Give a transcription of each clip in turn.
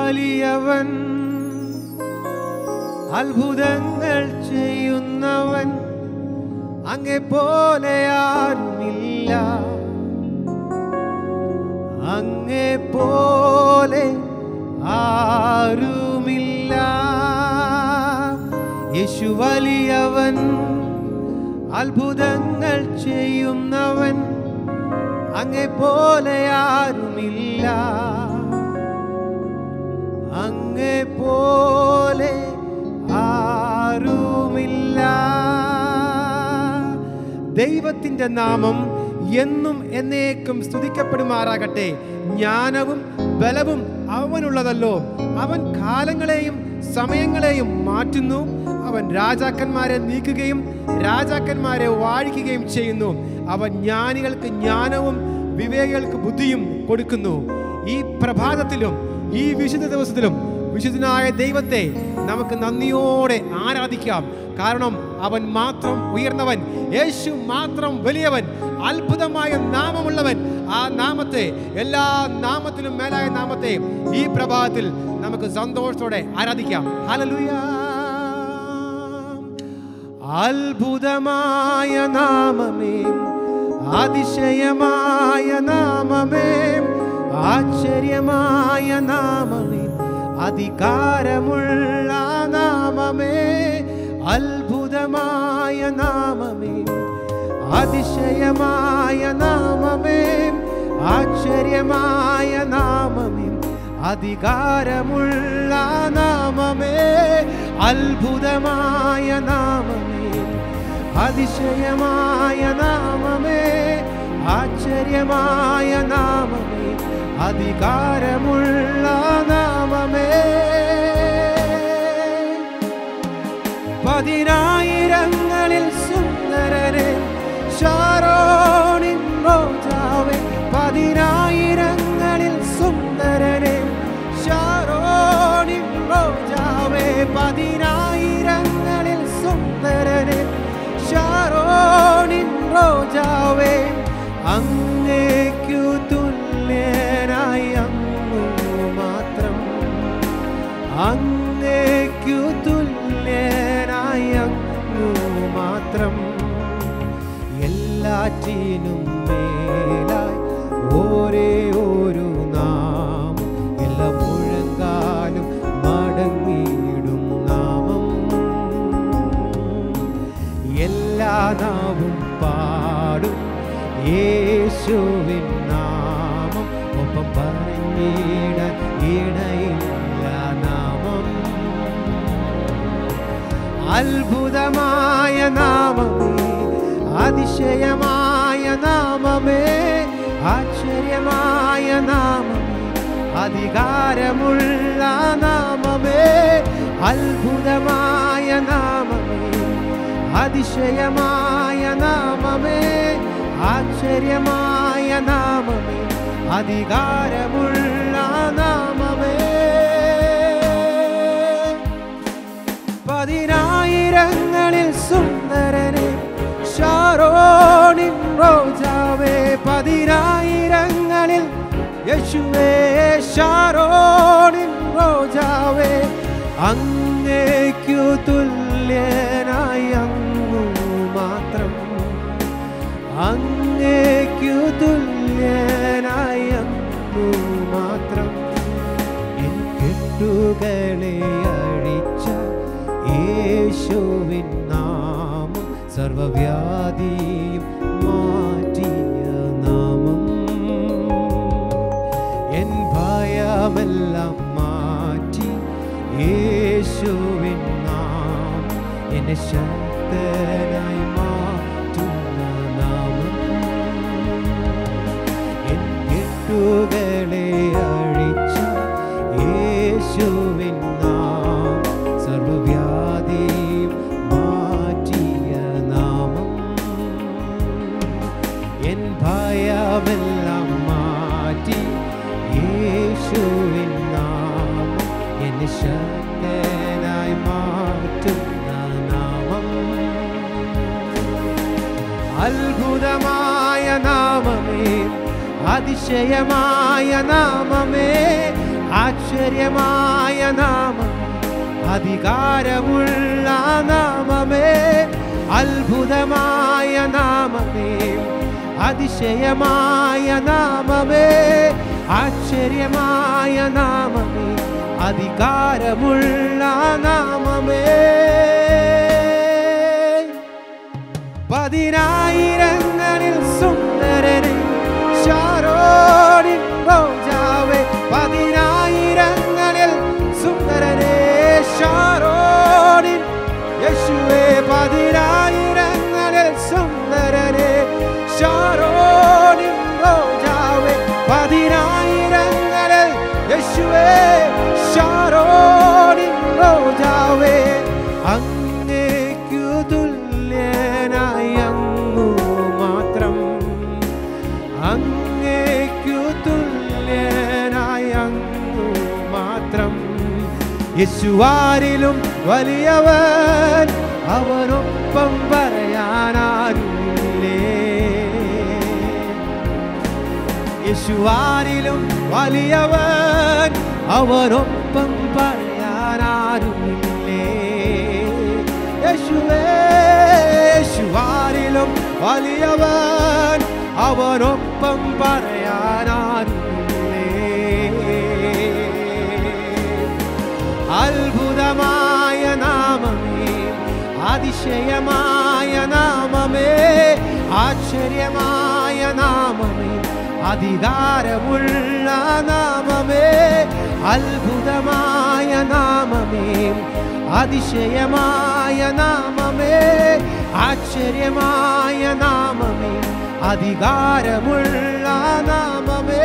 വലിയവൻ അത്ഭുതങ്ങൾ ചെയ്യുന്നവൻ അങ്ങെ പോലെ ആരുമില്ല അങ്ങെ പോലെ ആരുമില്ല യേശു വലിയവൻ അത്ഭുതങ്ങൾ ചെയ്യുന്നവൻ അങ്ങെ പോലെ ആരുമില്ല അങ്ങെ പോലെ ആരുമില്ല ദൈവത്തിന്റെ നാമം എന്നും എന്നേക്കും സ്തുതിക്കപ്പെടുമാറാകട്ടെ ജ്ഞാനവും ബലവും അവനുള്ളതല്ലോ അവൻ കാലങ്ങളെയും സമയങ്ങളെയും മാറ്റുന്നു അവൻ രാജാക്കന്മാരെ നീക്കുകയും രാജാക്കന്മാരെ വാഴിക്കുകയും ചെയ്യുന്നു അവൻ ജ്ഞാനികൾക്ക് ജ്ഞാനവും വിവേകികൾക്ക് ബുദ്ധിയും കൊടുക്കുന്നു ഈ പ്രഭാതത്തിലും ഈ വിശുദ്ധ ദിവസത്തിലും വിശുദ്ധനായ ദൈവത്തെ നമുക്ക് നന്ദിയോടെ ആരാധിക്കാം കാരണം അവൻ മാത്രം ഉയർന്നവൻ യേശു മാത്രം വലിയവൻ അത്ഭുതമായ നാമമുള്ളവൻ ആ നാമത്തെ എല്ലാ നാമത്തിലും മേലായ നാമത്തെ ഈ പ്രഭാതത്തിൽ നമുക്ക് സന്തോഷത്തോടെ ആരാധിക്കാം ഹല്ലേലൂയ അത്ഭുതമായ നാമമേ അതിശയമായ നാമമേ ആശ്ചര്യമായ നാമമേ അധികാരമുള്ള നാമമേ അത്ഭുതമായ നാമമേ അതിശയമായ നാമമേ ആശ്ചര്യമായ നാമമേ അധികാരമുള്ള നാമമേ അത്ഭുതമായ നാമമേ അതിശയമായ നാമമേ ആശ്ചര്യമായ നാമമേ അധികാരമുള്ള നാമമേ പതിനായിരങ്ങളിൽ സുന്ദരനെ ഷാരോണിൻ റോജാവേ പതിനായിരങ്ങളിൽ സുന്ദരനെ ഷാരോണിൻ റോജാവേ പതിനായിരങ്ങളിൽ സുന്ദരനെ ഷാരോണിൻ റോജാവേ അങ്ങേക്കു തുല്യനായി അങ്ങു മാത്രം അങ്ങേക്കു തുല്യനായി അങ്ങു മാത്രം എല്ലാറ്റിനും മേലായി ഒരേ ഒരു നാമം എല്ലാ മുഴങ്കാലും മടങ്ങിയിടും നാമം എല്ലാ നാവും പാടും യേശുവിൻ നാമം ഒപ്പം പറഞ്ഞിടാൻ ഇടയില്ല നാമം അത്ഭുതമായ നാമമേ അതിശയമായ നാമമേ ആശ്ചര്യമായ നാമമേ അധികാരമുള്ള നാമമേ അത്ഭുതമായ നാമമേ അതിശയമായ നാമമേ ആശ്ചര്യമായ നാമമേ അധികാരമുള്ള നാമമേ പതിനായിരങ്ങളിൽ സുന്ദരനെ ഷാരോണിൻ റോജാവേ പതിനായിരങ്ങളിൽ യേശുവേ ഷാരോണിൻ റോജാവേ അങ്ങേക്കു തുല്യനായി അങ്ങു മാത്രം അങ്ങേക്കു തുല്യനായി അങ്ങു മാത്രം എൻ കെട്ടുകളെ അഴിച്ച യേശുവിൻ നാമം സർവവ്യാധിയും മാറ്റിയ നാമം എൻ ഭയമെല്ലാം മാറ്റി യേശുവിൻ നാമം എന്നെ ശക്തനായി മാറ്റുന്ന നാമം എൻ കെട്ടുകളെ അഴിച്ച യേശുവിൻ നാമം സർവവ്യാധിയും മാറ്റിയ നാമം എൻ ഭയമെല്ലാം മാറ്റി യേശുവിൻ നാമം എന്നെ ശക്തനായി മാറ്റുന്ന നാമം അത്ഭുതമായ നാമമേ അതിശയമായ നാമമേ ആശ്ചര്യമായ നാമം അധികാരമുള്ള നാമമേ അത്ഭുതമായ നാമമേ അതിശയമായ നാമമേ ആശ്ചര്യമായ നാമമേ അധികാരമുള്ള നാമമേ പതിനായിരങ്ങളിൽ സുന്ദരനെ ഷാരോണിൻ റോജാവേ പതിനായിരങ്ങളിൽ സുന്ദരനെ ഷാരോണിൻ യേശുവേ പതിനായിരങ്ങളിൽ സുന്ദരനെ ഷാരോണിൻ റോജാവേ പതിനായിരങ്ങളിൽ യേശുവേ ഷാരോണിൻ റോജാവേ അങ്ങേക്കു തുല്യനായി അങ്ങു മാത്രം അങ്ങേക്കു തുല്യനായി അങ്ങു മാത്രം യേശുവാരിലും വലിയവൻ അവനൊപ്പം പറയാനാരുമില്ലേ യേശുവാരിലും വലിയവൻ അവനൊപ്പം പറയാനാരുമില്ലേ യേശുവേ യേശുവാരിലും വലിയവൻ അവനൊപ്പം പറയാനാരുമില്ലേ അത്ഭുതമായ നാമമേ അതിശയമായ നാമമേ ആശ്ചര്യമായ നാമമേ അധികാരമുള്ള നാമമേ അത്ഭുതമായ നാമമേ അതിശയമായ നാമമേ ആശ്ചര്യമായ നാമമേ അധികാരമുള്ള നാമമേ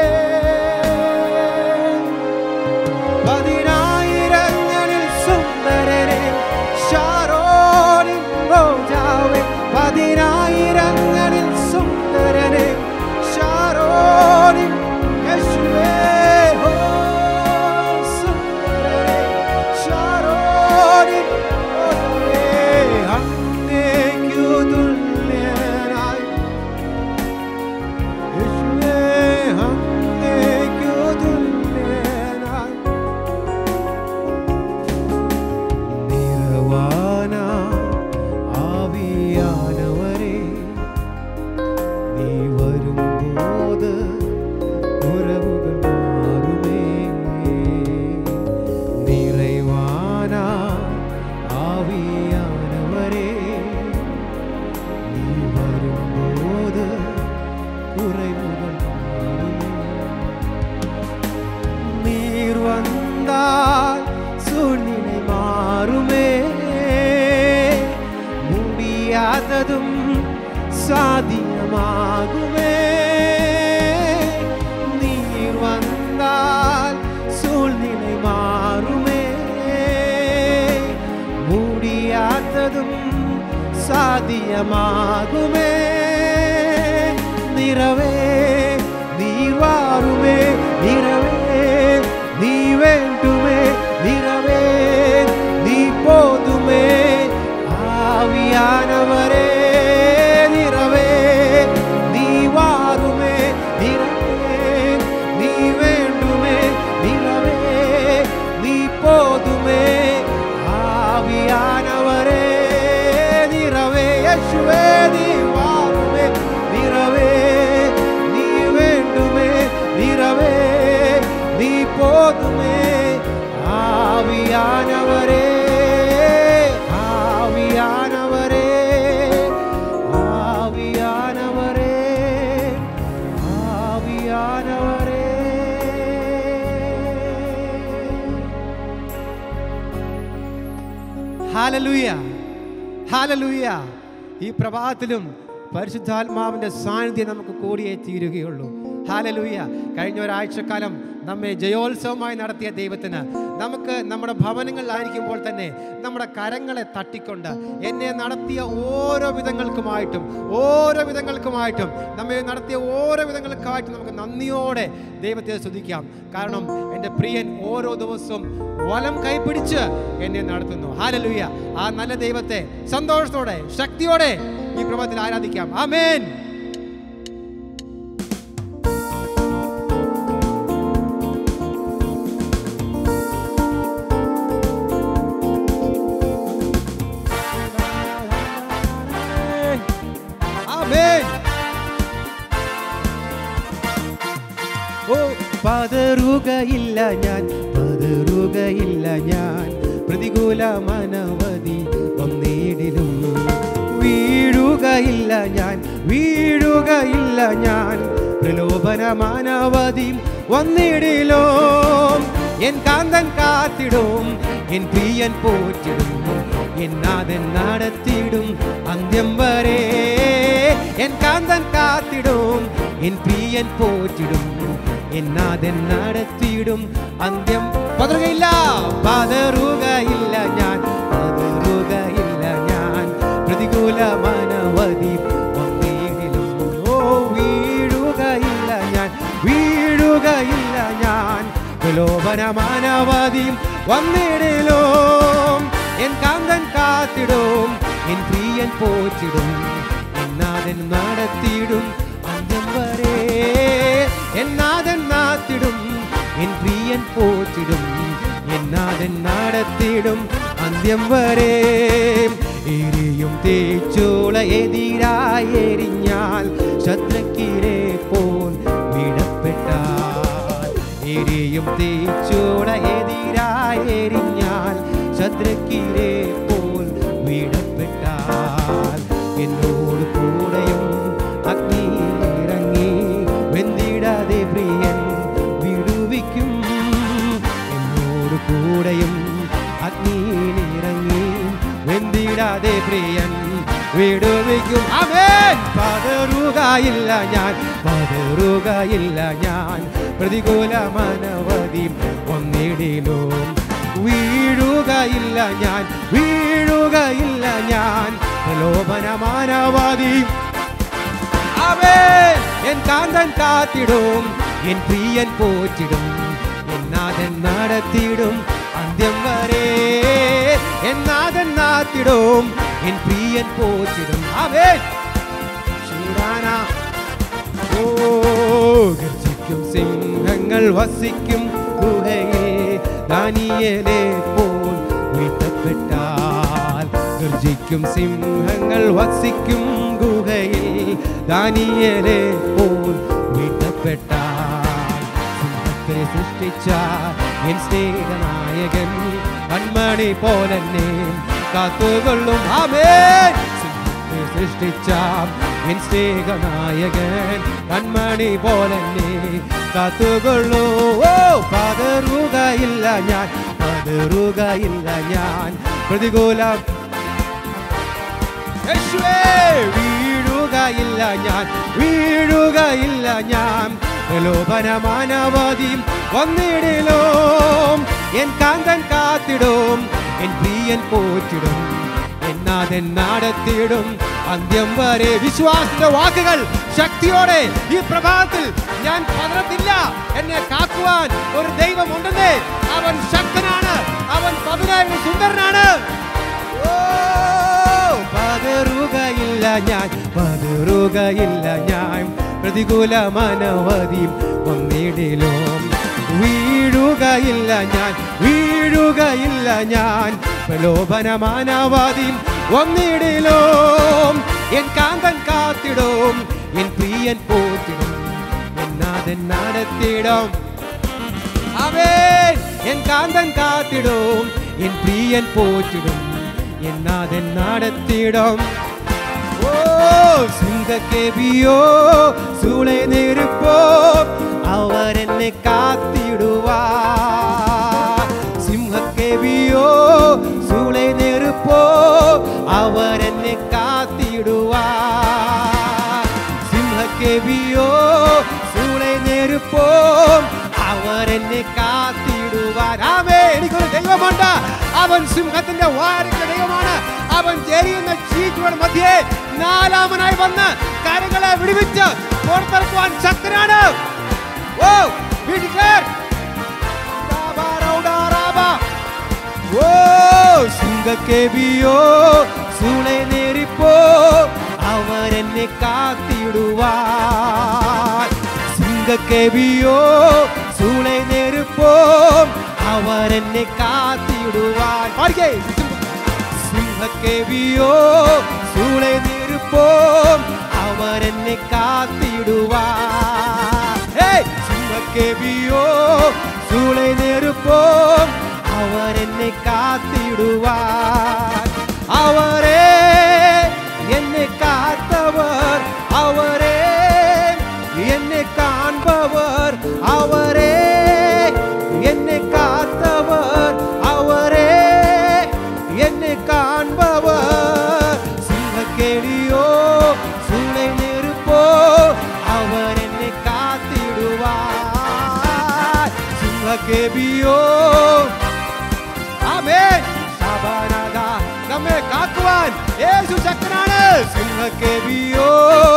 പതിനായിരങ്ങളിൽ സുന്ദരനെ ഷാരോണിൻ റോജാവേ പതിനായിരങ്ങളിൽ സുന്ദരനെ ഷാരോണിൻ യേശുവേ ഓ സുന്ദരനെ ഷാരോണിൻ റോജാവേ അങ്ങേക്കു തുല്യനായി യേശുവേ അങ്ങേക്കു തുല്യനായി നിറവാന ആവിയാനവരെ നീ വരുമ്പോത് കുറവുകൾ മാറുമേ നിറവാന ആവിയാനവരെ നീ വരുമ്പോത് കുറവുകൾ മാറുമേ நீர் வந்தால் சூழ்நிலை மாறுமே முடியாததும் சாத்தியமாகுமே நீர் வந்தால் சூழ்நிலை மாறுமே முடியாததும் சாத்தியமாகுமே നിറവേ നീ വാറുമേ നിറവേ നീ വേണ്ടുമേ നിറവേ നീ പോതുമേ ആവിയാനവരേ നിറവേ നീ വാറുമേ നിറവേ നീ വേണ്ടുമേ നിറവേ നീ പോതുമേ ആവിയാനവരേ നിറവേ യേശുവേ നീ വാറുമേ നിറവേ നീ വേണ്ടുമേ നിറവേ നീ പോതുമേ ആവിയാനവരേ ആവിയാനവരേ ആവിയാനവരേ ആവിയാനവരേ ഹാലലൂയ ഹാലലൂയ ഈ പ്രഭാതത്തിലും പരിശുദ്ധാത്മാവിന്റെ സാന്നിധ്യം നമുക്ക് കൂടിയേ തീരുകയുള്ളൂ ഹാലലൂയ കഴിഞ്ഞ ഒരാഴ്ചക്കാലം നമ്മെ ജയോത്സവമായി നടത്തിയ ദൈവത്തിന് നമുക്ക് നമ്മുടെ ഭവനങ്ങളിലായിരിക്കുമ്പോൾ തന്നെ നമ്മുടെ കരങ്ങളെ തട്ടിക്കൊണ്ട് എന്നെ നടത്തിയ ഓരോ വിധങ്ങൾക്കുമായിട്ടും ഓരോ വിധങ്ങൾക്കുമായിട്ടും നമ്മെ നടത്തിയ ഓരോ വിധങ്ങൾക്കായിട്ടും നമുക്ക് നന്ദിയോടെ ദൈവത്തെ സ്തുതിക്കാം കാരണം എൻ്റെ പ്രിയൻ ഓരോ ദിവസവും വലം കൈപിടിച്ച് എന്നെ നടത്തുന്നു ഹാലലുയ്യ ആ നല്ല ദൈവത്തെ സന്തോഷത്തോടെ ശക്തിയോടെ ഈ പ്രഭാതത്തിൽ ആരാധിക്കാം ആമേൻ ഓ പതറുകയില്ല ഞാൻ പതറുകയില്ല ഞാൻ പ്രതികൂല മനവധി ഒന്നേടിലും വീഴുകയില്ല ഞാൻ വീഴുകയില്ല ഞാൻ പ്രലോഭന മാനവധി വന്നിടിലോ എൻ കാന്തൻ കാത്തിടും എൻ പ്രിയൻ പോറ്റിടും എന്നാഥൻ നടത്തിയിടും അന്ത്യം വരെ എൻ കാന്തൻ കാത്തിടും എൻ പ്രിയൻ പോറ്റിടും എന്നാഥൻ നടത്തിയിടും അന്ത്യം പതറുകയില്ല പതറുകയില്ല ഞാൻ പതറുകയില്ല ഞാൻ പ്രതികൂല മനവധി വന്നേടിലും ഓ വീഴുകയില്ല ഞാൻ വീഴുകയില്ല ഞാൻ പ്രലോഭന മാനവധിയും വന്നിടിലോ എൻ കാന്തൻ കാത്തിടും എൻ പ്രിയൻ പോറ്റിടും എന്നാഥൻ നടത്തിയിടും അന്ത്യം വരെ എന്നാഥൻ നാത്തിടും എൻ പ്രിയൻ പോറ്റിടും എന്നാഥൻ നടത്തിയിടും അന്ത്യം വരെ എരിയും തേച്ചോള എതിരായി എരിഞ്ഞാൽ ശത്രുക്കിരെ പോൽ വിടപ്പെട്ടാൽ എരിയും തേച്ചോള എതിരായി എരിഞ്ഞാൽ ശത്രുക്കിരെ പോൽ വിടപ്പെട്ടാൽ എന്നോട് കൂടെയും അഗ്നി ഇറങ്ങി വെന്തിടാതെ പ്രിയൻ വിടുവിക്കും എന്നോട് കൂടെയും അഗ്നിയിലിറങ്ങി വെന്തിടാതെ പ്രിയൻ വിടുവിക്കും അമേൻ പതറുകയില്ല ഞാൻ പതറുകയില്ല ഞാൻ പ്രതികൂല മനവധി ഒന്നിടിലോ വീഴുകയില്ല ഞാൻ വീഴുകയില്ല ഞാൻ പ്രലോഭന മാനവാദി അവൻ എൻ കാന്തൻ കാത്തിടും എൻ പ്രിയൻ പോറ്റിടും എന്നാഥൻ നടത്തിയിടും അന്ത്യം വരെ എന്നാഥൻ നാത്തിടും എൻ പ്രിയൻ പോറ്റിടും അവൻ ശൂരാന ഓ ഗർജിക്കും സിംഹങ്ങൾ വസിക്കും ഗുഹയിൽ ദാനിയേലെ പോൽ വീട്ടപ്പെട്ടാൽ ഗർജിക്കും സിംഹങ്ങൾ വസിക്കും ഗുഹയിൽ ദാനിയേലെ പോൽ വീട്ടപ്പെട്ടാൽ സിംഹത്തെ സൃഷ്ടിച്ച എൻ സ്നേഹനായകൻ കൺമണി പോലെന്നെ കാത്തുകൊള്ളും ആമേൻ സിംഹത്തെ സൃഷ്ടിച്ച എൻ സ്നേഹനായകൻ കൺമണി പോലെന്നെ കാത്തുകൊള്ളൂ ഓ പതറുകയില്ല ഞാൻ പതറുകയില്ല ഞാൻ പ്രതികൂലം യേശുവേ വീഴുകയില്ല ഞാൻ വീഴുകയില്ല ഞാൻ പ്രലോഭന മാനവതിയും വന്നിടിലോ എൻ കാന്തൻ കാത്തിടും എൻ പ്രിയൻ പോറ്റിടും എന്നാഥൻ നടത്തിയിടും അന്ത്യം വരെ വിശ്വാസത്തിന്റെ വാക്കുകൾ ശക്തിയോടെ ഈ പ്രഭാതത്തിൽ ഞാൻ പതറത്തില്ല എന്നെ കാക്കുവാൻ ഒരു ദൈവമുണ്ടെന്നേ അവൻ ശക്തനാണ് അവൻ പതിനായിരം സുന്ദരനാണ് ഓ, പതറുകയില്ല ഞാൻ പതറുകയില്ല ഞാൻ പ്രതികൂല മനവധിയും വന്നിടിലോ വീഴുകയില്ല ഞാൻ വീഴുകയില്ല ഞാൻ പ്രലോഭന മാനവാദിയും വന്നിടിലോ എൻ കാന്തൻ കാത്തിടും എൻ പ്രിയൻ പോറ്റിടും എന്നാഥൻ നടത്തിടും അവൻ എൻ കാന്തൻ കാത്തിടും എൻ പ്രിയൻ പോറ്റിടും എന്നാഥൻ നടത്തിടും ഓ സിംഹക്കെവിയോ സൂളെ നെരുപ്പോ അവരെന്നെ കാത്തിടുവാ സിംഹക്കെവിയോ സൂളെ നെരുപ്പോ അവരെന്നെ കാത്തിടുവാ സിംഹക്കെവിയോ സൂളെ നെരുപ്പോ അവരെന്നെ കാത്തിടുവാൻ ആമേ എനിക്കൊരു ദൈവമുണ്ട് അവൻ സിംഹത്തിന്റെ വാരിക്കുന്ന ദൈവമാണ് അവൻ ചെരിയുന്ന ചീറ്റുകളുടെ മധ്യേ നാലാമനായി വന്ന് കരകളെ വിടുവിച്ച് പുറത്തിറക്കുവാൻ ശക്തനാണ് ഓ we declare. റാബാ, റൗഡാ, റാബാ. ഓ സിംഹക്കെവിയോ സൂളെ നേരിപ്പോ അവരെന്നെ കാത്തിടുവാൻ സിംഹക്കെവിയോ സൂളെ നേരിപ്പോ അവരെന്നെ കാത്തിടുവാൻ പാടിക്കേ സിംഹക്കെവിയോ സൂളെ നേരിപ്പോ അവരെന്നെ കാത്തിടുവാൻ ഹേ സിംഹ സിംഹക്കെവിയോ സൂളെ നെരുപ്പോ അവരെന്നെ കാത്തിടുവാൻ അവരെ എന്നെ കാത്തവർ അവരെ എന്നെ കാൺപവർ അവരെ എന്നെ കാത്തവർ അവരെ എന്നെ കാൺപവർ സിംഹക്കേളിയോ സൂളെ നെരുപ്പോ അവരെന്നെ കാത്തിടുവാൻ സിംഹക്കേബിയോ ആമേൻ ശബാനദ നമ്മെ കാക്കുവാൻ യേശു ശക്തനാണ് സിംഹക്കേബിയോ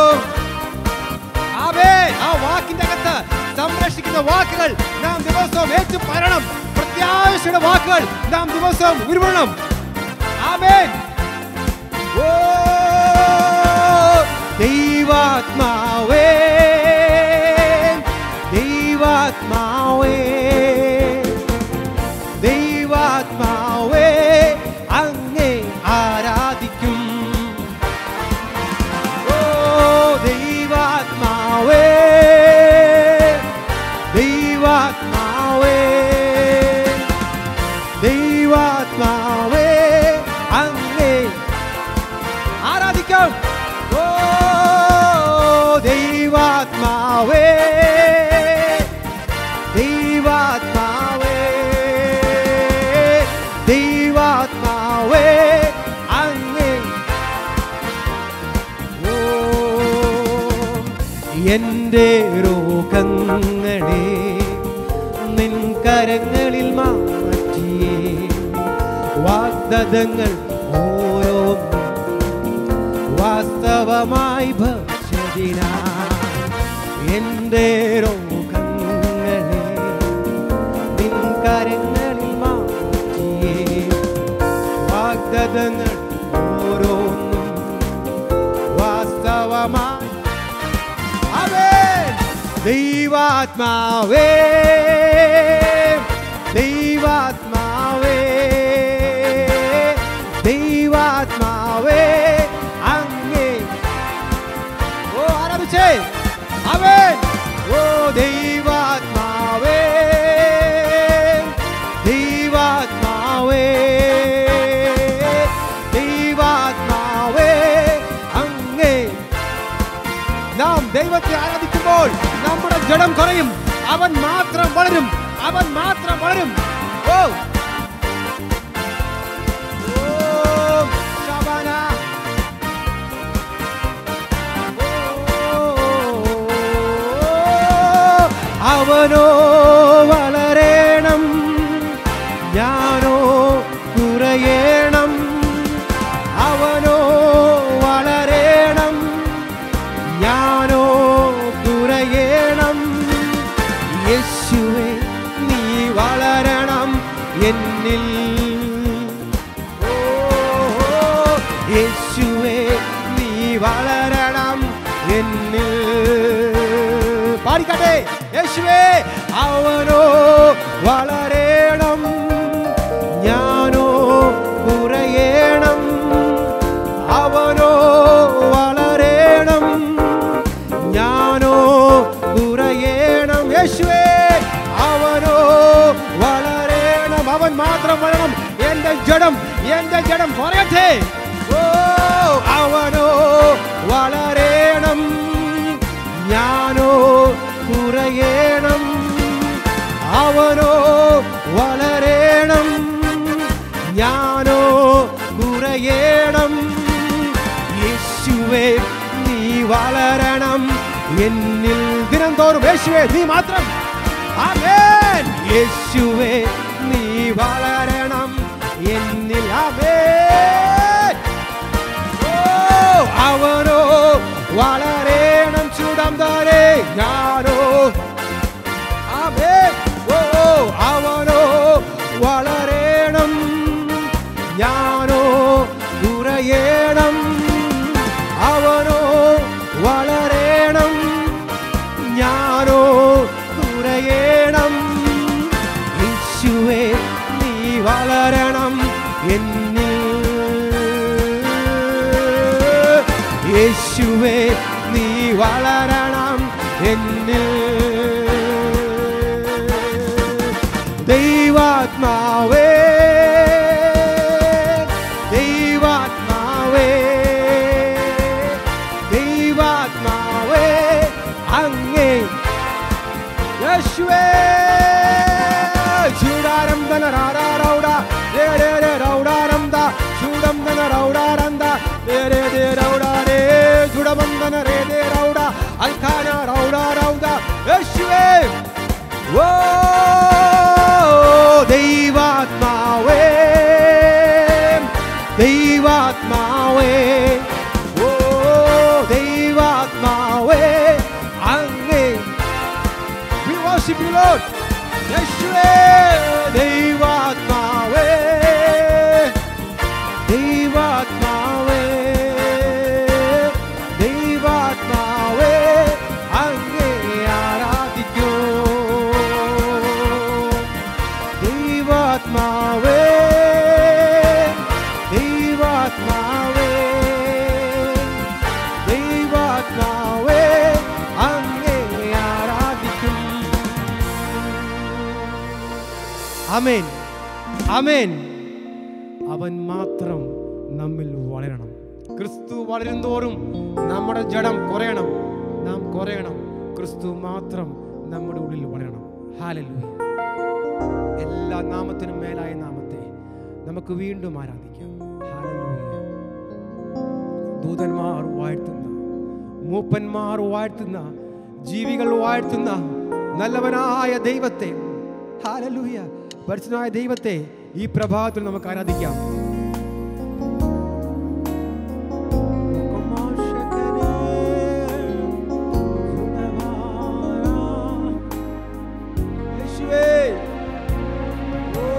ആമേൻ ആ വാക്കിന്റെ അകത്ത് സംരക്ഷിക്കുന്ന വാക്കുകൾ നാം ദിവസവും ഏറ്റു പറയണം പ്രത്യാശയുടെ വാക്കുകൾ നാം ദിവസവും ഉരുവണം ആമേൻ ഓ ദൈവാത്മാവേ ദൈവാത്മാവേ ദൈവാത്മാവേ അങ്ങേ ആരാധിക്കും ഓ ദൈവാത്മാവേ ദൈവാത്മാവേ ദൈവാത്മാവേ അങ്ങേ ആരാധിക്കാം ഓ ദൈവാത്മാവേ ദൈവാത്മാവേ ദൈവാത്മാവേ അങ്ങേ ഓ എൻ്റെ രോഗങ്ങളെ നിൻ കരങ്ങളിൽ മാറ്റിയേ വാഗ്ദതങ്ങൾ ഓരോന്നും വാസ്തവമായി ഭക്ഷതിന എൻ്റെ രോഗങ്ങളെ നിൻ കരങ്ങളിൽ മാറ്റിയേ വാഗ്ദതങ്ങൾ ഓരോന്നും വാസ്തവമായി ആമേൻ ദൈവാത്മാവേ ദൈവാത്മാവേ ദൈവാത്മാവേ അങ്ങേ ഓ ആരംഭിച്ചേ അവൻ ഓ ദൈവാത്മാവേ ദൈവാത്മാവേ ദൈവാത്മാവേ അങ്ങേ നാം ദൈവത്തെ ആരാധിക്കുമ്പോൾ നമ്മുടെ ജഡം കുറയും അവൻ മാത്രം വളരും അവൻ മാത്രം വളരും ഓ ഓ, ശബാന. ഓ, അവനോ വളരേണം ഞാനോ കുറയേണം അവനോ വളരേണം ഞാനോ കുറയേണം യേശുവേ നീ വളരണം എന്നിൽ ഓ, യേശുവേ നീ വളരണം എന്നിൽ പാടിക്കട്ടെ യേശുവേ അവനോ വളരേണം ഞാനോ കുറയേണം അവനോ വളരേണം ഞാനോ കുറയേണം യേശുവേ അവനോ വളരേണം അവൻ മാത്രം വളരണം എന്റെ ജഡം എന്റെ ജഡം കുറയട്ടെ ഓ അവനോ വളരേണം ഞാനോ കുറയേണം അവനോ വളരേണം ഞാനോ കുറയേണം യേശുവേ നീ വളരണം എന്നിൽ ദിനം തോറും യേശുവേ നീ മാത്രം ആമേൻ യേശുവേ നീ വളരണം എന്നിൽ ആമേൻ ഓ അവനോ വളരേണം ചൂടം താരേ ഞാനോ ആമേൻ ഓ അവനോ വളരേണം ഞാനോ കുറയേണം അവനോ വളരേണം ഞാനോ കുറയേണം യേശുവേ നീ വളരണം എന്നിൽ യേശുവേ നീ വളരണം എന്നിൽ ദൈവാത്മാവേ ദൈവാത്മാവേ ദൈവാത്മാവേ അങ്ങേ യേശുവേ ചൂടാരം തന റാറാ റൗഡ രേ രേ രേ റൗഡാരം ദ ചൂടം തന റൗഡാരം ദ രേ രേ രേ റൗഡ രേ ചൂടം തന രേ രേ റൗഡ അൽഖാന റൗഡ റൗഡ യേശുവേ ഓ ദൈവാത്മാവേ ദൈവാത്മാവേ ഓ ദൈവാത്മാവേ അങ്ങേ We worship you, Lord. യേശുവേ ദൈവാത്മാവേ ദൈവാത്മാവേ ദൈവാത്മാവേ അങ്ങേ ആരാധിക്കൂ ദൈവാത്മാവേ ദൈവാത്മാവേ ദൈവാത്മാവേ അങ്ങേ ആരാധിക്കും അമേൻ അമേൻ അവൻ മാത്രം നമ്മിൽ വളരണം ക്രിസ്തു വളരും തോറും നമ്മുടെ ജഡം കുറയണം നാം കുറയണം ക്രിസ്തു മാത്രം നമ്മുടെ ഉള്ളിൽ വളരണം ഹാലലൂയ എല്ലാ നാമത്തിനും മേലായ നാമത്തെ നമുക്ക് വീണ്ടും ആരാധിക്കാം ഹാലലൂയ ദൂതന്മാർ വാഴ്ത്തുന്ന മൂപ്പന്മാർ വാഴ്ത്തുന്ന ജീവികൾ വാഴ്ത്തുന്ന നല്ലവനായ ദൈവത്തെ ഹാലലൂയ പരിശുദ്ധനായ ദൈവത്തെ ഈ പ്രഭാതത്തിൽ നമുക്ക് ആരാധിക്കാം യേശുവേ ഓ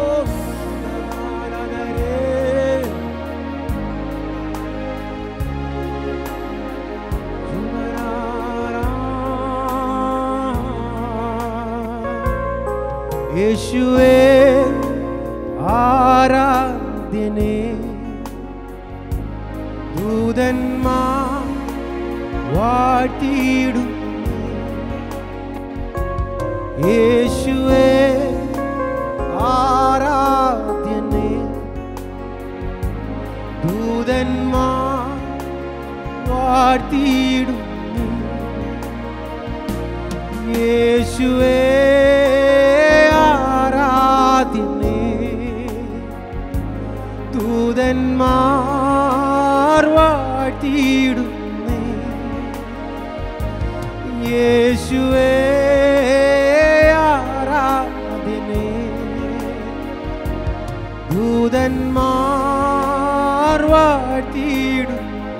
യേശുവേ ആരാധ്യനേ ദൂതന്മാർ വാഴ്ത്തിയിടും യേശുവേ ആരാധ്യനേ ദൂതന്മാർ വാഴ്ത്തിയിടും യേശുവേ ആരാധ്യനേ ദൂതന്മാർ വാഴ്ത്തിയിടുന്നേ യേശുവേ ആരാധനേ ദൂതന്മാർ വാഴ്ത്തിയിടും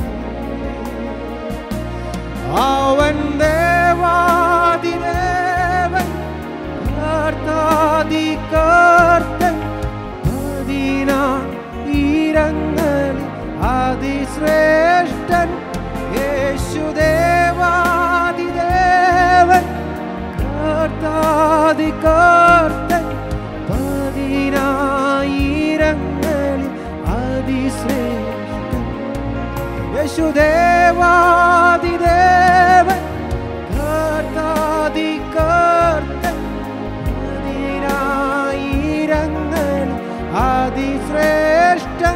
അവൻ ദേവാദിദേവൻ കർത്താദി കർത്തൻ അതിനാ ഈരങ്ങളിൽ അതിശ്രേഷ്ഠൻ യേശുദേവാദിദേവൻ കർത്താദി കർത്തൻ പതിനായിരങ്ങളിൽ അതിശ്രേഷ്ഠൻ യേശുദേവാദിദേവൻ കർത്താദി കർത്തൻ പതിനായിരങ്ങളിൽ അതിശ്രേഷ്ഠൻ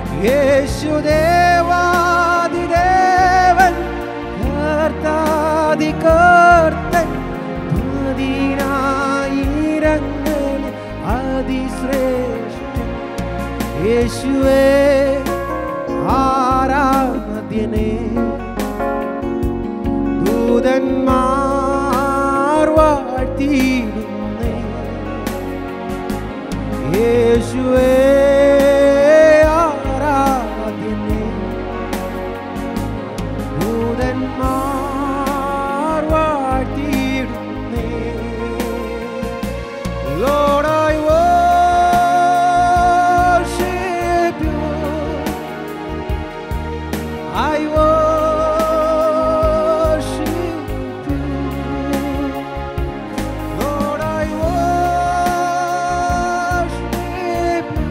യേശുദേവാദിദേവൻ കർത്താദി കർത്തൻ പതിനായിരങ്ങളിൽ അതിശ്രേഷ്ഠൻ യേശുവേ ആരാധ്യനേ ദൂതന്മാർ വാഴ്ത്തിയിടുന്നേ യേശുവേ ആരാധ്യനേ ദൂതന്മാർ വാഴ്ത്തിയിടുന്നേ Lord, I worship you. I worship you. Lord, I worship you.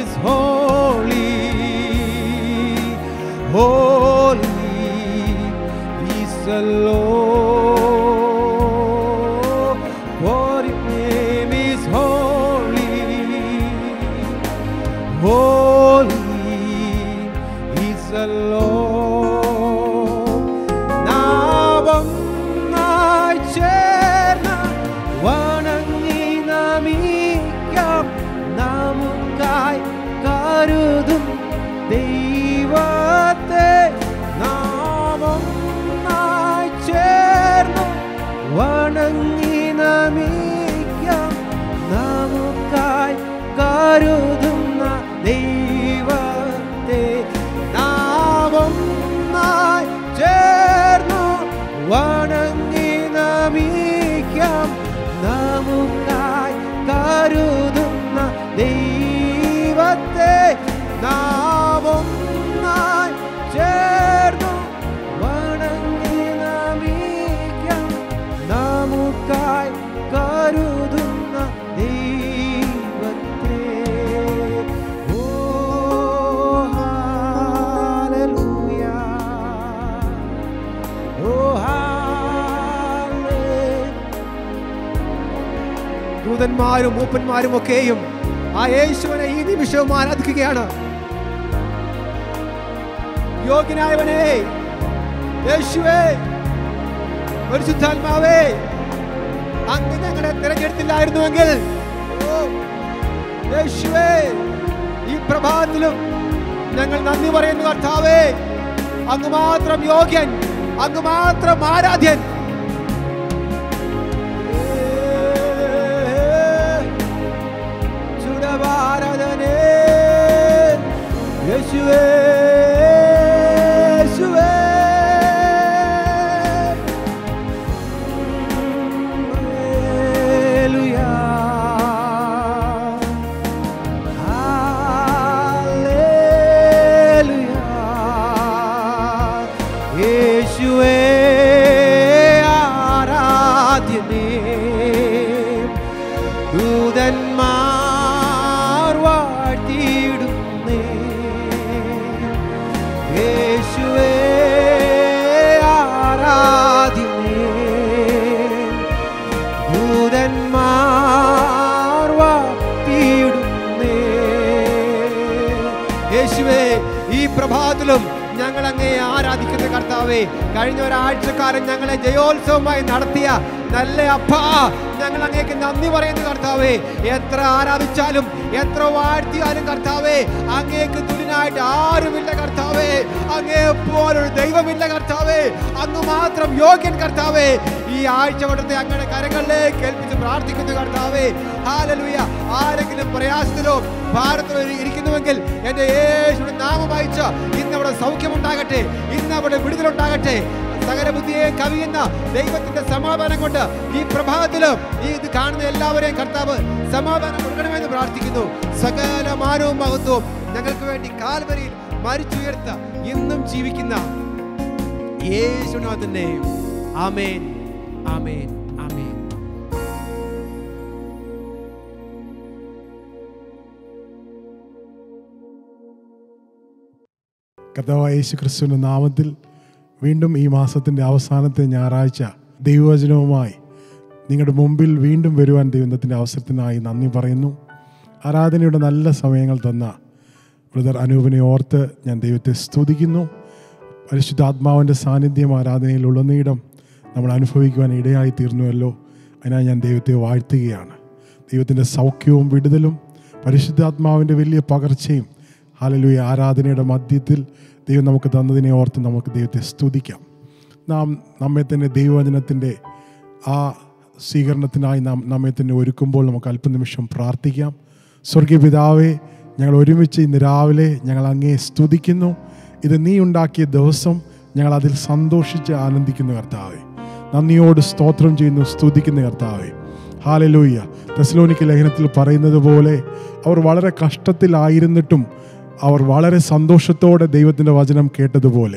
is holy. Holy is the Lord. For His name is holy. Holy is the Lord. നാവൊന്നായി ചേർന്ന് വണങ്ങി നമിക്കാം നമുക്കായി കരുതും ദൈവത്തെ നാമൊന്നായി ചേർന്ന് വണങ്ങി നമിക്കാം നമുക്കായി കരുതുന്ന ദൈവത്തെ നാമൊന്നായി ചേർന്നു വണങ്ങി നമിക്കാം നമുക്കായി കരുതുന്ന ദൈവത്തെ നാമൊന്നായി ചേർന്നു വണങ്ങി നമിക്കാം നമുക്കായി കരുതുന്ന ദൈവത്തെ ഓ ഹല്ലേലൂയ ഓ ഹല്ലേലൂയ ദൂതന്മാരും മൂപ്പന്മാരും ഒക്കെയും ആ യേശുവിനെ ഈ നിമിഷവും ആരാധിക്കുകയാണ് യോഗ്യനായവനെ യേശുവേ പരിശുദ്ധാത്മാവേ അങ്ങ് ഞങ്ങളെ തിരഞ്ഞെടുത്തില്ലായിരുന്നുവെങ്കിൽ ഓ, യേശുവേ ഈ പ്രഭാതത്തിലും ഞങ്ങൾ നന്ദി പറയുന്നു കർത്താവേ അങ്ങ് മാത്രം യോഗ്യൻ അങ്ങ് മാത്രം ആരാധ്യൻ ചുടഭാരതനേ യേശുവേ യേശുവേ ഹല്ലേലൂയ ഹല്ലേലൂയ യേശുവേ ആരാധ്യനേ ദൂതന്മാർ വാഴ്ത്തിയിടുന്നേ യേശുവേ ആരാധ്യനേ ദൂതന്മാർ വാഴ്ത്തിയിടുന്നേ യേശുവേ ഈ പ്രഭാതത്തിലും ഞങ്ങൾ അങ്ങേ ആരാധിക്കുന്ന കർത്താവേ കഴിഞ്ഞ ഒരാഴ്ചക്കാലം ഞങ്ങളെ ജയോത്സവമായി നടത്തിയ നല്ല അപ്പ ഞങ്ങൾ അങ്ങേക്ക് നന്ദി പറയുന്നു കർത്താവേ എത്ര ആരാധിച്ചാലും എത്ര വാഴ്ത്തിയാലും കർത്താവേ അങ്ങേക്ക് തുലിനായിട്ട് ആരുമില്ല കർത്താവേ അങ്ങേ പോലൊരു ദൈവമില്ല കർത്താവേ അങ്ങ് മാത്രം യോഗ്യൻ കർത്താവേ ഈ ആഴ്ച വട്ടത്തെ അങ്ങയുടെ കരങ്ങളിലേക്ക് ഏൽപ്പിച്ച് പ്രാർത്ഥിക്കുന്നു കർത്താവേ ഹാലലുയ ആരെങ്കിലും പ്രയാസത്തിലോ ഭാരത്തിലോ ഇരിക്കുന്നുവെങ്കിൽ എൻ്റെ യേശുവിന്റെ നാമം വായിച്ച് ഇന്ന് അവിടെ സൗഖ്യമുണ്ടാകട്ടെ ഇന്ന് അവിടെ വിടുതലുണ്ടാകട്ടെ സകല ബുദ്ധിയെ കവിയുന്ന ദൈവത്തിന്റെ സമാധാനം കൊണ്ട് ഈ പ്രഭാതത്തിലും ഈ ഇത് കാണുന്ന എല്ലാവരെയും കർത്താവ് സമാധാനം കൊടുക്കണമെന്ന് പ്രാർത്ഥിക്കുന്നു സകല മാനവും മഹത്വവും ഞങ്ങൾക്ക് വേണ്ടി കാൽവരിയിൽ മരിച്ചുയർത്ത ഇന്നും ജീവിക്കുന്ന യേശുനാഥന്റെ ആമേൻ ആമേൻ ആമേൻ കർത്താവായ യേശു ക്രിസ്തുവിൻ്റെ നാമത്തിൽ വീണ്ടും ഈ മാസത്തിൻ്റെ അവസാനത്തെ ഞായറാഴ്ച ദൈവവചനവുമായി നിങ്ങളുടെ മുമ്പിൽ വീണ്ടും വരുവാൻ ദൈവത്തിൻ്റെ അവസരത്തിനായി നന്ദി പറയുന്നു ആരാധനയുടെ നല്ല സമയങ്ങൾ തന്ന ബ്രദർ അനൂപിനെ ഓർത്ത് ഞാൻ ദൈവത്തെ സ്തുതിക്കുന്നു പരിശുദ്ധാത്മാവിൻ്റെ സാന്നിധ്യം ആരാധനയിൽ ഉള്ളനീടം നമ്മൾ അനുഭവിക്കുവാൻ ഇടയായി തീർന്നുവല്ലോ അതിനായി ഞാൻ ദൈവത്തെ വാഴ്ത്തുകയാണ് ദൈവത്തിൻ്റെ സൗഖ്യവും വിടുതലും പരിശുദ്ധാത്മാവിൻ്റെ വലിയ പകർച്ചയും ഹാലലൂയ ആരാധനയുടെ മധ്യത്തിൽ ദൈവം നമുക്ക് തന്നതിനെ ഓർത്ത് നമുക്ക് ദൈവത്തെ സ്തുതിക്കാം നാം നമ്മെ തന്നെ ദൈവവചനത്തിൻ്റെ ആ സ്വീകരണത്തിനായി നാം നമ്മെ തന്നെ ഒരുക്കുമ്പോൾ നമുക്ക് അല്പനിമിഷം പ്രാർത്ഥിക്കാം സ്വർഗീയ പിതാവേ ഞങ്ങൾ ഒരുമിച്ച് ഇന്ന് രാവിലെ ഞങ്ങൾ അങ്ങേ സ്തുതിക്കുന്നു ഇത് നീ ഉണ്ടാക്കിയ ദിവസം ഞങ്ങൾ അതിൽ സന്തോഷിച്ച് ആനന്ദിക്കുന്നു കർത്താവേ നന്ദിയോട് സ്തോത്രം ചെയ്യുന്നു സ്തുതിക്കുന്ന കർത്താവേ ഹാലലൂയ്യ തെസ്ലോനിക്ക് ലേഖനത്തിൽ പറയുന്നത് പോലെ അവർ വളരെ കഷ്ടത്തിലായിരുന്നിട്ടും അവർ വളരെ സന്തോഷത്തോടെ ദൈവത്തിൻ്റെ വചനം കേട്ടതുപോലെ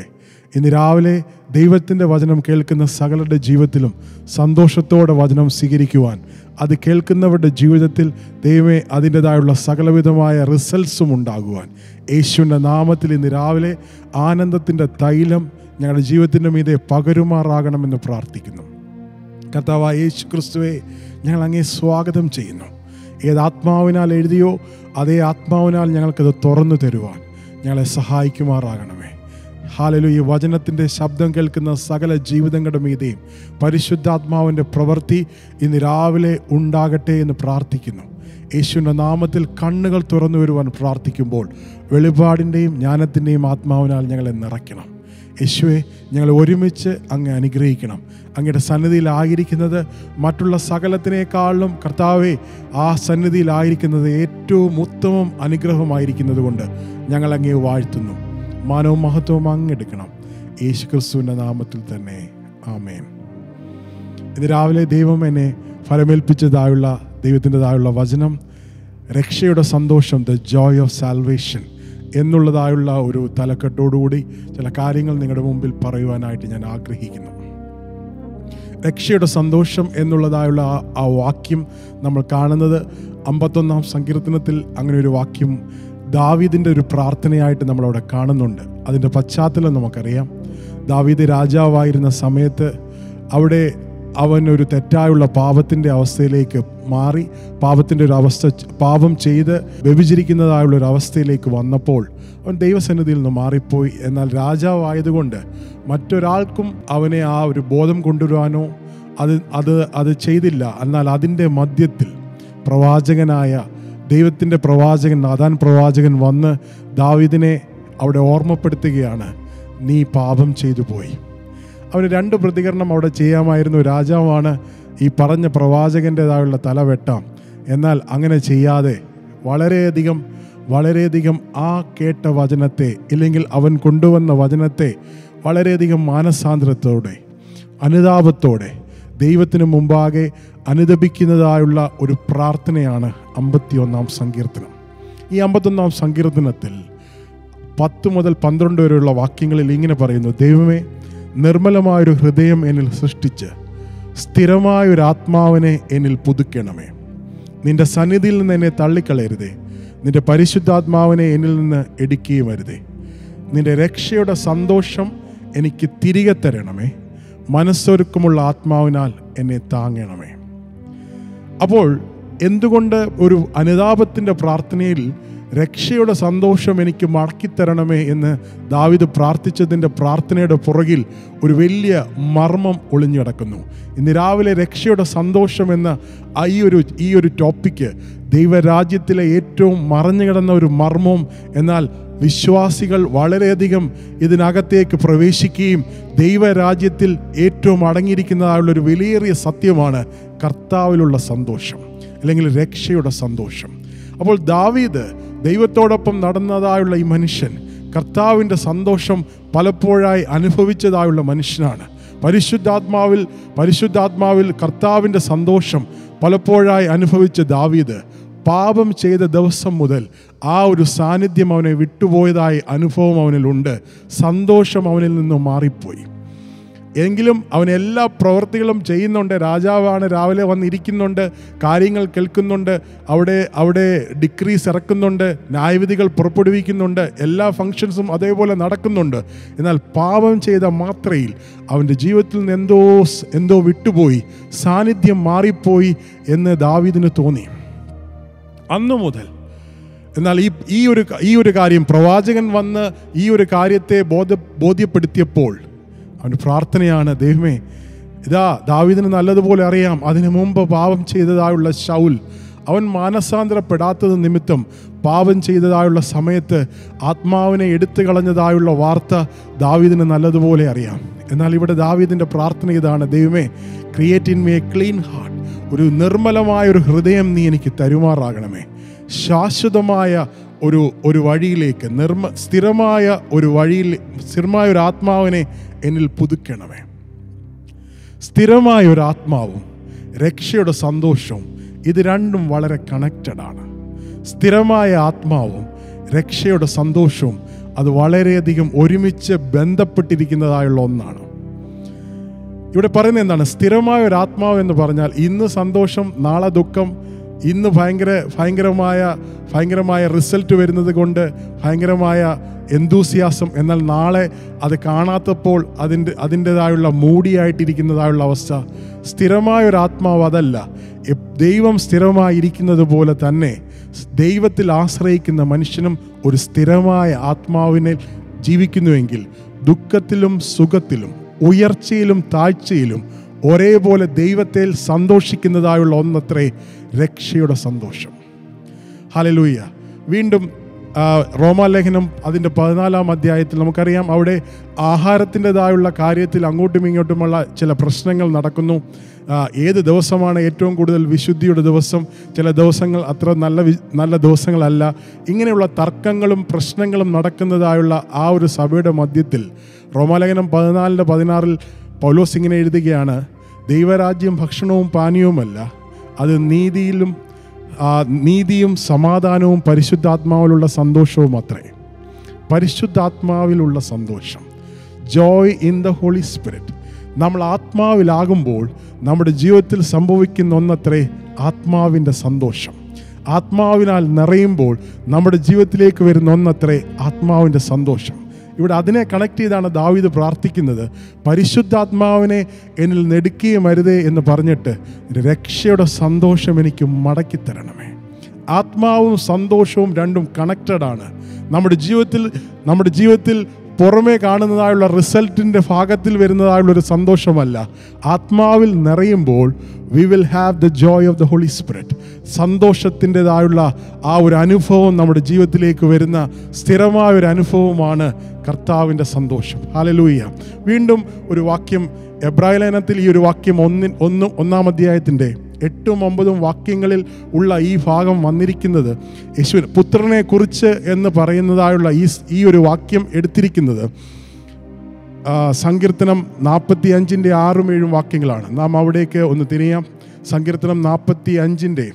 ഇന്ന് രാവിലെ ദൈവത്തിൻ്റെ വചനം കേൾക്കുന്ന സകലരുടെ ജീവിതത്തിലും സന്തോഷത്തോടെ വചനം സ്വീകരിക്കുവാൻ അത് കേൾക്കുന്നവരുടെ ജീവിതത്തിൽ ദൈവമേ അതിൻ്റെതായുള്ള സകലവിധമായ റിസൾട്ട്സും ഉണ്ടാകുവാൻ യേശുവിൻ്റെ നാമത്തിൽ ഇന്ന് രാവിലെ ആനന്ദത്തിൻ്റെ തൈലം ഞങ്ങളുടെ ജീവിതത്തിൻ്റെ മീതെ പകരുമാറാകണമെന്ന് പ്രാർത്ഥിക്കുന്നു കർത്താവ് യേശു ക്രിസ്തുവെ ഞങ്ങൾ അങ്ങേ സ്വാഗതം ചെയ്യുന്നു ഏത് ആത്മാവിനാൽ എഴുതിയോ അതേ ആത്മാവിനാൽ ഞങ്ങൾക്കത് തുറന്നു തരുവാൻ ഞങ്ങളെ സഹായിക്കുമാറാകണമേ ഹാലലു ഈ വചനത്തിൻ്റെ ശബ്ദം കേൾക്കുന്ന സകല ജീവിതങ്ങളുടെ മീതെയും പരിശുദ്ധാത്മാവിൻ്റെ പ്രവൃത്തി ഇന്ന് രാവിലെ ഉണ്ടാകട്ടെ എന്ന് പ്രാർത്ഥിക്കുന്നു യേശുവിൻ്റെ നാമത്തിൽ കണ്ണുകൾ തുറന്നു വരുവാൻ പ്രാർത്ഥിക്കുമ്പോൾ വെളിപാടിൻ്റെയും ജ്ഞാനത്തിൻ്റെയും ആത്മാവിനാൽ ഞങ്ങളെ നിറയ്ക്കണം യേശുവെ ഞങ്ങൾ ഒരുമിച്ച് അങ്ങ് അനുഗ്രഹിക്കണം അങ്ങയുടെ സന്നിധിയിലായിരിക്കുന്നത് മറ്റുള്ള സകലത്തിനേക്കാളും കർത്താവെ ആ സന്നിധിയിലായിരിക്കുന്നത് ഏറ്റവും ഉത്തമം അനുഗ്രഹമായിരിക്കുന്നത് കൊണ്ട് ഞങ്ങൾ അങ്ങേ വാഴ്ത്തുന്നു മാനവും മഹത്വവും അങ്ങെടുക്കണം യേശു ക്രിസ്തുവിൻ്റെ നാമത്തിൽ തന്നെ ആമേൻ ഇന്ന് രാവിലെ ദൈവം എന്നെ ഫലമേൽപ്പിച്ചതായുള്ള ദൈവത്തിൻ്റെതായുള്ള വചനം രക്ഷയുടെ സന്തോഷം ദ ജോയ് ഓഫ് സാൽവേഷൻ എന്നുള്ളതായുള്ള ഒരു തലക്കെട്ടോടുകൂടി ചില കാര്യങ്ങൾ നിങ്ങളുടെ മുമ്പിൽ പറയുവാനായിട്ട് ഞാൻ ആഗ്രഹിക്കുന്നു രക്ഷയുടെ സന്തോഷം എന്നുള്ളതായുള്ള ആ ആ വാക്യം നമ്മൾ കാണുന്നത് അമ്പത്തൊന്നാം സങ്കീർത്തനത്തിൽ അങ്ങനെ ഒരു വാക്യം ദാവീദിൻ്റെ ഒരു പ്രാർത്ഥനയായിട്ട് നമ്മളവിടെ കാണുന്നുണ്ട് അതിൻ്റെ പശ്ചാത്തലം നമുക്കറിയാം ദാവീദ് രാജാവായിരുന്ന സമയത്ത് അവിടെ അവൻ ഒരു തെറ്റായുള്ള പാപത്തിൻ്റെ അവസ്ഥയിലേക്ക് മാറി പാപത്തിൻ്റെ ഒരു അവസ്ഥ പാപം ചെയ്ത് വ്യഭിചരിക്കുന്നതായുള്ള ഒരു അവസ്ഥയിലേക്ക് വന്നപ്പോൾ അവൻ ദൈവസന്നിധിയിൽ നിന്ന് മാറിപ്പോയി എന്നാൽ രാജാവായതുകൊണ്ട് മറ്റൊരാൾക്കും അവനെ ആ ഒരു ബോധം കൊണ്ടുവരാനോ അത് അത് അത് ചെയ്തില്ല എന്നാൽ അതിൻ്റെ മധ്യത്തിൽ പ്രവാചകനായ ദൈവത്തിൻ്റെ പ്രവാചകൻ നാഥാൻ പ്രവാചകൻ വന്ന് ദാവിദിനെ അവിടെ ഓർമ്മപ്പെടുത്തുകയാണ് നീ പാപം ചെയ്തു പോയി അവന് രണ്ട് പ്രതികരണം അവിടെ ചെയ്യാമായിരുന്നു രാജാവാണ് ഈ പറഞ്ഞ പ്രവാചകൻ്റെതായുള്ള തല വെട്ടാം എന്നാൽ അങ്ങനെ ചെയ്യാതെ വളരെയധികം വളരെയധികം ആ കേട്ട വചനത്തെ ഇല്ലെങ്കിൽ അവൻ കൊണ്ടുവന്ന വചനത്തെ വളരെയധികം മാനസാന്തരത്തോടെ അനുതാപത്തോടെ ദൈവത്തിന് മുമ്പാകെ അനുദപിക്കുന്നതായുള്ള ഒരു പ്രാർത്ഥനയാണ് അമ്പത്തിയൊന്നാം സങ്കീർത്തനം ഈ അമ്പത്തൊന്നാം സങ്കീർത്തനത്തിൽ പത്ത് മുതൽ പന്ത്രണ്ട് വരെയുള്ള വാക്യങ്ങളിൽ ഇങ്ങനെ പറയുന്നു ദൈവമേ നിർമ്മലമായൊരു ഹൃദയം എന്നിൽ സൃഷ്ടിച്ച് സ്ഥിരമായൊരു ആത്മാവിനെ എന്നിൽ പുതുക്കണമേ നിന്റെ സന്നിധിയിൽ നിന്ന് എന്നെ തള്ളിക്കളയരുതേ നിന്റെ പരിശുദ്ധാത്മാവിനെ എന്നിൽ നിന്ന് എടുക്കുകയും അരുതേ നിന്റെ രക്ഷയുടെ സന്തോഷം എനിക്ക് തിരികെ തരണമേ മനസ്സൊരുക്കമുള്ള ആത്മാവിനാൽ എന്നെ താങ്ങണമേ അപ്പോൾ എന്തുകൊണ്ട് ഒരു അനുതാപത്തിൻ്റെ പ്രാർത്ഥനയിൽ രക്ഷയുടെ സന്തോഷം എനിക്ക് മടക്കിത്തരണമേ എന്ന് ദാവിദ് പ്രാർത്ഥിച്ചതിൻ്റെ പ്രാർത്ഥനയുടെ പുറകിൽ ഒരു വലിയ മർമ്മം ഒളിഞ്ഞു കിടക്കുന്നു ഇന്ന് രാവിലെ രക്ഷയുടെ സന്തോഷം എന്ന ആ ഈ ഒരു ഈ ഒരു ടോപ്പിക്ക് ദൈവരാജ്യത്തിലെ ഏറ്റവും മറഞ്ഞു കിടന്ന ഒരു മർമ്മവും എന്നാൽ വിശ്വാസികൾ വളരെയധികം ഇതിനകത്തേക്ക് പ്രവേശിക്കുകയും ദൈവരാജ്യത്തിൽ ഏറ്റവും അടങ്ങിയിരിക്കുന്നതായുള്ള ഒരു വിലയേറിയ സത്യമാണ് കർത്താവിലുള്ള സന്തോഷം അല്ലെങ്കിൽ രക്ഷയുടെ സന്തോഷം അപ്പോൾ ദാവീദ് ദൈവത്തോടൊപ്പം നടന്നതായുള്ള ഈ മനുഷ്യൻ കർത്താവിൻ്റെ സന്തോഷം പലപ്പോഴായി അനുഭവിച്ചതായുള്ള മനുഷ്യനാണ് പരിശുദ്ധാത്മാവിൽ പരിശുദ്ധാത്മാവിൽ കർത്താവിൻ്റെ സന്തോഷം പലപ്പോഴായി അനുഭവിച്ച ദാവീദ് പാപം ചെയ്ത ദിവസം മുതൽ ആ ഒരു സാന്നിധ്യം അവനെ വിട്ടുപോയതായി അനുഭവം അവനിലുണ്ട് സന്തോഷം അവനിൽ നിന്ന് മാറിപ്പോയി എങ്കിലും അവൻ എല്ലാ പ്രവൃത്തികളും ചെയ്യുന്നുണ്ട് രാജാവാണ് രാവിലെ വന്നിരിക്കുന്നുണ്ട് കാര്യങ്ങൾ കേൾക്കുന്നുണ്ട് അവിടെ അവിടെ ഡിക്രീസ് ഇറക്കുന്നുണ്ട് ന്യായവിധികൾ പുറപ്പെടുവിക്കുന്നുണ്ട് എല്ലാ ഫങ്ഷൻസും അതേപോലെ നടക്കുന്നുണ്ട് എന്നാൽ പാപം ചെയ്ത മാത്രയിൽ അവൻ്റെ ജീവിതത്തിൽ നിന്ന് എന്തോ എന്തോ വിട്ടുപോയി സാന്നിധ്യം മാറിപ്പോയി എന്ന് ദാവീദിന് തോന്നി അന്നു മുതൽ എന്നാൽ ഈ ഈ ഒരു ഈ ഒരു കാര്യം പ്രവാചകൻ വന്ന് ഈ ഒരു കാര്യത്തെ ബോധ ബോധ്യപ്പെടുത്തിയപ്പോൾ അവൻ്റെ പ്രാർത്ഥനയാണ് ദൈവമേ ഇതാ ദാവീദിന് നല്ലതുപോലെ അറിയാം അതിനു മുമ്പ് പാപം ചെയ്തതായുള്ള ശൗൽ അവൻ മാനസാന്തരപ്പെടാത്തത് നിമിത്തം പാപം ചെയ്തതായുള്ള സമയത്ത് ആത്മാവിനെ എടുത്തു കളഞ്ഞതായുള്ള വാർത്ത ദാവീദിന് നല്ലതുപോലെ അറിയാം എന്നാൽ ഇവിടെ ദാവീദിൻ്റെ പ്രാർത്ഥന ഇതാണ് ദൈവമേ create in me clean heart ഒരു നിർമ്മലമായ ഒരു ഹൃദയം നീ എനിക്ക് തരുമാറാകണമേ ശാശ്വതമായ ഒരു ഒരു വഴിയിലേക്ക് നിർമ്മ സ്ഥിരമായ ഒരു വഴിയിൽ സ്ഥിരമായ ഒരു ആത്മാവിനെ എന്നിൽ പുതുക്കണമേ സ്ഥിരമായ ഒരു ആത്മാവും രക്ഷയുടെ സന്തോഷവും ഇത് രണ്ടും വളരെ കണക്റ്റഡ് ആണ് സ്ഥിരമായ ആത്മാവും രക്ഷയുടെ സന്തോഷവും അത് വളരെയധികം ഒരുമിച്ച് ബന്ധപ്പെട്ടിരിക്കുന്നതായുള്ള ഒന്നാണ് ഇവിടെ പറയുന്നത് എന്താണ് സ്ഥിരമായ ഒരു ആത്മാവ് എന്ന് പറഞ്ഞാൽ ഇന്ന് സന്തോഷം നാളെ ദുഃഖം ഇന്ന് ഭയങ്കര ഭയങ്കരമായ ഭയങ്കരമായ റിസൾട്ട് വരുന്നത് കൊണ്ട് ഭയങ്കരമായ എന്തൂസിയാസം എന്നാൽ നാളെ അത് കാണാത്തപ്പോൾ അതിൻ്റെ അതിൻ്റെതായുള്ള മൂടിയായിട്ടിരിക്കുന്നതായുള്ള അവസ്ഥ സ്ഥിരമായ ഒരു ആത്മാവ് അതല്ല എപ്- ദൈവം സ്ഥിരമായിരിക്കുന്നത് പോലെ തന്നെ ദൈവത്തിൽ ആശ്രയിക്കുന്ന മനുഷ്യനും ഒരു സ്ഥിരമായ ആത്മാവിനെ ജീവിക്കുന്നുവെങ്കിൽ ദുഃഖത്തിലും സുഖത്തിലും ഉയർച്ചയിലും താഴ്ചയിലും ഒരേപോലെ ദൈവത്തിൽ സന്തോഷിക്കുന്നതായുള്ള ഒന്നത്രേ രക്ഷയുടെ സന്തോഷം ഹലലൂയ വീണ്ടും ആ, റോമാലേഖനം അതിൻ്റെ പതിനാലാം അധ്യായത്തിൽ നമുക്കറിയാം അവിടെ ആഹാരത്തിൻ്റെതായുള്ള കാര്യത്തിൽ അങ്ങോട്ടും ഇങ്ങോട്ടുമുള്ള ചില പ്രശ്നങ്ങൾ നടക്കുന്നു ആ, ഏത് ദിവസമാണ് ഏറ്റവും കൂടുതൽ വിശുദ്ധിയുടെ ദിവസം ചില ദിവസങ്ങൾ അത്ര നല്ല വി- നല്ല ദിവസങ്ങളല്ല ഇങ്ങനെയുള്ള തർക്കങ്ങളും പ്രശ്നങ്ങളും നടക്കുന്നതായുള്ള ആ ഒരു സഭയുടെ മധ്യത്തിൽ റോമാലേഖനം പതിനാലിൻ്റെ പതിനാറിൽ പൗലോസ് ഇങ്ങനെ എഴുതുകയാണ് ദൈവരാജ്യം ഭക്ഷണവും പാനീയവുമല്ല അത് നീതിയിലും ആ, നീതിയും സമാധാനവും പരിശുദ്ധാത്മാവിലുള്ള സന്തോഷവും അത്രേ പരിശുദ്ധാത്മാവിലുള്ള സന്തോഷം joy in the Holy Spirit നമ്മൾ ആത്മാവിലാകുമ്പോൾ നമ്മുടെ ജീവിതത്തിൽ സംഭവിക്കുന്ന ഒന്നത്രേ ആത്മാവിൻ്റെ സന്തോഷം ആത്മാവിനാൽ നിറയുമ്പോൾ നമ്മുടെ ജീവിതത്തിലേക്ക് വരുന്ന ഒന്നത്രേ ആത്മാവിൻ്റെ സന്തോഷം ഇവിടെ അതിനെ കണക്ട് ചെയ്താണ് ദാവീദ് പ്രാർത്ഥിക്കുന്നത് പരിശുദ്ധാത്മാവിനെ എന്നിൽ നെടുക്കുകയും അരുതേ എന്ന് പറഞ്ഞിട്ട് രക്ഷയുടെ സന്തോഷം എനിക്ക് മടക്കി തരണമേ ആത്മാവും സന്തോഷവും രണ്ടും കണക്റ്റഡ് ആണ് നമ്മുടെ ജീവിതത്തിൽ നമ്മുടെ ജീവിതത്തിൽ പുറമേ കാണുന്നതായുള്ള റിസൾട്ടിൻ്റെ ഭാഗത്തിൽ വരുന്നതായുള്ള ഒരു സന്തോഷമല്ല ആത്മാവിൽ നിറയുമ്പോൾ we will have the joy of the Holy Spirit സന്തോഷത്തിൻ്റെതായുള്ള ആ ഒരു അനുഭവം നമ്മുടെ ജീവിതത്തിലേക്ക് വരുന്ന സ്ഥിരമായ ഒരു അനുഭവമാണ് കർത്താവിൻ്റെ സന്തോഷം ഹാലലൂയ വീണ്ടും ഒരു വാക്യം എബ്രായ ലേഖനത്തിൽ ഈ ഒരു വാക്യം ഒന്നിൻ ഒന്ന് ഒന്നാം അധ്യായത്തിൻ്റെ എട്ടും ഒമ്പതും വാക്യങ്ങളിൽ ഉള്ള ഈ ഭാഗം വന്നിരിക്കുന്നത് യേശു പുത്രനെ കുറിച്ച് എന്ന് പറയുന്നതായുള്ള ഈ ഈ ഒരു വാക്യം എടുത്തിരിക്കുന്നത് ആ, സങ്കീർത്തനം നാൽപ്പത്തി അഞ്ചിൻ്റെ ആറും ഏഴും വാക്യങ്ങളാണ് നാം അവിടേക്ക് ഒന്ന് തിരിയാം സങ്കീർത്തനം നാൽപ്പത്തി അഞ്ചിൻ്റെ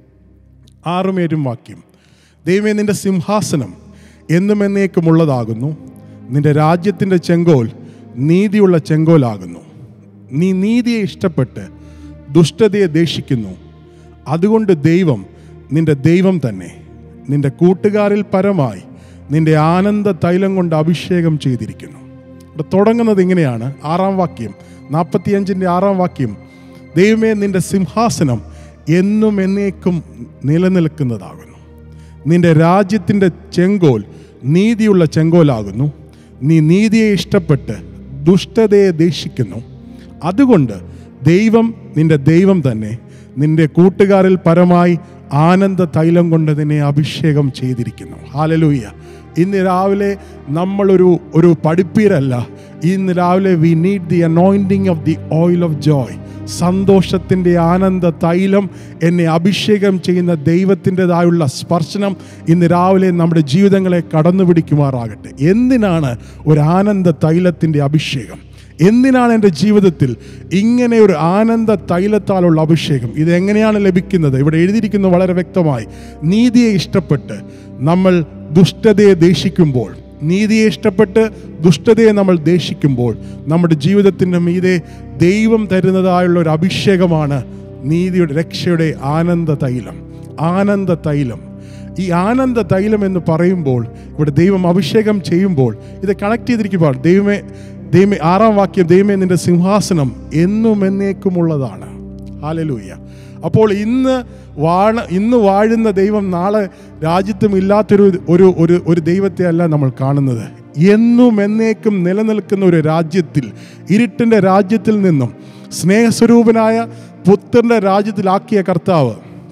ആറും ഏഴും വാക്യം ദൈവമേ നിന്റെ സിംഹാസനം എന്നും എന്നേക്കുമുള്ളതാകുന്നു നിന്റെ രാജ്യത്തിൻ്റെ ചെങ്കോൽ നീതിയുള്ള ചെങ്കോലാകുന്നു നീ നീതിയെ ഇഷ്ടപ്പെട്ട് ദുഷ്ടതയെ ദേഷിക്കുന്നു അതുകൊണ്ട് ദൈവം നിന്റെ ദൈവം തന്നെ നിന്റെ കൂട്ടുകാരിൽ പരമായി നിന്റെ ആനന്ദ തൈലം കൊണ്ട് അഭിഷേകം ചെയ്തിരിക്കുന്നു ഇവിടെ തുടങ്ങുന്നത് ഇങ്ങനെയാണ് ആറാം വാക്യം നാൽപ്പത്തിയഞ്ചിൻ്റെ ആറാം വാക്യം ദൈവമേ നിന്റെ സിംഹാസനം എന്നും എന്നേക്കും നിലനിൽക്കുന്നതാകുന്നു നിന്റെ രാജ്യത്തിൻ്റെ ചെങ്കോൽ നീതിയുള്ള ചെങ്കോലാകുന്നു നീ നീതിയെ ഇഷ്ടപ്പെട്ട് ദുഷ്ടതയെ ദേഷിക്കുന്നു അതുകൊണ്ട് ദൈവം നിന്റെ ദൈവം തന്നെ നിന്റെ കൂട്ടുകാരിൽ പരമായി ആനന്ദ തൈലം കൊണ്ട് നിന്നെ അഭിഷേകം ചെയ്തിരിക്കുന്നു ഹാലലൂയ്യ ഇന്ന് രാവിലെ നമ്മളൊരു ഒരു പഠിപ്പീരല്ല ഇന്ന് രാവിലെ we need the anointing of the oil of joy സന്തോഷത്തിൻ്റെ ആനന്ദ തൈലം എന്നെ അഭിഷേകം ചെയ്യുന്ന ദൈവത്തിൻ്റെതായുള്ള സ്പർശനം ഇന്ന് രാവിലെ നമ്മുടെ ജീവിതങ്ങളെ കടന്നു പിടിക്കുമാറാകട്ടെ എന്തിനാണ് ഒരു ആനന്ദ തൈലത്തിൻ്റെ അഭിഷേകം എന്തിനാണ് എൻ്റെ ജീവിതത്തിൽ ഇങ്ങനെ ഒരു ആനന്ദ തൈലത്താലുള്ള അഭിഷേകം ഇത് എങ്ങനെയാണ് ലഭിക്കുന്നത് ഇവിടെ എഴുതിയിരിക്കുന്നത് വളരെ വ്യക്തമായി നീതിയെ ഇഷ്ടപ്പെട്ട് നമ്മൾ ദുഷ്ടതയെ ദേഷിക്കുമ്പോൾ നീതിയെ ഇഷ്ടപ്പെട്ട് ദുഷ്ടതയെ നമ്മൾ ദേഷിക്കുമ്പോൾ നമ്മുടെ ജീവിതത്തിൻ്റെ മീതെ ദൈവം തരുന്നതായുള്ള ഒരു അഭിഷേകമാണ് നീതിയുടെ രക്ഷയുടെ ആനന്ദ തൈലം ആനന്ദ തൈലം ഈ ആനന്ദ തൈലം എന്ന് പറയുമ്പോൾ ഇവിടെ ദൈവം അഭിഷേകം ചെയ്യുമ്പോൾ ഇത് കണക്ട് ചെയ്തിരിക്കുമ്പോൾ ദൈവമേ ദൈവമേ ആറാം വാക്യം ദൈവമേ നിന്റെ സിംഹാസനം എന്നും എന്നേക്കുമുള്ളതാണ് ഹാലലൂയ അപ്പോൾ ഇന്ന് വാഴ ഇന്ന് വാഴുന്ന ദൈവം നാളെ രാജ്യത്തും ഇല്ലാത്തൊരു ഒരു ഒരു ഒരു ദൈവത്തെ അല്ല നമ്മൾ കാണുന്നത് എന്നും എന്നേക്കും നിലനിൽക്കുന്ന ഒരു രാജ്യത്തിൽ ഇരുട്ടിൻ്റെ രാജ്യത്തിൽ നിന്നും സ്നേഹസ്വരൂപനായ പുത്രൻ്റെ രാജ്യത്തിലാക്കിയ കർത്താവ്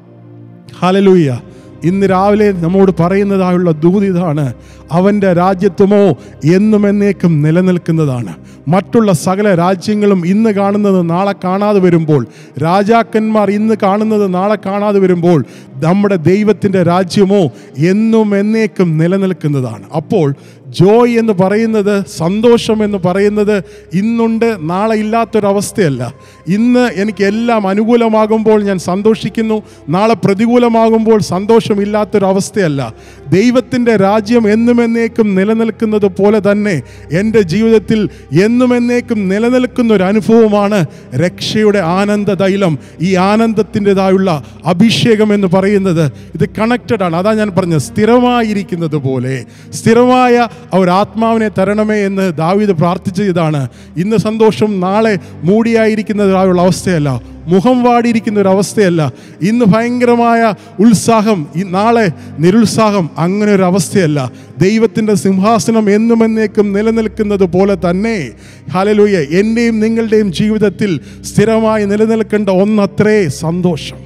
ഹലലൂയ ഇന്ന് രാവിലെ നമ്മോട് പറയുന്നതായുള്ള ദൂതിതാണ് അവൻ്റെ രാജ്യത്വമോ എന്നും എന്നേക്കും നിലനിൽക്കുന്നതാണ് മറ്റുള്ള സകല രാജ്യങ്ങളും ഇന്ന് കാണുന്നത് നാളെ കാണാതെ വരുമ്പോൾ രാജാക്കന്മാർ ഇന്ന് കാണുന്നത് നാളെ കാണാതെ വരുമ്പോൾ നമ്മുടെ ദൈവത്തിൻ്റെ രാജ്യമോ എന്നും എന്നേക്കും നിലനിൽക്കുന്നതാണ് അപ്പോൾ ജോയ് എന്ന് പറയുന്നത് സന്തോഷം എന്ന് പറയുന്നത് ഇന്നുണ്ട് നാളെ ഇല്ലാത്തൊരവസ്ഥയല്ല ഇന്ന് എനിക്ക് എല്ലാം അനുകൂലമാകുമ്പോൾ ഞാൻ സന്തോഷിക്കുന്നു നാളെ പ്രതികൂലമാകുമ്പോൾ സന്തോഷമില്ലാത്തൊരവസ്ഥയല്ല ദൈവത്തിൻ്റെ രാജ്യം എന്നും എന്നേക്കും നിലനിൽക്കുന്നത് പോലെ തന്നെ എൻ്റെ ജീവിതത്തിൽ എന്നും എന്നേക്കും നിലനിൽക്കുന്ന ഒരു അനുഭവമാണ് രക്ഷയുടെ ആനന്ദ തൈലം ഈ ആനന്ദത്തിൻ്റെതായുള്ള അഭിഷേകം എന്ന് പറയുന്നത് ഇത് കണക്റ്റഡ് ആണ് അതാ ഞാൻ പറഞ്ഞത് സ്ഥിരമായിരിക്കുന്നത് പോലെ സ്ഥിരമായ ആ ഒരു ആത്മാവിനെ തരണമേ എന്ന് ദാവീദ് പ്രാർത്ഥിച്ചതാണ് ഇന്ന് സന്തോഷം നാളെ മൂടിയായിരിക്കുന്നതായുള്ള അവസ്ഥയല്ല മുഖം വാടിയിരിക്കുന്ന ഒരു അവസ്ഥയല്ല ഇന്ന് ഭയങ്കരമായ ഉത്സാഹം ഈ നാളെ നിരുത്സാഹം അങ്ങനെ ഒരു അവസ്ഥയല്ല ദൈവത്തിൻ്റെ സിംഹാസനം എന്നും എന്നേക്കും നിലനിൽക്കുന്നത് പോലെ തന്നെ ഹലലൂയ എൻ്റെയും നിങ്ങളുടെയും ജീവിതത്തിൽ സ്ഥിരമായി നിലനിൽക്കേണ്ട ഒന്നത്രേ സന്തോഷം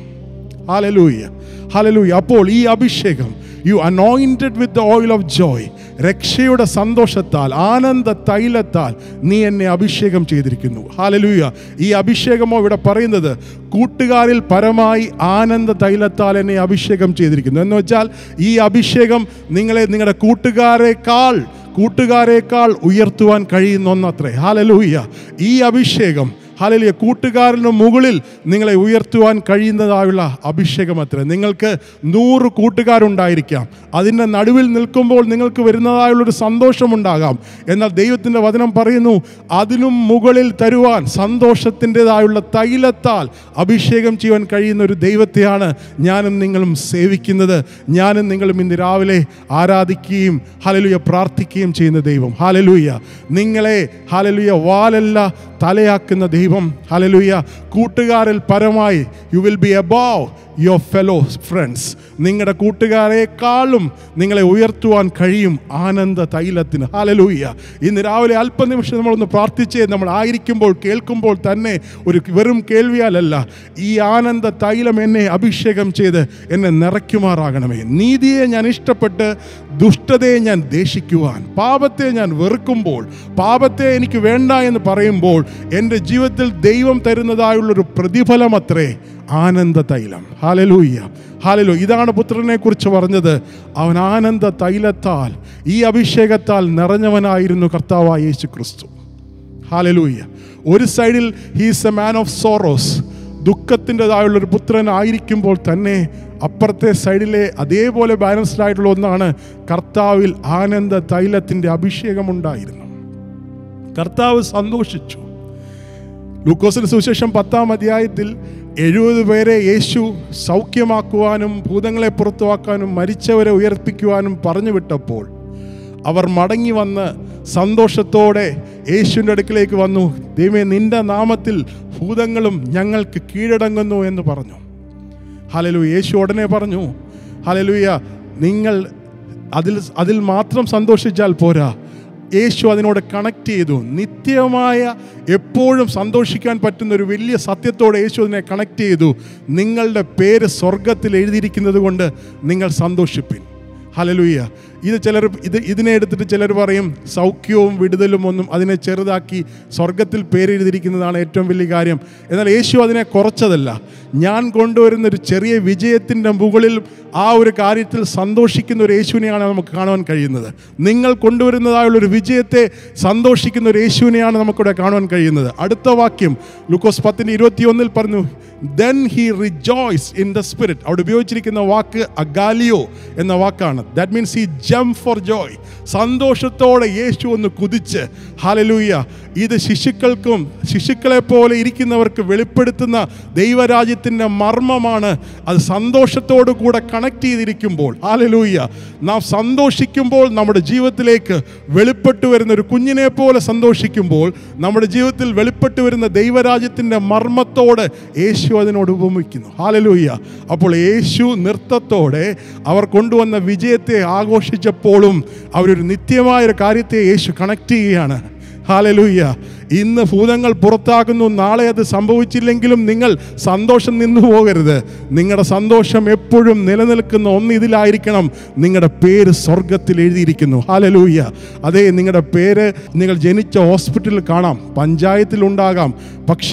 ഹാലലൂയ ഹാലലൂയ അപ്പോൾ ഈ അഭിഷേകം you anointed with the oil of joy രക്ഷയുടെ സന്തോഷത്താൽ ആനന്ദ തൈലത്താൽ നീ എന്നെ അഭിഷേകം ചെയ്തിരിക്കുന്നു ഹാലലൂയ ഈ അഭിഷേകമോ ഇവിടെ പറയുന്നത് കൂട്ടുകാരിൽ പരമായി ആനന്ദ തൈലത്താൽ എന്നെ അഭിഷേകം ചെയ്തിരിക്കുന്നു എന്ന് വെച്ചാൽ ഈ അഭിഷേകം നിങ്ങളെ നിങ്ങളുടെ കൂട്ടുകാരെക്കാൾ കൂട്ടുകാരെക്കാൾ ഉയർത്തുവാൻ കഴിയുന്ന ഒന്നത്രേ ഹാലലൂയ ഈ അഭിഷേകം ഹാലലിയ കൂട്ടുകാരന് മുകളിൽ നിങ്ങളെ ഉയർത്തുവാൻ കഴിയുന്നതായുള്ള അഭിഷേകം അത്ര നിങ്ങൾക്ക് നൂറ് കൂട്ടുകാരുണ്ടായിരിക്കാം അതിൻ്റെ നടുവിൽ നിൽക്കുമ്പോൾ നിങ്ങൾക്ക് വരുന്നതായുള്ളൊരു സന്തോഷമുണ്ടാകാം എന്നാൽ ദൈവത്തിൻ്റെ വചനം പറയുന്നു അതിനും മുകളിൽ തരുവാൻ സന്തോഷത്തിൻ്റെതായുള്ള തൈലത്താൽ അഭിഷേകം ചെയ്യുവാൻ കഴിയുന്ന ഒരു ദൈവത്തെയാണ് ഞാനും നിങ്ങളും സേവിക്കുന്നത് ഞാനും നിങ്ങളും ഇന്ന് രാവിലെ ആരാധിക്കുകയും ഹലലുയ പ്രാർത്ഥിക്കുകയും ചെയ്യുന്ന ദൈവം ഹാലലൂയ നിങ്ങളെ ഹാലലുയ വാലല്ല തലയാക്കുന്ന ദൈവം ഹലലുയ കൂട്ടുകാരിൽ പരമായി you will be above your fellow friends നിങ്ങളുടെ കൂട്ടുകാരെക്കാളും നിങ്ങളെ ഉയർത്തുവാൻ കഴിയും ആനന്ദ തൈലത്തിന് ഹാലലൂയ ഇന്ന് രാവിലെ അല്പനിമിഷം നമ്മളൊന്ന് പ്രാർത്ഥിച്ചേ നമ്മൾ ആയിരിക്കുമ്പോൾ കേൾക്കുമ്പോൾ തന്നെ ഒരു വെറും കേൾവിയാലല്ല ഈ ആനന്ദ തൈലം എന്നെ അഭിഷേകം ചെയ്ത് എന്നെ നിറയ്ക്കുമാറാകണമേ നീതിയെ ഞാൻ ഇഷ്ടപ്പെട്ട് ദുഷ്ടതയെ ഞാൻ ദേഷിക്കുവാൻ പാപത്തെ ഞാൻ വെറുക്കുമ്പോൾ പാപത്തെ എനിക്ക് വേണ്ട എന്ന് പറയുമ്പോൾ എൻ്റെ ജീവിതത്തിൽ ദൈവം തരുന്നതായുള്ളൊരു പ്രതിഫലം അത്രേ ആനന്ദ തൈലം ഹാലലൂയ്യ ഹാലലു ഇതാണ് പുത്രനെ കുറിച്ച് പറഞ്ഞത് അവൻ ആനന്ദ തൈലത്താൽ ഈ അഭിഷേകത്താൽ നിറഞ്ഞവനായിരുന്നു കർത്താവായ യേശു ക്രിസ്തു ഹാലലൂയ്യ ഒരു സൈഡിൽ he's a man of sorrows ദുഃഖത്തിൻ്റെതായുള്ളൊരു പുത്രനായിരിക്കുമ്പോൾ തന്നെ അപ്പുറത്തെ സൈഡിലെ അതേപോലെ ബാലൻസ്ഡ് ആയിട്ടുള്ള ഒന്നാണ് കർത്താവിൽ ആനന്ദ തൈലത്തിൻ്റെ അഭിഷേകമുണ്ടായിരുന്നു കർത്താവ് സന്തോഷിച്ചു ലൂക്കോസിന് സുവിശേഷം പത്താം അധ്യായത്തിൽ എഴുപത് പേരെ യേശു സൗഖ്യമാക്കുവാനും ഭൂതങ്ങളെ പുറത്തുവാക്കാനും മരിച്ചവരെ ഉയർപ്പിക്കുവാനും പറഞ്ഞു വിട്ടപ്പോൾ അവർ മടങ്ങി വന്ന് സന്തോഷത്തോടെ യേശുവിൻ്റെ അടുക്കിലേക്ക് വന്നു ദൈവമേ നിന്റെ നാമത്തിൽ ഭൂതങ്ങളും ഞങ്ങൾക്ക് കീഴടങ്ങുന്നു എന്ന് പറഞ്ഞു ഹലലു യേശു ഉടനെ പറഞ്ഞു ഹലലുയ നിങ്ങൾ അതിൽ അതിൽ മാത്രം സന്തോഷിച്ചാൽ പോരാ യേശു അതിനോട് കണക്ട് ചെയ്തു നിത്യമായ എപ്പോഴും സന്തോഷിക്കാൻ പറ്റുന്ന ഒരു വലിയ സത്യത്തോടെ യേശു അതിനെ കണക്ട് ചെയ്തു നിങ്ങളുടെ പേര് സ്വർഗത്തിൽ എഴുതിയിരിക്കുന്നത് കൊണ്ട് നിങ്ങൾ സന്തോഷിപ്പിൻ ഹലലുയ്യ ഇത് ചിലർ ഇത് ഇതിനെ എടുത്തിട്ട് ചിലർ പറയും സൗഖ്യവും വിടുതലും ഒന്നും അതിനെ ചെറുതാക്കി സ്വർഗത്തിൽ പേരെഴുതിയിരിക്കുന്നതാണ് ഏറ്റവും വലിയ കാര്യം എന്നാൽ യേശു അതിനെ കുറച്ചതല്ല ഞാൻ കൊണ്ടുവരുന്ന ഒരു ചെറിയ വിജയത്തിൻ്റെ മുകളിൽ ആ ഒരു കാര്യത്തിൽ സന്തോഷിക്കുന്ന ഒരു യേശുവിനെയാണ് നമുക്ക് കാണുവാൻ കഴിയുന്നത് നിങ്ങൾ കൊണ്ടുവരുന്നതായുള്ള ഒരു വിജയത്തെ സന്തോഷിക്കുന്ന ഒരു യേശുവിനെയാണ് നമുക്കിവിടെ കാണുവാൻ കഴിയുന്നത് അടുത്ത വാക്യം ലുക്കോസ് പത്തിൻ്റെ ഇരുപത്തിയൊന്നിൽ പറഞ്ഞു then he rejoice in the spirit അവിടെ ഉപയോഗിച്ചിരിക്കുന്ന വാക്ക് അഗാലിയോ എന്ന വാക്കാണ് that means he jump for joy സന്തോഷത്തോടെ യേശു ഒന്ന് കുതിച്ച് ഹാലലൂയ ഇത് ശിശുക്കൾക്കും ശിശുക്കളെ പോലെ ഇരിക്കുന്നവർക്ക് വെളിപ്പെടുത്തുന്ന ദൈവരാജ്യത്തിൻ്റെ മർമ്മമാണ് അത് സന്തോഷത്തോടു കൂടെ കണക്ട് ചെയ്തിരിക്കുമ്പോൾ ഹാലലൂയ നാം സന്തോഷിക്കുമ്പോൾ നമ്മുടെ ജീവിതത്തിലേക്ക് വെളിപ്പെട്ടു വരുന്ന ഒരു കുഞ്ഞിനെ പോലെ സന്തോഷിക്കുമ്പോൾ നമ്മുടെ ജീവിതത്തിൽ വെളിപ്പെട്ടു വരുന്ന ദൈവരാജ്യത്തിൻ്റെ മർമ്മത്തോട് യേശു അതിനോട് ഉപമിക്കുന്നു ഹാലലൂയ്യ അപ്പോൾ യേശു നൃത്തത്തോടെ അവർ കൊണ്ടുവന്ന വിജയത്തെ ആഘോഷിച്ചപ്പോഴും അവരൊരു നിത്യമായ ഒരു കാര്യത്തെ യേശു കണക്ട് ചെയ്യുകയാണ് ഹാലലൂയ്യ ഇന്ന് ഭൂതങ്ങൾ പുറത്താകുന്നു നാളെ അത് സംഭവിച്ചില്ലെങ്കിലും നിങ്ങൾ സന്തോഷം നിന്നു പോകരുത് നിങ്ങളുടെ സന്തോഷം എപ്പോഴും നിലനിൽക്കുന്ന ഒന്ന് ഇതിലായിരിക്കണം നിങ്ങളുടെ പേര് സ്വർഗത്തിൽ എഴുതിയിരിക്കുന്നു ഹാലലൂയ്യ അതെ നിങ്ങളുടെ പേര് നിങ്ങൾ ജനിച്ച ഹോസ്പിറ്റലിൽ കാണാം പഞ്ചായത്തിലുണ്ടാകാം പക്ഷേ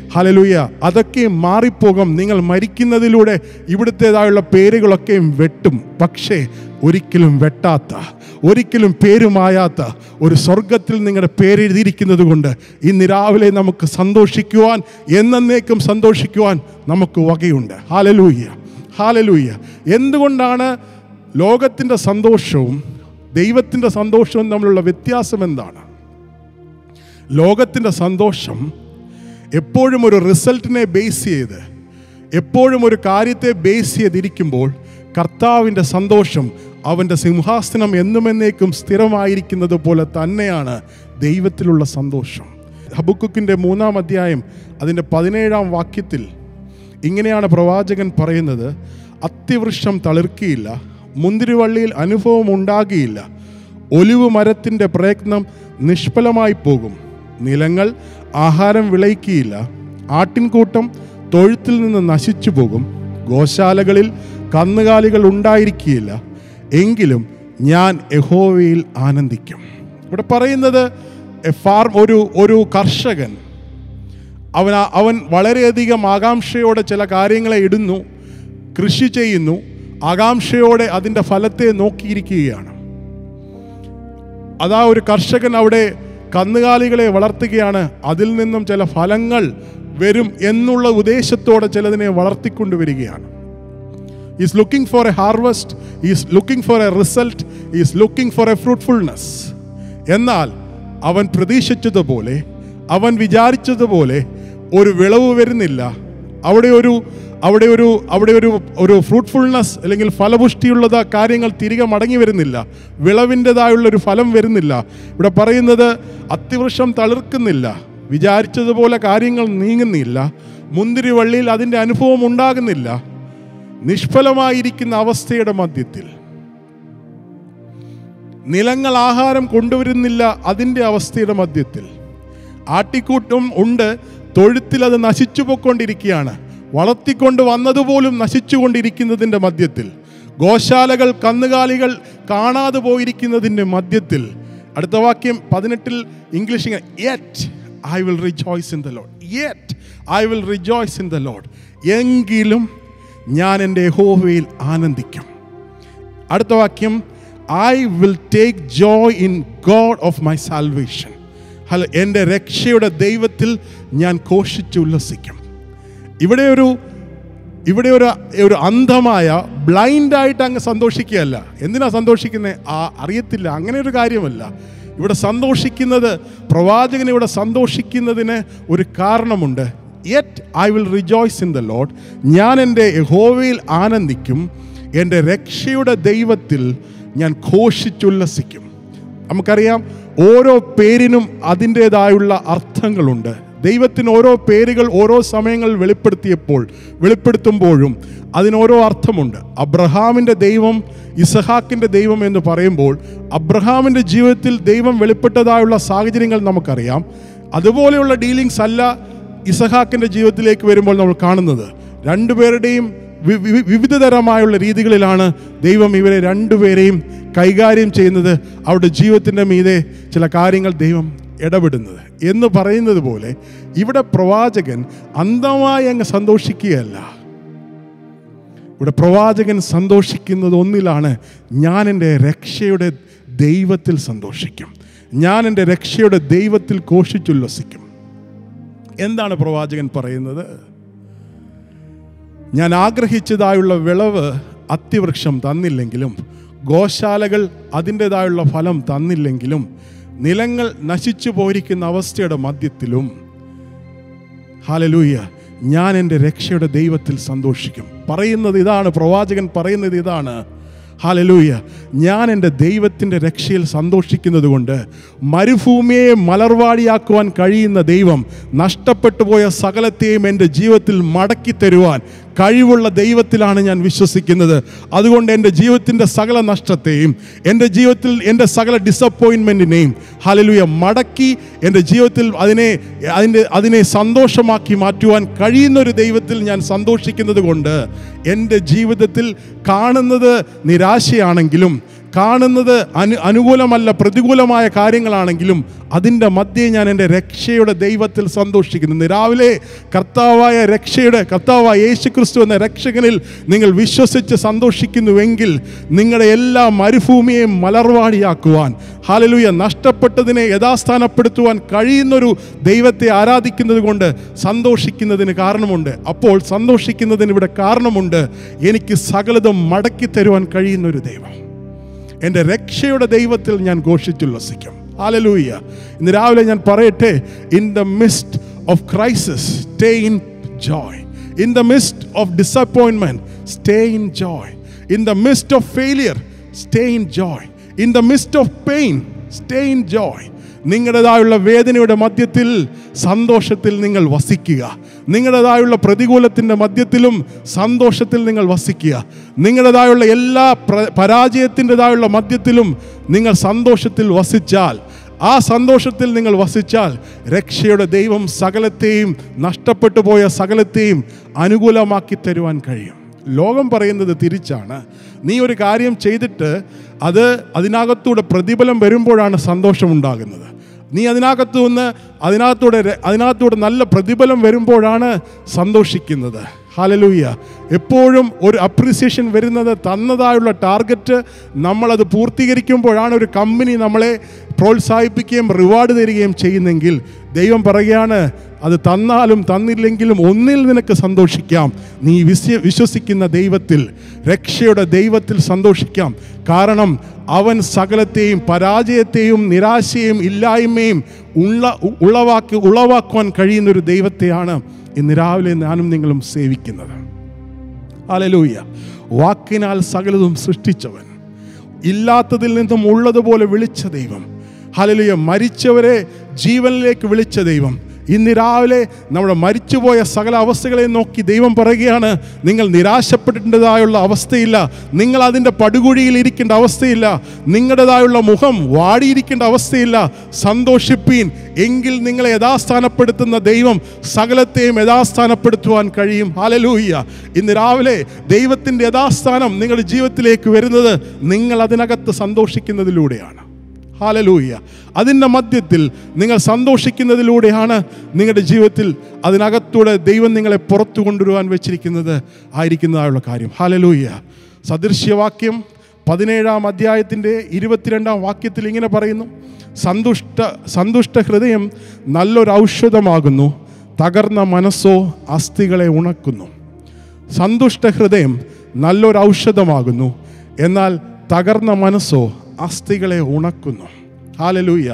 ഹലലൂയ അതൊക്കെ മാറിപ്പോകും നിങ്ങൾ മരിക്കുന്നതിലൂടെ ഇവിടുത്തേതായുള്ള പേരുകളൊക്കെയും വെട്ടും പക്ഷേ ഒരിക്കലും വെട്ടാത്ത ഒരിക്കലും പേരുമായാത്ത ഒരു സ്വർഗത്തിൽ നിങ്ങളുടെ പേരെഴുതിയിരിക്കുന്നത് കൊണ്ട് ഇന്ന് രാവിലെ നമുക്ക് സന്തോഷിക്കുവാൻ എന്നേക്കും സന്തോഷിക്കുവാൻ നമുക്ക് വകയുണ്ട് ഹാലലൂയ്യ ഹാലലൂയ്യ എന്തുകൊണ്ടാണ് ലോകത്തിൻ്റെ സന്തോഷവും ദൈവത്തിൻ്റെ സന്തോഷവും തമ്മിലുള്ള വ്യത്യാസം എന്താണ് ലോകത്തിൻ്റെ സന്തോഷം എപ്പോഴും ഒരു റിസൾട്ടിനെ ബേസ് ചെയ്ത് എപ്പോഴും ഒരു കാര്യത്തെ ബേസ് ചെയ്തിരിക്കുമ്പോൾ കർത്താവിൻ്റെ സന്തോഷം അവൻ്റെ സിംഹാസനം എന്നുമെന്നേക്കും സ്ഥിരമായിരിക്കുന്നത് പോലെ തന്നെയാണ് ദൈവത്തിലുള്ള സന്തോഷം ഹബുക്കുക്കിൻ്റെ മൂന്നാം അധ്യായം അതിൻ്റെ പതിനേഴാം വാക്യത്തിൽ ഇങ്ങനെയാണ് പ്രവാചകൻ പറയുന്നത് അത്തിവൃക്ഷം തളിർക്കിയില്ല മുന്തിരിവള്ളിയിൽ അനുഭവം ഉണ്ടാകിയില്ല ഒലിവ് മരത്തിൻ്റെ പ്രയത്നം നിഷ്ഫലമായി പോകും നിലങ്ങൾ ആഹാരം വിളയിക്കുകയില്ല ആട്ടിൻകൂട്ടം തൊഴുത്തിൽ നിന്ന് നശിച്ചു പോകും ഗോശാലകളിൽ കന്നുകാലികൾ ഉണ്ടായിരിക്കുകയില്ല എങ്കിലും ഞാൻ യഹോവയിൽ ആനന്ദിക്കും ഇവിടെ പറയുന്നത് എ ഫാർം ഒരു ഒരു കർഷകൻ അവൻ ആ- അവൻ വളരെയധികം ആകാംക്ഷയോടെ ചില കാര്യങ്ങളെ ഇടുന്നു കൃഷി ചെയ്യുന്നു ആകാംക്ഷയോടെ അതിൻ്റെ ഫലത്തെ നോക്കിയിരിക്കുകയാണ് അതാ ഒരു കർഷകൻ അവിടെ കന്നുകാലികളെ വളർത്തുകയാണ് അതിൽ നിന്നും ചില ഫലങ്ങൾ വരും എന്നുള്ള ഉദ്ദേശത്തോടെ ചിലതിനെ വളർത്തിക്കൊണ്ടുവരികയാണ് is looking for a harvest is looking for a result is looking for a fruitfulness എന്നാൽ അവൻ പ്രതീക്ഷിച്ചതുപോലെ അവൻ വിചാരിച്ചതുപോലെ ഒരു വിളവ് വരുന്നില്ല അവിടെ ഒരു അവിടെ ഒരു അവിടെ ഒരു ഒരു ഫ്രൂട്ട്ഫുൾനെസ് അല്ലെങ്കിൽ ഫലപുഷ്ടിയുള്ളത് കാര്യങ്ങൾ തിരികെ മടങ്ങി വരുന്നില്ല വിളവിൻ്റെതായുള്ള ഒരു ഫലം വരുന്നില്ല ഇവിടെ പറയുന്നത് അത്തിവൃക്ഷം തളിർക്കുന്നില്ല വിചാരിച്ചതുപോലെ കാര്യങ്ങൾ നീങ്ങുന്നില്ല മുന്തിരി വള്ളിയിൽ അതിൻ്റെ അനുഭവം ഉണ്ടാകുന്നില്ല നിഷ്ഫലമായിരിക്കുന്ന അവസ്ഥയുടെ മധ്യത്തിൽ നിലങ്ങൾ ആഹാരം കൊണ്ടുവരുന്നില്ല അതിൻ്റെ അവസ്ഥയുടെ മധ്യത്തിൽ ആട്ടിക്കൂട്ടം ഉണ്ട് തൊഴുത്തിൽ അത് നശിച്ചു പോയിക്കൊണ്ടിരിക്കുകയാണ് വളർത്തിക്കൊണ്ട് വന്നതുപോലും നശിച്ചുകൊണ്ടിരിക്കുന്നതിൻ്റെ മധ്യത്തിൽ ഗോശാലകൾ കന്നുകാലികൾ കാണാതെ പോയിരിക്കുന്നതിൻ്റെ മധ്യത്തിൽ അടുത്ത വാക്യം പതിനെട്ടിൽ English yet I will rejoice in the Lord yet I will rejoice in the Lord എങ്കിലും ഞാൻ എൻ്റെ യഹോവയിൽ ആനന്ദിക്കും അടുത്ത വാക്യം I will take joy in God of my salvation ഹല എൻ്റെ രക്ഷയുടെ ദൈവത്തിൽ ഞാൻ ഘോഷിച്ച് ഉല്ലസിക്കും ഇവിടെ ഒരു ഇവിടെ ഒരു ഒരു അന്ധമായ ബ്ലൈൻഡായിട്ട് അങ്ങ് സന്തോഷിക്കുകയല്ല എന്തിനാ സന്തോഷിക്കുന്നത് ആ അറിയത്തില്ല അങ്ങനെ ഒരു കാര്യമല്ല ഇവിടെ സന്തോഷിക്കുന്നത് പ്രവാചകൻ ഇവിടെ സന്തോഷിക്കുന്നതിന് ഒരു കാരണമുണ്ട് yet I will rejoice in the Lord ഞാൻ എൻ്റെ യഹോവയിൽ ആനന്ദിക്കും എൻ്റെ രക്ഷയുടെ ദൈവത്തിൽ ഞാൻ ഘോഷിച്ചുല്ലസിക്കും നമുക്കറിയാം ഓരോ പേരിനും അതിൻ്റേതായുള്ള അർത്ഥങ്ങളുണ്ട് ദൈവത്തിന് ഓരോ പേരുകൾ ഓരോ സമയങ്ങളിൽ വെളിപ്പെടുത്തിയപ്പോൾ വെളിപ്പെടുത്തുമ്പോഴും അതിനോരോ അർത്ഥമുണ്ട് അബ്രഹാമിൻ്റെ ദൈവം ഇസഹാക്കിൻ്റെ ദൈവം എന്ന് പറയുമ്പോൾ അബ്രഹാമിൻ്റെ ജീവിതത്തിൽ ദൈവം വെളിപ്പെട്ടതായുള്ള സാഹചര്യങ്ങൾ നമുക്കറിയാം അതുപോലെയുള്ള ഡീലിങ്സ് അല്ല ഇസഹാക്കിൻ്റെ ജീവിതത്തിലേക്ക് വരുമ്പോൾ നമ്മൾ കാണുന്നത് രണ്ടുപേരുടെയും വി- വി- വിവിധതരമായുള്ള രീതികളിലാണ് ദൈവം ഇവരെ രണ്ടുപേരെയും കൈകാര്യം ചെയ്യുന്നത് അവരുടെ ജീവിതത്തിൻ്റെ മീതെ ചില കാര്യങ്ങൾ ദൈവം ഇടപെടുന്നത് എന്ന് പറയുന്നത് പോലെ ഇവിടെ പ്രവാചകൻ അന്ധമായി അങ്ങ് സന്തോഷിക്കുകയല്ല ഇവിടെ പ്രവാചകൻ സന്തോഷിക്കുന്നത് ഒന്നിലാണ് ഞാൻ എൻ്റെ രക്ഷയുടെ ദൈവത്തിൽ സന്തോഷിക്കും ഞാൻ എൻ്റെ രക്ഷയുടെ ദൈവത്തിൽ ഘോഷിച്ചുല്ലസിക്കും എന്താണ് പ്രവാചകൻ പറയുന്നത് ഞാൻ ആഗ്രഹിച്ചതായുള്ള വിളവ് അത്തിവൃക്ഷം തന്നില്ലെങ്കിലും ഗോശാലകൾ അതിൻ്റെതായുള്ള ഫലം തന്നില്ലെങ്കിലും നിലങ്ങൾ നശിച്ചു പോയിരിക്കുന്ന അവസ്ഥയുടെ മധ്യത്തിലും ഹാലലൂയ ഞാൻ എൻ്റെ രക്ഷയുടെ ദൈവത്തിൽ സന്തോഷിക്കും പറയുന്നത് ഇതാണ് പ്രവാചകൻ പറയുന്നത് ഇതാണ് ഹാലലൂയ ഞാൻ എൻ്റെ ദൈവത്തിൻ്റെ രക്ഷയിൽ സന്തോഷിക്കുന്നത് കൊണ്ട് മരുഭൂമിയെ മലർവാടിയാക്കുവാൻ കഴിയുന്ന ദൈവം നഷ്ടപ്പെട്ടു പോയ സകലത്തെയും എൻ്റെ ജീവിതത്തിൽ മടക്കി തരുവാൻ കഴിവുള്ള ദൈവത്തിലാണ് ഞാൻ വിശ്വസിക്കുന്നത് അതുകൊണ്ട് എൻ്റെ ജീവിതത്തിൻ്റെ സകല നഷ്ടത്തെയും എൻ്റെ ജീവിതത്തിൽ എൻ്റെ സകല ഡിസപ്പോയിൻമെൻറ്റിനെയും ഹാലലൂയ മടക്കി എൻ്റെ ജീവിതത്തിൽ അതിനെ അതിൻ്റെ അതിനെ സന്തോഷമാക്കി മാറ്റുവാൻ കഴിയുന്ന ഒരു ദൈവത്തിൽ ഞാൻ സന്തോഷിക്കുന്നത് കൊണ്ട് എൻ്റെ ജീവിതത്തിൽ കാണുന്നത് നിരാശയാണെങ്കിലും കാണുന്നത് അനു അനുകൂലമല്ല പ്രതികൂലമായ കാര്യങ്ങളാണെങ്കിലും അതിൻ്റെ മധ്യേ ഞാൻ എൻ്റെ രക്ഷയുടെ ദൈവത്തിൽ സന്തോഷിക്കുന്നു ഇന്ന് രാവിലെ കർത്താവായ രക്ഷയുടെ കർത്താവായ യേശു ക്രിസ്തു എന്ന രക്ഷകനിൽ നിങ്ങൾ വിശ്വസിച്ച് സന്തോഷിക്കുന്നുവെങ്കിൽ നിങ്ങളുടെ എല്ലാ മരുഭൂമിയെയും മലർവാടിയാക്കുവാൻ ഹാലലുയ നഷ്ടപ്പെട്ടതിനെ യഥാസ്ഥാനപ്പെടുത്തുവാൻ കഴിയുന്നൊരു ദൈവത്തെ ആരാധിക്കുന്നത് കൊണ്ട് സന്തോഷിക്കുന്നതിന് കാരണമുണ്ട് അപ്പോൾ സന്തോഷിക്കുന്നതിന് ഇവിടെ കാരണമുണ്ട് എനിക്ക് സകലതും മടക്കി തരുവാൻ കഴിയുന്നൊരു ദൈവം എൻ്റെ രക്ഷയുടെ ദൈവത്തിൽ ഞാൻ ഘോഷിച്ചുല്ലസിക്കും ഹാലലൂയ ഇന്ന് രാവിലെ ഞാൻ പറയട്ടെ in the mist of crisis stay in joy in the mist of disappointment stay in joy in the mist of failure stay in joy in the mist of pain stay in joy നിങ്ങളുടേതായുള്ള വേദനയുടെ മധ്യത്തിൽ സന്തോഷത്തിൽ നിങ്ങൾ വസിക്കുക നിങ്ങളുടേതായുള്ള പ്രതികൂലത്തിൻ്റെ മധ്യത്തിലും സന്തോഷത്തിൽ നിങ്ങൾ വസിക്കുക നിങ്ങളുടേതായുള്ള എല്ലാ പ്ര- പരാജയത്തിൻ്റെതായുള്ള മധ്യത്തിലും നിങ്ങൾ സന്തോഷത്തിൽ വസിച്ചാൽ ആ സന്തോഷത്തിൽ നിങ്ങൾ വസിച്ചാൽ രക്ഷയുടെ ദൈവം സകലത്തെയും നഷ്ടപ്പെട്ടു പോയ സകലത്തെയും അനുകൂലമാക്കി തരുവാൻ കഴിയും ലോകം പറയുന്നത് തിരിച്ചാണ് നീ ഒരു കാര്യം ചെയ്തിട്ട് അത് അതിനകത്തൂടെ പ്രതിഫലം വരുമ്പോഴാണ് സന്തോഷമുണ്ടാകുന്നത് നീ അതിനകത്തു നിന്ന് അതിനകത്തൂടെ ര- അതിനകത്തൂടെ നല്ല പ്രതിഫലം വരുമ്പോഴാണ് സന്തോഷിക്കുന്നത് ഹാലലൂയ എപ്പോഴും ഒരു അപ്രിസിയേഷൻ വരുന്നത് തന്നതായുള്ള ടാർഗറ്റ് നമ്മളത് പൂർത്തീകരിക്കുമ്പോഴാണ് ഒരു കമ്പനി നമ്മളെ പ്രോത്സാഹിപ്പിക്കുകയും റിവാർഡ് തരികയും ചെയ്യുന്നെങ്കിൽ ദൈവം പറയുകയാണ് അത് തന്നാലും തന്നില്ലെങ്കിലും ഒന്നിൽ നിനക്ക് സന്തോഷിക്കാം നീ വിശ്വ വിശ്വസിക്കുന്ന ദൈവത്തിൽ രക്ഷയുടെ ദൈവത്തിൽ സന്തോഷിക്കാം കാരണം അവൻ സകലത്തെയും പരാജയത്തെയും നിരാശയും ഇല്ലായ്മയും ഉള്ള ഉളവാക്കി ഉളവാക്കുവാൻ കഴിയുന്ന ഒരു ദൈവത്തെയാണ് ഇന്ന് രാവിലെ ഞാനും നിങ്ങളും സേവിക്കുന്നത് അലലൂയ വാക്കിനാൽ സകലതും സൃഷ്ടിച്ചവൻ ഇല്ലാത്തതിൽ നിന്നും ഉള്ളതുപോലെ വിളിച്ച ദൈവം ഹലലുയ മരിച്ചവരെ ജീവനിലേക്ക് വിളിച്ച ദൈവം ഇന്ന് രാവിലെ നമ്മുടെ മരിച്ചുപോയ സകല അവസ്ഥകളെ നോക്കി ദൈവം പറയുകയാണ് നിങ്ങൾ നിരാശപ്പെടേണ്ടതായുള്ള അവസ്ഥയില്ല നിങ്ങൾ അതിൻ്റെ പടുകുഴിയിൽ ഇരിക്കേണ്ട അവസ്ഥയില്ല നിങ്ങളുടേതായുള്ള മുഖം വാടിയിരിക്കേണ്ട അവസ്ഥയില്ല സന്തോഷിപ്പീൻ എങ്കിൽ നിങ്ങളെ യഥാസ്ഥാനപ്പെടുത്തുന്ന ദൈവം സകലത്തെയും യഥാസ്ഥാനപ്പെടുത്തുവാൻ കഴിയും ഹാലലൂയ്യ ഇന്ന് രാവിലെ ദൈവത്തിൻ്റെ യഥാസ്ഥാനം നിങ്ങളുടെ ജീവിതത്തിലേക്ക് വരുന്നത് നിങ്ങൾ അതിനകത്ത് സന്തോഷിക്കുന്നതിലൂടെയാണ് ഹാലലൂയ്യ അതിൻ്റെ മധ്യത്തിൽ നിങ്ങൾ സന്തോഷിക്കുന്നതിലൂടെയാണ് നിങ്ങളുടെ ജീവിതത്തിൽ അതിനകത്തൂടെ ദൈവം നിങ്ങളെ പുറത്തു കൊണ്ടുവരുവാൻ വെച്ചിരിക്കുന്നത് ആയിരിക്കുന്നതായുള്ള കാര്യം ഹാലലൂയ്യ സദൃശ്യവാക്യം പതിനേഴാം അധ്യായത്തിൻ്റെ ഇരുപത്തിരണ്ടാം വാക്യത്തിൽ ഇങ്ങനെ പറയുന്നു സന്തുഷ്ട സന്തുഷ്ട ഹൃദയം നല്ലൊരു ഔഷധമാകുന്നു തകർന്ന മനസ്സോ അസ്ഥികളെ ഉണക്കുന്നു സന്തുഷ്ട ഹൃദയം നല്ലൊരു ഔഷധമാകുന്നു എന്നാൽ തകർന്ന മനസ്സോ അസ്ഥികളെ ഉണക്കുന്നു ഹാലലൂയ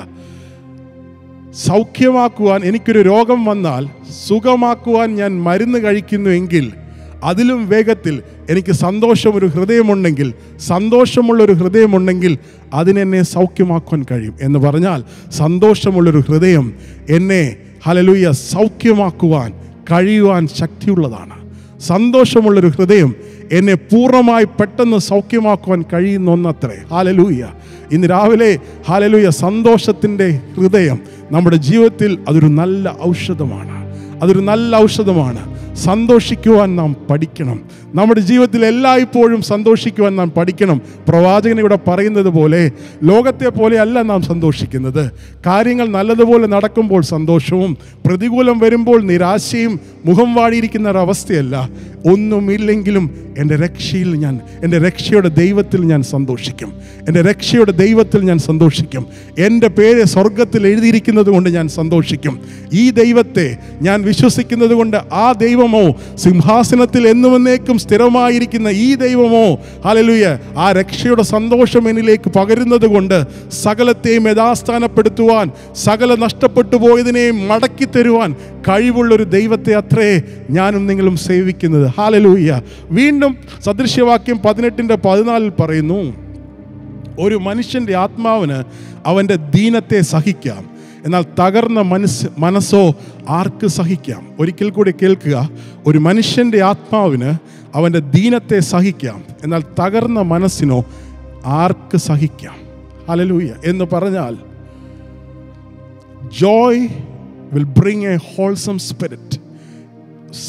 സൗഖ്യമാക്കുവാൻ എനിക്കൊരു രോഗം വന്നാൽ സുഖമാക്കുവാൻ ഞാൻ മരുന്ന് കഴിക്കുന്നു എങ്കിൽ അതിലും വേഗത്തിൽ എനിക്ക് സന്തോഷം ഒരു ഹൃദയമുണ്ടെങ്കിൽ സന്തോഷമുള്ളൊരു ഹൃദയമുണ്ടെങ്കിൽ അതിനെന്നെ സൗഖ്യമാക്കുവാൻ കഴിയും എന്ന് പറഞ്ഞാൽ സന്തോഷമുള്ളൊരു ഹൃദയം എന്നെ ഹലലൂയ സൗഖ്യമാക്കുവാൻ കഴിയുവാൻ ശക്തിയുള്ളതാണ് സന്തോഷമുള്ളൊരു ഹൃദയം എന്നെ പൂർണ്ണമായി പെട്ടെന്ന് സൗഖ്യമാക്കുവാൻ കഴിയുന്ന ഒന്നത്രേ ഹാലലൂയ ഇന്ന് രാവിലെ ഹാലലൂയ സന്തോഷത്തിൻ്റെ ഹൃദയം നമ്മുടെ ജീവിതത്തിൽ അതൊരു നല്ല ഔഷധമാണ് അതൊരു നല്ല ഔഷധമാണ് സന്തോഷിക്കുവാൻ നാം പഠിക്കണം നമ്മുടെ ജീവിതത്തിൽ എല്ലായ്പ്പോഴും സന്തോഷിക്കുവാൻ നാം പഠിക്കണം പ്രവാചകൻ ഇവിടെ പറയുന്നത് പോലെ ലോകത്തെ പോലെ അല്ല നാം സന്തോഷിക്കുന്നത് കാര്യങ്ങൾ നല്ലതുപോലെ നടക്കുമ്പോൾ സന്തോഷവും പ്രതികൂലം വരുമ്പോൾ നിരാശയും മുഖം വാടിയിരിക്കുന്ന ഒരവസ്ഥയല്ല ഒന്നുമില്ലെങ്കിലും എൻ്റെ രക്ഷയിൽ ഞാൻ എൻ്റെ രക്ഷയുടെ ദൈവത്തിൽ ഞാൻ സന്തോഷിക്കും എൻ്റെ രക്ഷയുടെ ദൈവത്തിൽ ഞാൻ സന്തോഷിക്കും എൻ്റെ പേര് സ്വർഗത്തിൽ എഴുതിയിരിക്കുന്നത് കൊണ്ട് ഞാൻ സന്തോഷിക്കും ഈ ദൈവത്തെ ഞാൻ വിശ്വസിക്കുന്നത് കൊണ്ട് ആ ദൈവമോ സിംഹാസനത്തിൽ എന്നുമെന്നേക്കും സ്ഥിരമായിരിക്കുന്ന ഈ ദൈവമോ ഹലലുയ ആ രക്ഷയുടെ സന്തോഷം എന്നിലേക്ക് പകരുന്നത് കൊണ്ട് സകലത്തെയും യഥാസ്ഥാനപ്പെടുത്തുവാൻ സകല നഷ്ടപ്പെട്ടു പോയതിനെയും മടക്കി തരുവാൻ കഴിവുള്ളൊരു ദൈവത്തെ അത്രേ ഞാനും നിങ്ങളും സേവിക്കുന്നത് ഹാലലൂയ്യ വീണ്ടും സദൃശ്യവാക്യം പതിനെട്ടിൻ്റെ പതിനാലിൽ പറയുന്നു ഒരു മനുഷ്യൻ്റെ ആത്മാവിന് അവൻ്റെ ദീനത്തെ സഹിക്കാം എന്നാൽ തകർന്ന മനസ്സ് മനസ്സോ ആർക്ക് സഹിക്കാം ഒരിക്കൽ കൂടി കേൾക്കുക ഒരു മനുഷ്യൻ്റെ ആത്മാവിന് അവൻ്റെ ദീനത്തെ സഹിക്കാം എന്നാൽ തകർന്ന മനസ്സിനോ ആർക്ക് സഹിക്കാം ഹലലൂയ എന്ന് പറഞ്ഞാൽ joy will bring a wholesome spirit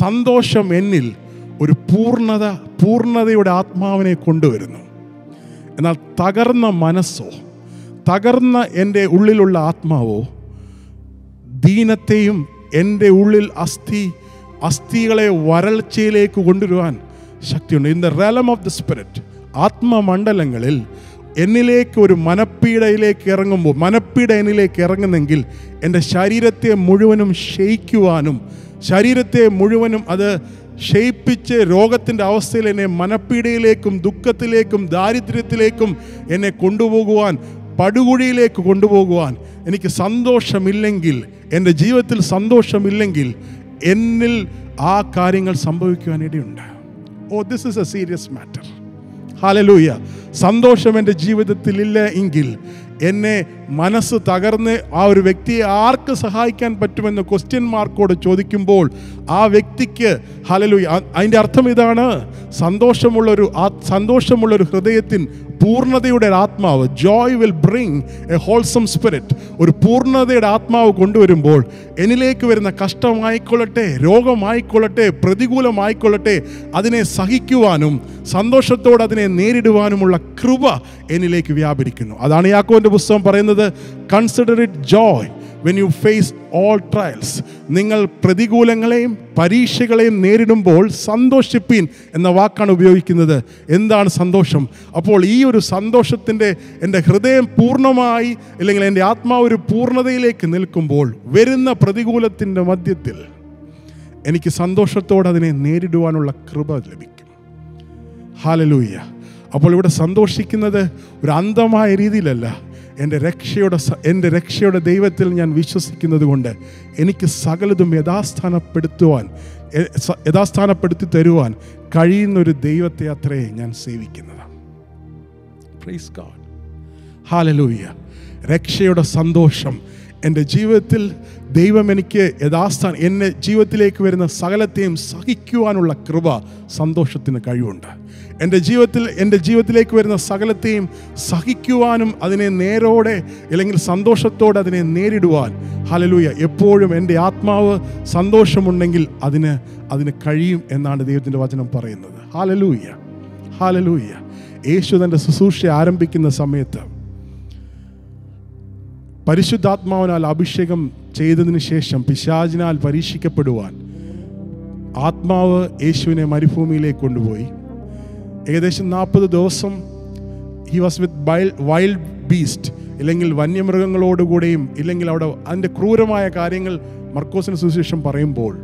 സന്തോഷം എന്നിൽ ഒരു പൂർണ്ണത പൂർണ്ണതയുടെ ആത്മാവിനെ കൊണ്ടുവരുന്നു എന്നാൽ തകർന്ന മനസ്സോ തകർന്ന എൻ്റെ ഉള്ളിലുള്ള ആത്മാവോ ദീനത്തെയും എൻ്റെ ഉള്ളിൽ അസ്ഥി അസ്ഥികളെ വരൾച്ചയിലേക്ക് കൊണ്ടുവരുവാൻ ശക്തിയുണ്ട് in the realm of the spirit ആത്മമണ്ഡലങ്ങളിൽ എന്നിലേക്ക് ഒരു മനപ്പീടയിലേക്ക് ഇറങ്ങുമ്പോൾ മനപ്പീട എന്നിലേക്ക് ഇറങ്ങുന്നെങ്കിൽ എൻ്റെ ശരീരത്തെ മുഴുവനും ക്ഷയിക്കുവാനും ശരീരത്തെ മുഴുവനും അത് ക്ഷയിപ്പിച്ച് രോഗത്തിൻ്റെ അവസ്ഥയിൽ എന്നെ മനപ്പീടയിലേക്കും ദുഃഖത്തിലേക്കും ദാരിദ്ര്യത്തിലേക്കും എന്നെ കൊണ്ടുപോകുവാൻ പടുകുഴിയിലേക്ക് കൊണ്ടുപോകുവാൻ എനിക്ക് സന്തോഷമില്ലെങ്കിൽ എൻ്റെ ജീവിതത്തിൽ സന്തോഷമില്ലെങ്കിൽ എന്നിൽ ആ കാര്യങ്ങൾ സംഭവിക്കുവാൻ ഇടയുണ്ട് oh this is a serious matter hallelujah സന്തോഷം എൻ്റെ ജീവിതത്തിൽ ഇല്ല എങ്കിൽ എന്നെ മനസ്സ് തകർന്ന് ആ ഒരു വ്യക്തിയെ ആർക്ക് സഹായിക്കാൻ പറ്റുമെന്ന് ക്വസ്റ്റ്യൻ മാർക്കോട് ചോദിക്കുമ്പോൾ ആ വ്യക്തിക്ക് ഹലലൂയ അതിൻ്റെ അർത്ഥം ഇതാണ് സന്തോഷമുള്ളൊരു ആ സന്തോഷമുള്ളൊരു ഹൃദയത്തിൻ പൂർണ്ണതയുടെ ആത്മാവ് joy will bring a wholesome spirit ഒരു പൂർണ്ണതയുടെ ആത്മാവ് കൊണ്ടുവരുമ്പോൾ എന്നിലേക്ക് വരുന്ന കഷ്ടമായിക്കൊള്ളട്ടെ രോഗമായിക്കൊള്ളട്ടെ പ്രതികൂലമായിക്കൊള്ളട്ടെ അതിനെ സഹിക്കുവാനും സന്തോഷത്തോടെ അതിനെ നേരിടുവാനുമുള്ള കൃപ എന്നിലേക്ക് വ്യാപരിക്കുന്നു അതാണ് യാക്കോന്റെ പുസ്തകം പറയുന്നത് consider it joy when you face all trials നിങ്ങൾ പ്രതികൂലങ്ങളെയും പരീക്ഷകളെയും നേരിടുമ്പോൾ സന്തോഷിപ്പീൻ എന്ന വാക്കാണ് ഉപയോഗിക്കുന്നത് എന്താണ് സന്തോഷം അപ്പോൾ ഈ ഒരു സന്തോഷത്തിൻ്റെ എൻ്റെ ഹൃദയം പൂർണ്ണമായി അല്ലെങ്കിൽ എൻ്റെ ആത്മാവ് ഒരു പൂർണ്ണതയിലേക്ക് നിൽക്കുമ്പോൾ വരുന്ന പ്രതികൂലത്തിൻ്റെ മധ്യത്തിൽ എനിക്ക് സന്തോഷത്തോടെ അതിനെ നേരിടുവാനുള്ള കൃപ ലഭിക്കും ഹാലലൂയ്യ അപ്പോൾ ഇവിടെ സന്തോഷിക്കുന്നത് ഒരു അന്ധമായ രീതിയിലല്ല എൻ്റെ രക്ഷയുടെ സ- എൻ്റെ രക്ഷയുടെ ദൈവത്തിൽ ഞാൻ വിശ്വസിക്കുന്നത് കൊണ്ട് എനിക്ക് സകലതും യഥാസ്ഥാനപ്പെടുത്തുവാൻ എ- സ- യഥാസ്ഥാനപ്പെടുത്തി തരുവാൻ കഴിയുന്നൊരു ദൈവത്തെ അത്രേ ഞാൻ സേവിക്കുന്നത് പ്രൈസ് ഗാഡ് ഹാലലൂയ്യ രക്ഷയുടെ സന്തോഷം എൻ്റെ ജീവിതത്തിൽ ദൈവം എനിക്ക് യഥാസ്ഥാനം എന്നെ ജീവിതത്തിലേക്ക് വരുന്ന സകലത്തെയും സഹിക്കുവാനുള്ള കൃപ സന്തോഷത്തിന് കഴിവുണ്ട് എൻ്റെ ജീവിതത്തിൽ എൻ്റെ ജീവിതത്തിലേക്ക് വരുന്ന സകലത്തെയും സഹിക്കുവാനും അതിനെ നേരോടെ അല്ലെങ്കിൽ സന്തോഷത്തോടെ അതിനെ നേരിടുവാൻ ഹലലൂയ എപ്പോഴും എൻ്റെ ആത്മാവ് സന്തോഷമുണ്ടെങ്കിൽ അതിന് അതിന് കഴിയും എന്നാണ് ദൈവത്തിൻ്റെ വചനം പറയുന്നത് ഹാലലൂയ ഹാലലൂയ യേശു തൻ്റെ ശുശ്രൂഷ ആരംഭിക്കുന്ന സമയത്ത് പരിശുദ്ധാത്മാവിനാൽ അഭിഷേകം ചെയ്തതിന് ശേഷം പിശാചിനാൽ പരീക്ഷിക്കപ്പെടുവാൻ ആത്മാവ് യേശുവിനെ മരുഭൂമിയിലേക്ക് കൊണ്ടുപോയി ഏകദേശം നാൽപ്പത് ദിവസം he was with wild beast ഇല്ലെങ്കിൽ വന്യമൃഗങ്ങളോടുകൂടെയും ഇല്ലെങ്കിൽ അവിടെ അതിൻ്റെ ക്രൂരമായ കാര്യങ്ങൾ മർക്കോസിന് സുവിശേഷം പറയുമ്പോൾ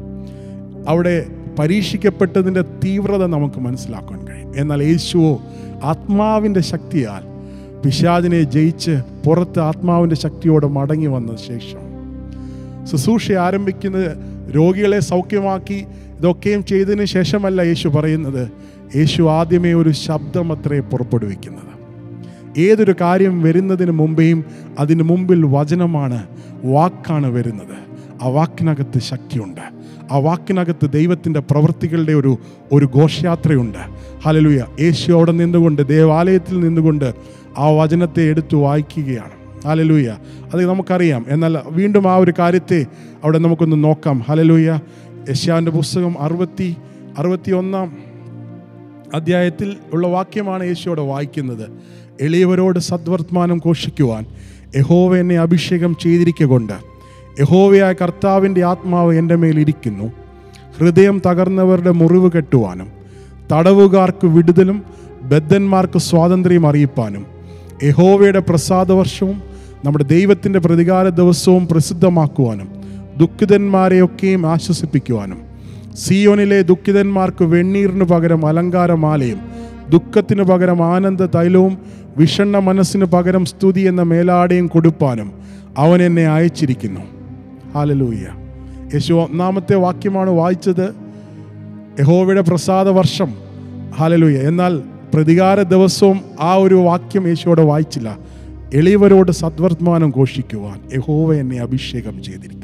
അവിടെ പരീക്ഷിക്കപ്പെട്ടതിൻ്റെ തീവ്രത നമുക്ക് മനസ്സിലാക്കാൻ കഴിയും എന്നാൽ യേശുവോ ആത്മാവിൻ്റെ ശക്തിയാൽ പിശാചിനെ ജയിച്ച് പുറത്ത് ആത്മാവിൻ്റെ ശക്തിയോടെ മടങ്ങി വന്ന ശേഷം ശുശ്രൂഷ ആരംഭിക്കുന്നത് രോഗികളെ സൗഖ്യമാക്കി ഇതൊക്കെയും ചെയ്തതിന് ശേഷമല്ല യേശു പറയുന്നത് യേശു ആദ്യമേ ഒരു ശബ്ദം അത്രേ പുറപ്പെടുവിക്കുന്നത് ഏതൊരു കാര്യം വരുന്നതിന് മുമ്പേയും അതിന് മുമ്പിൽ വചനമാണ് വാക്കാണ് വരുന്നത് ആ വാക്കിനകത്ത് ശക്തിയുണ്ട് ആ വാക്കിനകത്ത് ദൈവത്തിൻ്റെ പ്രവൃത്തികളുടെ ഒരു ഒരു ഘോഷയാത്രയുണ്ട് ഹലലുയ യേശു അവിടെ നിന്നുകൊണ്ട് ദേവാലയത്തിൽ നിന്നുകൊണ്ട് ആ വചനത്തെ എടുത്തു വായിക്കുകയാണ് ഹലലൂയ അത് നമുക്കറിയാം എന്നാൽ വീണ്ടും ആ ഒരു കാര്യത്തെ അവിടെ നമുക്കൊന്ന് നോക്കാം ഹലലൂയ യശ്യാവിൻ്റെ പുസ്തകം അറുപത്തി അറുപത്തി ഒന്നാം അധ്യായത്തിൽ ഉള്ള വാക്യമാണ് യേശുവിടെ വായിക്കുന്നത് എളിയവരോട് സദ്വർത്തമാനം ഘോഷിക്കുവാൻ യഹോവ എന്നെ അഭിഷേകം ചെയ്തിരിക്കൊണ്ട് യഹോവയായ കർത്താവിൻ്റെ ആത്മാവ് എൻ്റെ മേലിരിക്കുന്നു ഹൃദയം തകർന്നവരുടെ മുറിവ് കെട്ടുവാനും തടവുകാർക്ക് വിടുതലും ബദ്ധന്മാർക്ക് സ്വാതന്ത്ര്യം അറിയിപ്പാനും യഹോവയുടെ പ്രസാദവർഷവും നമ്മുടെ ദൈവത്തിൻ്റെ പ്രതികാര ദിവസവും പ്രസിദ്ധമാക്കുവാനും ദുഃഖിതന്മാരെയൊക്കെയും ആശ്വസിപ്പിക്കുവാനും സിയോനിലെ ദുഃഖിതന്മാർക്ക് വെണ്ണീറിന് പകരം അലങ്കാരമാലയും ദുഃഖത്തിന് പകരം ആനന്ദ തൈലവും വിഷണ്ണ മനസ്സിന് പകരം സ്തുതി എന്ന മേലാടയും കൊടുപ്പാനും അവൻ എന്നെ അയച്ചിരിക്കുന്നു ഹാലലൂയ്യ യേശു ഒന്നാമത്തെ വാക്യമാണ് വായിച്ചത് യഹോവയുടെ പ്രസാദ വർഷം ഹാലലൂയ എന്നാൽ പ്രതികാര ദിവസവും ആ ഒരു വാക്യം യേശുവോടെ വായിച്ചില്ല എളിയവരോട് സദ്വർത്തമാനം ഘോഷിക്കുവാൻ യഹോവ എന്നെ അഭിഷേകം ചെയ്തിരിക്കുന്നു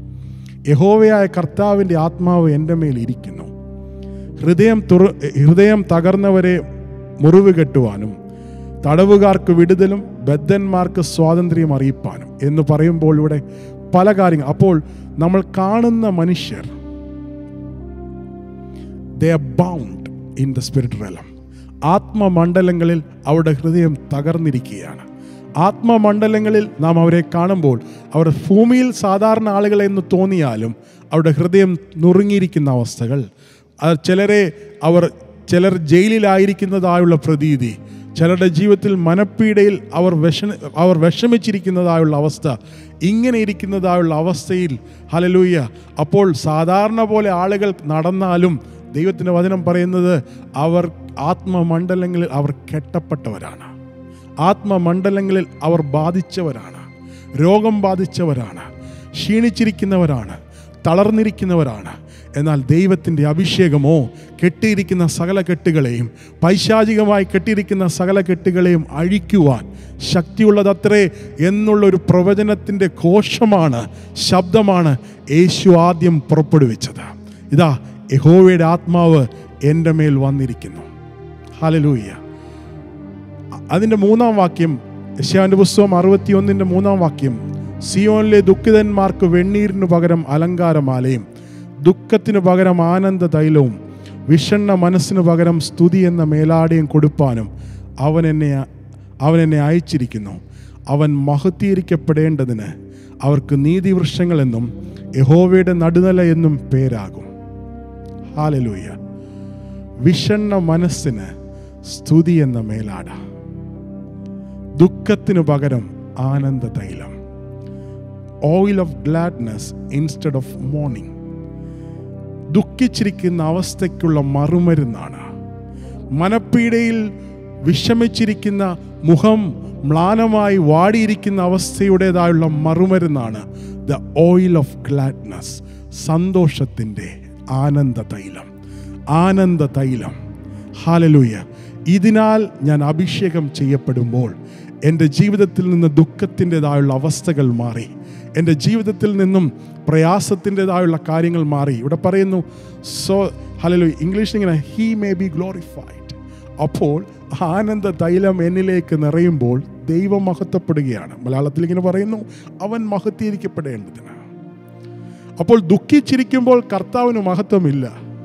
യഹോവയായ കർത്താവിൻ്റെ ആത്മാവ് എൻ്റെ മേൽ ഇരിക്കുന്നു ഹൃദയം തുറ ഹൃദയം തകർന്നവരെ മുറിവ് കെട്ടുവാനും തടവുകാർക്ക് വിടുതലും ബദ്ധന്മാർക്ക് സ്വാതന്ത്ര്യം അറിയിപ്പാനും എന്ന് പറയുമ്പോൾ ഇവിടെ പല കാര്യങ്ങൾ അപ്പോൾ നമ്മൾ കാണുന്ന മനുഷ്യർ they are bound in the spirit realm ആത്മമണ്ഡലങ്ങളിൽ അവരുടെ ഹൃദയം തകർന്നിരിക്കുകയാണ് ആത്മമണ്ഡലങ്ങളിൽ നാം അവരെ കാണുമ്പോൾ അവർ ഭൂമിയിൽ സാധാരണ ആളുകളെ എന്ന് തോന്നിയാലും അവരുടെ ഹൃദയം നുറുങ്ങിയിരിക്കുന്ന അവസ്ഥകൾ അത് ചിലരെ അവർ ചിലർ ജയിലിലായിരിക്കുന്നതായുള്ള പ്രതീതി ചിലരുടെ ജീവിതത്തിൽ മനപ്പീടയിൽ അവർ വിഷ അവർ വിഷമിച്ചിരിക്കുന്നതായുള്ള അവസ്ഥ ഇങ്ങനെ ഇരിക്കുന്നതായുള്ള അവസ്ഥയിൽ ഹലലൂയ അപ്പോൾ സാധാരണ പോലെ ആളുകൾ നടന്നാലും ദൈവത്തിൻ്റെ വചനം പറയുന്നത് അവർ ആത്മമണ്ഡലങ്ങളിൽ അവർ കെട്ടപ്പെട്ടവരാണ് ആത്മമണ്ഡലങ്ങളിൽ അവർ ബാധിച്ചവരാണ് രോഗം ബാധിച്ചവരാണ് ക്ഷീണിച്ചിരിക്കുന്നവരാണ് തളർന്നിരിക്കുന്നവരാണ് എന്നാൽ ദൈവത്തിൻ്റെ അഭിഷേകമോ കെട്ടിയിരിക്കുന്ന സകല കെട്ടുകളെയും പൈശാചികമായി കെട്ടിയിരിക്കുന്ന സകല കെട്ടുകളെയും അഴിക്കുവാൻ ശക്തിയുള്ളതത്രേ എന്നുള്ളൊരു പ്രവചനത്തിൻ്റെ ഘോഷമാണ് ശബ്ദമാണ് യേശു ആദ്യം പുറപ്പെടുവിച്ചത് ഇതാ യഹോവയുടെ ആത്മാവ് എൻ്റെ മേൽ വന്നിരിക്കുന്നു ഹാലലൂയ്യ അതിൻ്റെ മൂന്നാം വാക്യം യശാന്റെ പുസ്തകം അറുപത്തിയൊന്നിൻ്റെ മൂന്നാം വാക്യം സിയോനിലെ ദുഃഖിതന്മാർക്ക് വെണ്ണീരിനു പകരം അലങ്കാരമാലയും ദുഃഖത്തിനു പകരം ആനന്ദ തൈലവും വിഷണ്ണ മനസ്സിനു പകരം സ്തുതി എന്ന മേലാടയും കൊടുപ്പാനും അവൻ എന്നെ അവൻ എന്നെ അയച്ചിരിക്കുന്നു അവൻ മഹത്തീകരിക്കപ്പെടേണ്ടതിന് അവർക്ക് നീതിവൃക്ഷങ്ങളെന്നും യഹോവയുടെ നടുനില എന്നും പേരാകും ഹാലലൂയ വിഷണ്ണ മനസ്സിന് സ്തുതി എന്ന മേലാട ദുഃഖത്തിനു പകരം ആനന്ദ തൈലം oil of gladness instead of mourning ദുഃഖിച്ചിരിക്കുന്ന അവസ്ഥയ്ക്കുള്ള മറുമരുന്നാണ് മനപ്പീടയിൽ വിഷമിച്ചിരിക്കുന്ന മുഖം മ്ലാനമായി വാടിയിരിക്കുന്ന അവസ്ഥയുടേതായുള്ള മറുമരുന്നാണ് ദ ഓയിൽ ഓഫ് ഗ്ലാഡ്നെസ് സന്തോഷത്തിൻ്റെ ആനന്ദ തൈലം ആനന്ദ തൈലം ഹാലലൂയ ഇതിനാൽ ഞാൻ അഭിഷേകം ചെയ്യപ്പെടുമ്പോൾ എൻ്റെ ജീവിതത്തിൽ നിന്ന് ദുഃഖത്തിൻ്റെതായുള്ള അവസ്ഥകൾ മാറി എൻ്റെ ജീവിതത്തിൽ നിന്നും പ്രയാസത്തിൻ്റെതായുള്ള കാര്യങ്ങൾ മാറി ഇവിടെ പറയുന്നു സോ ഹലോ ഇംഗ്ലീഷിൽ ഇങ്ങനെ ഹീ മേ ബി ഗ്ലോറിഫൈഡ് അപ്പോൾ ആനന്ദ തൈലം എന്നിലേക്ക് നിറയുമ്പോൾ ദൈവം മഹത്വപ്പെടുകയാണ് മലയാളത്തിൽ ഇങ്ങനെ പറയുന്നു അവൻ മഹത്തീകരിക്കപ്പെടേണ്ടതിന് അപ്പോൾ ദുഃഖിച്ചിരിക്കുമ്പോൾ കർത്താവിന് മഹത്വമില്ല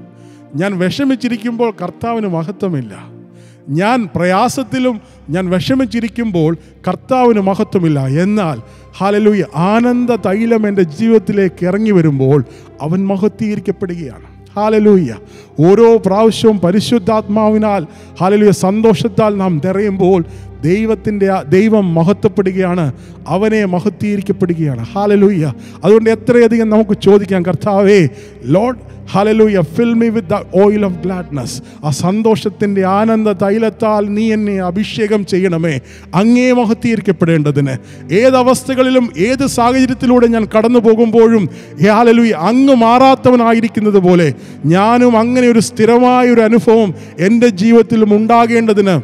ഞാൻ വിഷമിച്ചിരിക്കുമ്പോൾ കർത്താവിന് മഹത്വമില്ല ഞാൻ പ്രയാസത്തിലും ഞാൻ വിഷമിച്ചിരിക്കുമ്പോൾ കർത്താവിന് മഹത്വമില്ല എന്നാൽ ഹാലലൂയ ആനന്ദ തൈലം എൻ്റെ ജീവിതത്തിലേക്ക് ഇറങ്ങി വരുമ്പോൾ അവൻ മഹത്തീകരിക്കപ്പെടുകയാണ് ഹാലലൂയ്യ ഓരോ പ്രാവശ്യവും പരിശുദ്ധാത്മാവിനാൽ ഹാലലൂയ സന്തോഷത്താൽ നാം നിറയുമ്പോൾ ദൈവത്തിൻ്റെ ആ- ദൈവം മഹത്വപ്പെടുകയാണ് അവനെ മഹത്തീകരിക്കപ്പെടുകയാണ് ഹാലലൂയ്യ അതുകൊണ്ട് എത്രയധികം നമുക്ക് ചോദിക്കാം കർത്താവേ Lord hallelujah fill me with the oil of gladness ആ സന്തോഷത്തിൻ്റെ ആനന്ദ തൈലത്താൽ നീ എന്നെ അഭിഷേകം ചെയ്യണമേ അങ്ങേ മഹത്തീകരിക്കപ്പെടേണ്ടതിന് ഏതവസ്ഥകളിലും ഏത് സാഹചര്യത്തിലൂടെ ഞാൻ കടന്നു പോകുമ്പോഴും ഹാലലൂയ അങ്ങ് മാറാത്തവനായിരിക്കുന്നത് പോലെ ഞാനും അങ്ങനെ ഒരു സ്ഥിരമായ ഒരു അനുഭവം എൻ്റെ ജീവിതത്തിലും ഉണ്ടാകേണ്ടതിന്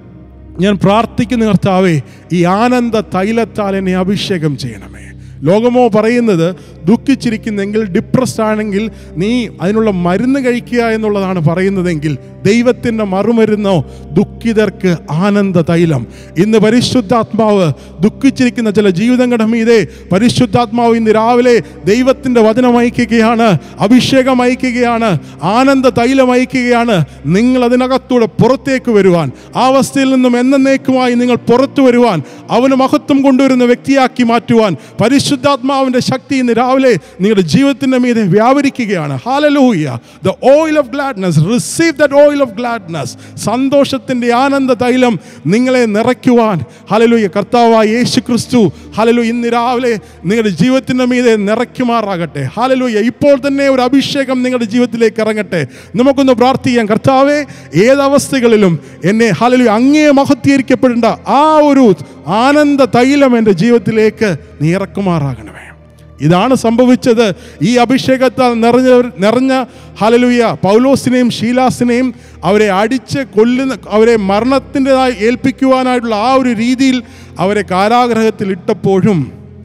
ഞാൻ പ്രാർത്ഥിക്കുന്ന കർത്താവേ ഈ ആനന്ദ തൈലത്താൽ എന്നെ അഭിഷേകം ചെയ്യണമേ ലോകമോ പറയുന്നത് ദുഃഖിച്ചിരിക്കുന്നെങ്കിൽ ഡിപ്രസ്ഡ് ആണെങ്കിൽ നീ അതിനുള്ള മരുന്ന് കഴിക്കുക എന്നുള്ളതാണ് പറയുന്നതെങ്കിൽ ദൈവത്തിൻ്റെ മറുമരുന്നോ ദുഃഖിതർക്ക് ആനന്ദ തൈലം ഇന്ന് പരിശുദ്ധാത്മാവ് ദുഃഖിച്ചിരിക്കുന്ന ചില ജീവിതങ്ങളുടെ മീതെ പരിശുദ്ധാത്മാവ് ഇന്ന് രാവിലെ ദൈവത്തിൻ്റെ വചനം അയക്കുകയാണ് അഭിഷേകം അയക്കുകയാണ് ആനന്ദ തൈലം അയക്കുകയാണ് നിങ്ങൾ അതിനകത്തൂടെ പുറത്തേക്ക് വരുവാൻ ആ അവസ്ഥയിൽ നിന്നും എന്നേക്കുമായി നിങ്ങൾ പുറത്തു വരുവാൻ അവന് മഹത്വം കൊണ്ടുവരുന്ന വ്യക്തിയാക്കി മാറ്റുവാൻ പരിശുദ്ധാത്മാവിൻ്റെ ശക്തി ഇന്ന് രാവിലെ നിങ്ങളുടെ ജീവിതത്തിൻ്റെ മീതെ വ്യാപരിക്കുകയാണ് hallelujah the oil of gladness receive that oil of gladness സന്തോഷത്തിൻ്റെ ആനന്ദ തൈലം നിങ്ങളെ നിറയ്ക്കുവാൻ ഹലലൂയ കർത്താവായ യേശു ക്രിസ്തു ഹലലു ഇന്ന് രാവിലെ നിങ്ങളുടെ ജീവിതത്തിൻ്റെ മീതെ നിറയ്ക്കുമാറാകട്ടെ ഹലലൂയ ഇപ്പോൾ തന്നെ ഒരു അഭിഷേകം നിങ്ങളുടെ ജീവിതത്തിലേക്ക് ഇറങ്ങട്ടെ നമുക്കൊന്ന് പ്രാർത്ഥിക്കാം കർത്താവെ ഏതവസ്ഥകളിലും എന്നെ ഹലലു അങ്ങേ മഹത്തീകരിക്കപ്പെടേണ്ട ആ ഒരു ആനന്ദ തൈലം എൻ്റെ ജീവിതത്തിലേക്ക് നീ ഇറക്കുമാറാകണമേ ഇതാണ് സംഭവിച്ചത് ഈ അഭിഷേകത്താൽ നിറഞ്ഞ നിറഞ്ഞ ഹലലുയ പൗലോസിനെയും ഷീലാസിനെയും അവരെ അടിച്ച് കൊല്ലുന്ന അവരെ മരണത്തിൻ്റെതായി ഏൽപ്പിക്കുവാനായിട്ടുള്ള ആ ഒരു രീതിയിൽ അവരെ കാരാഗ്രഹത്തിൽ ഇട്ടപ്പോഴും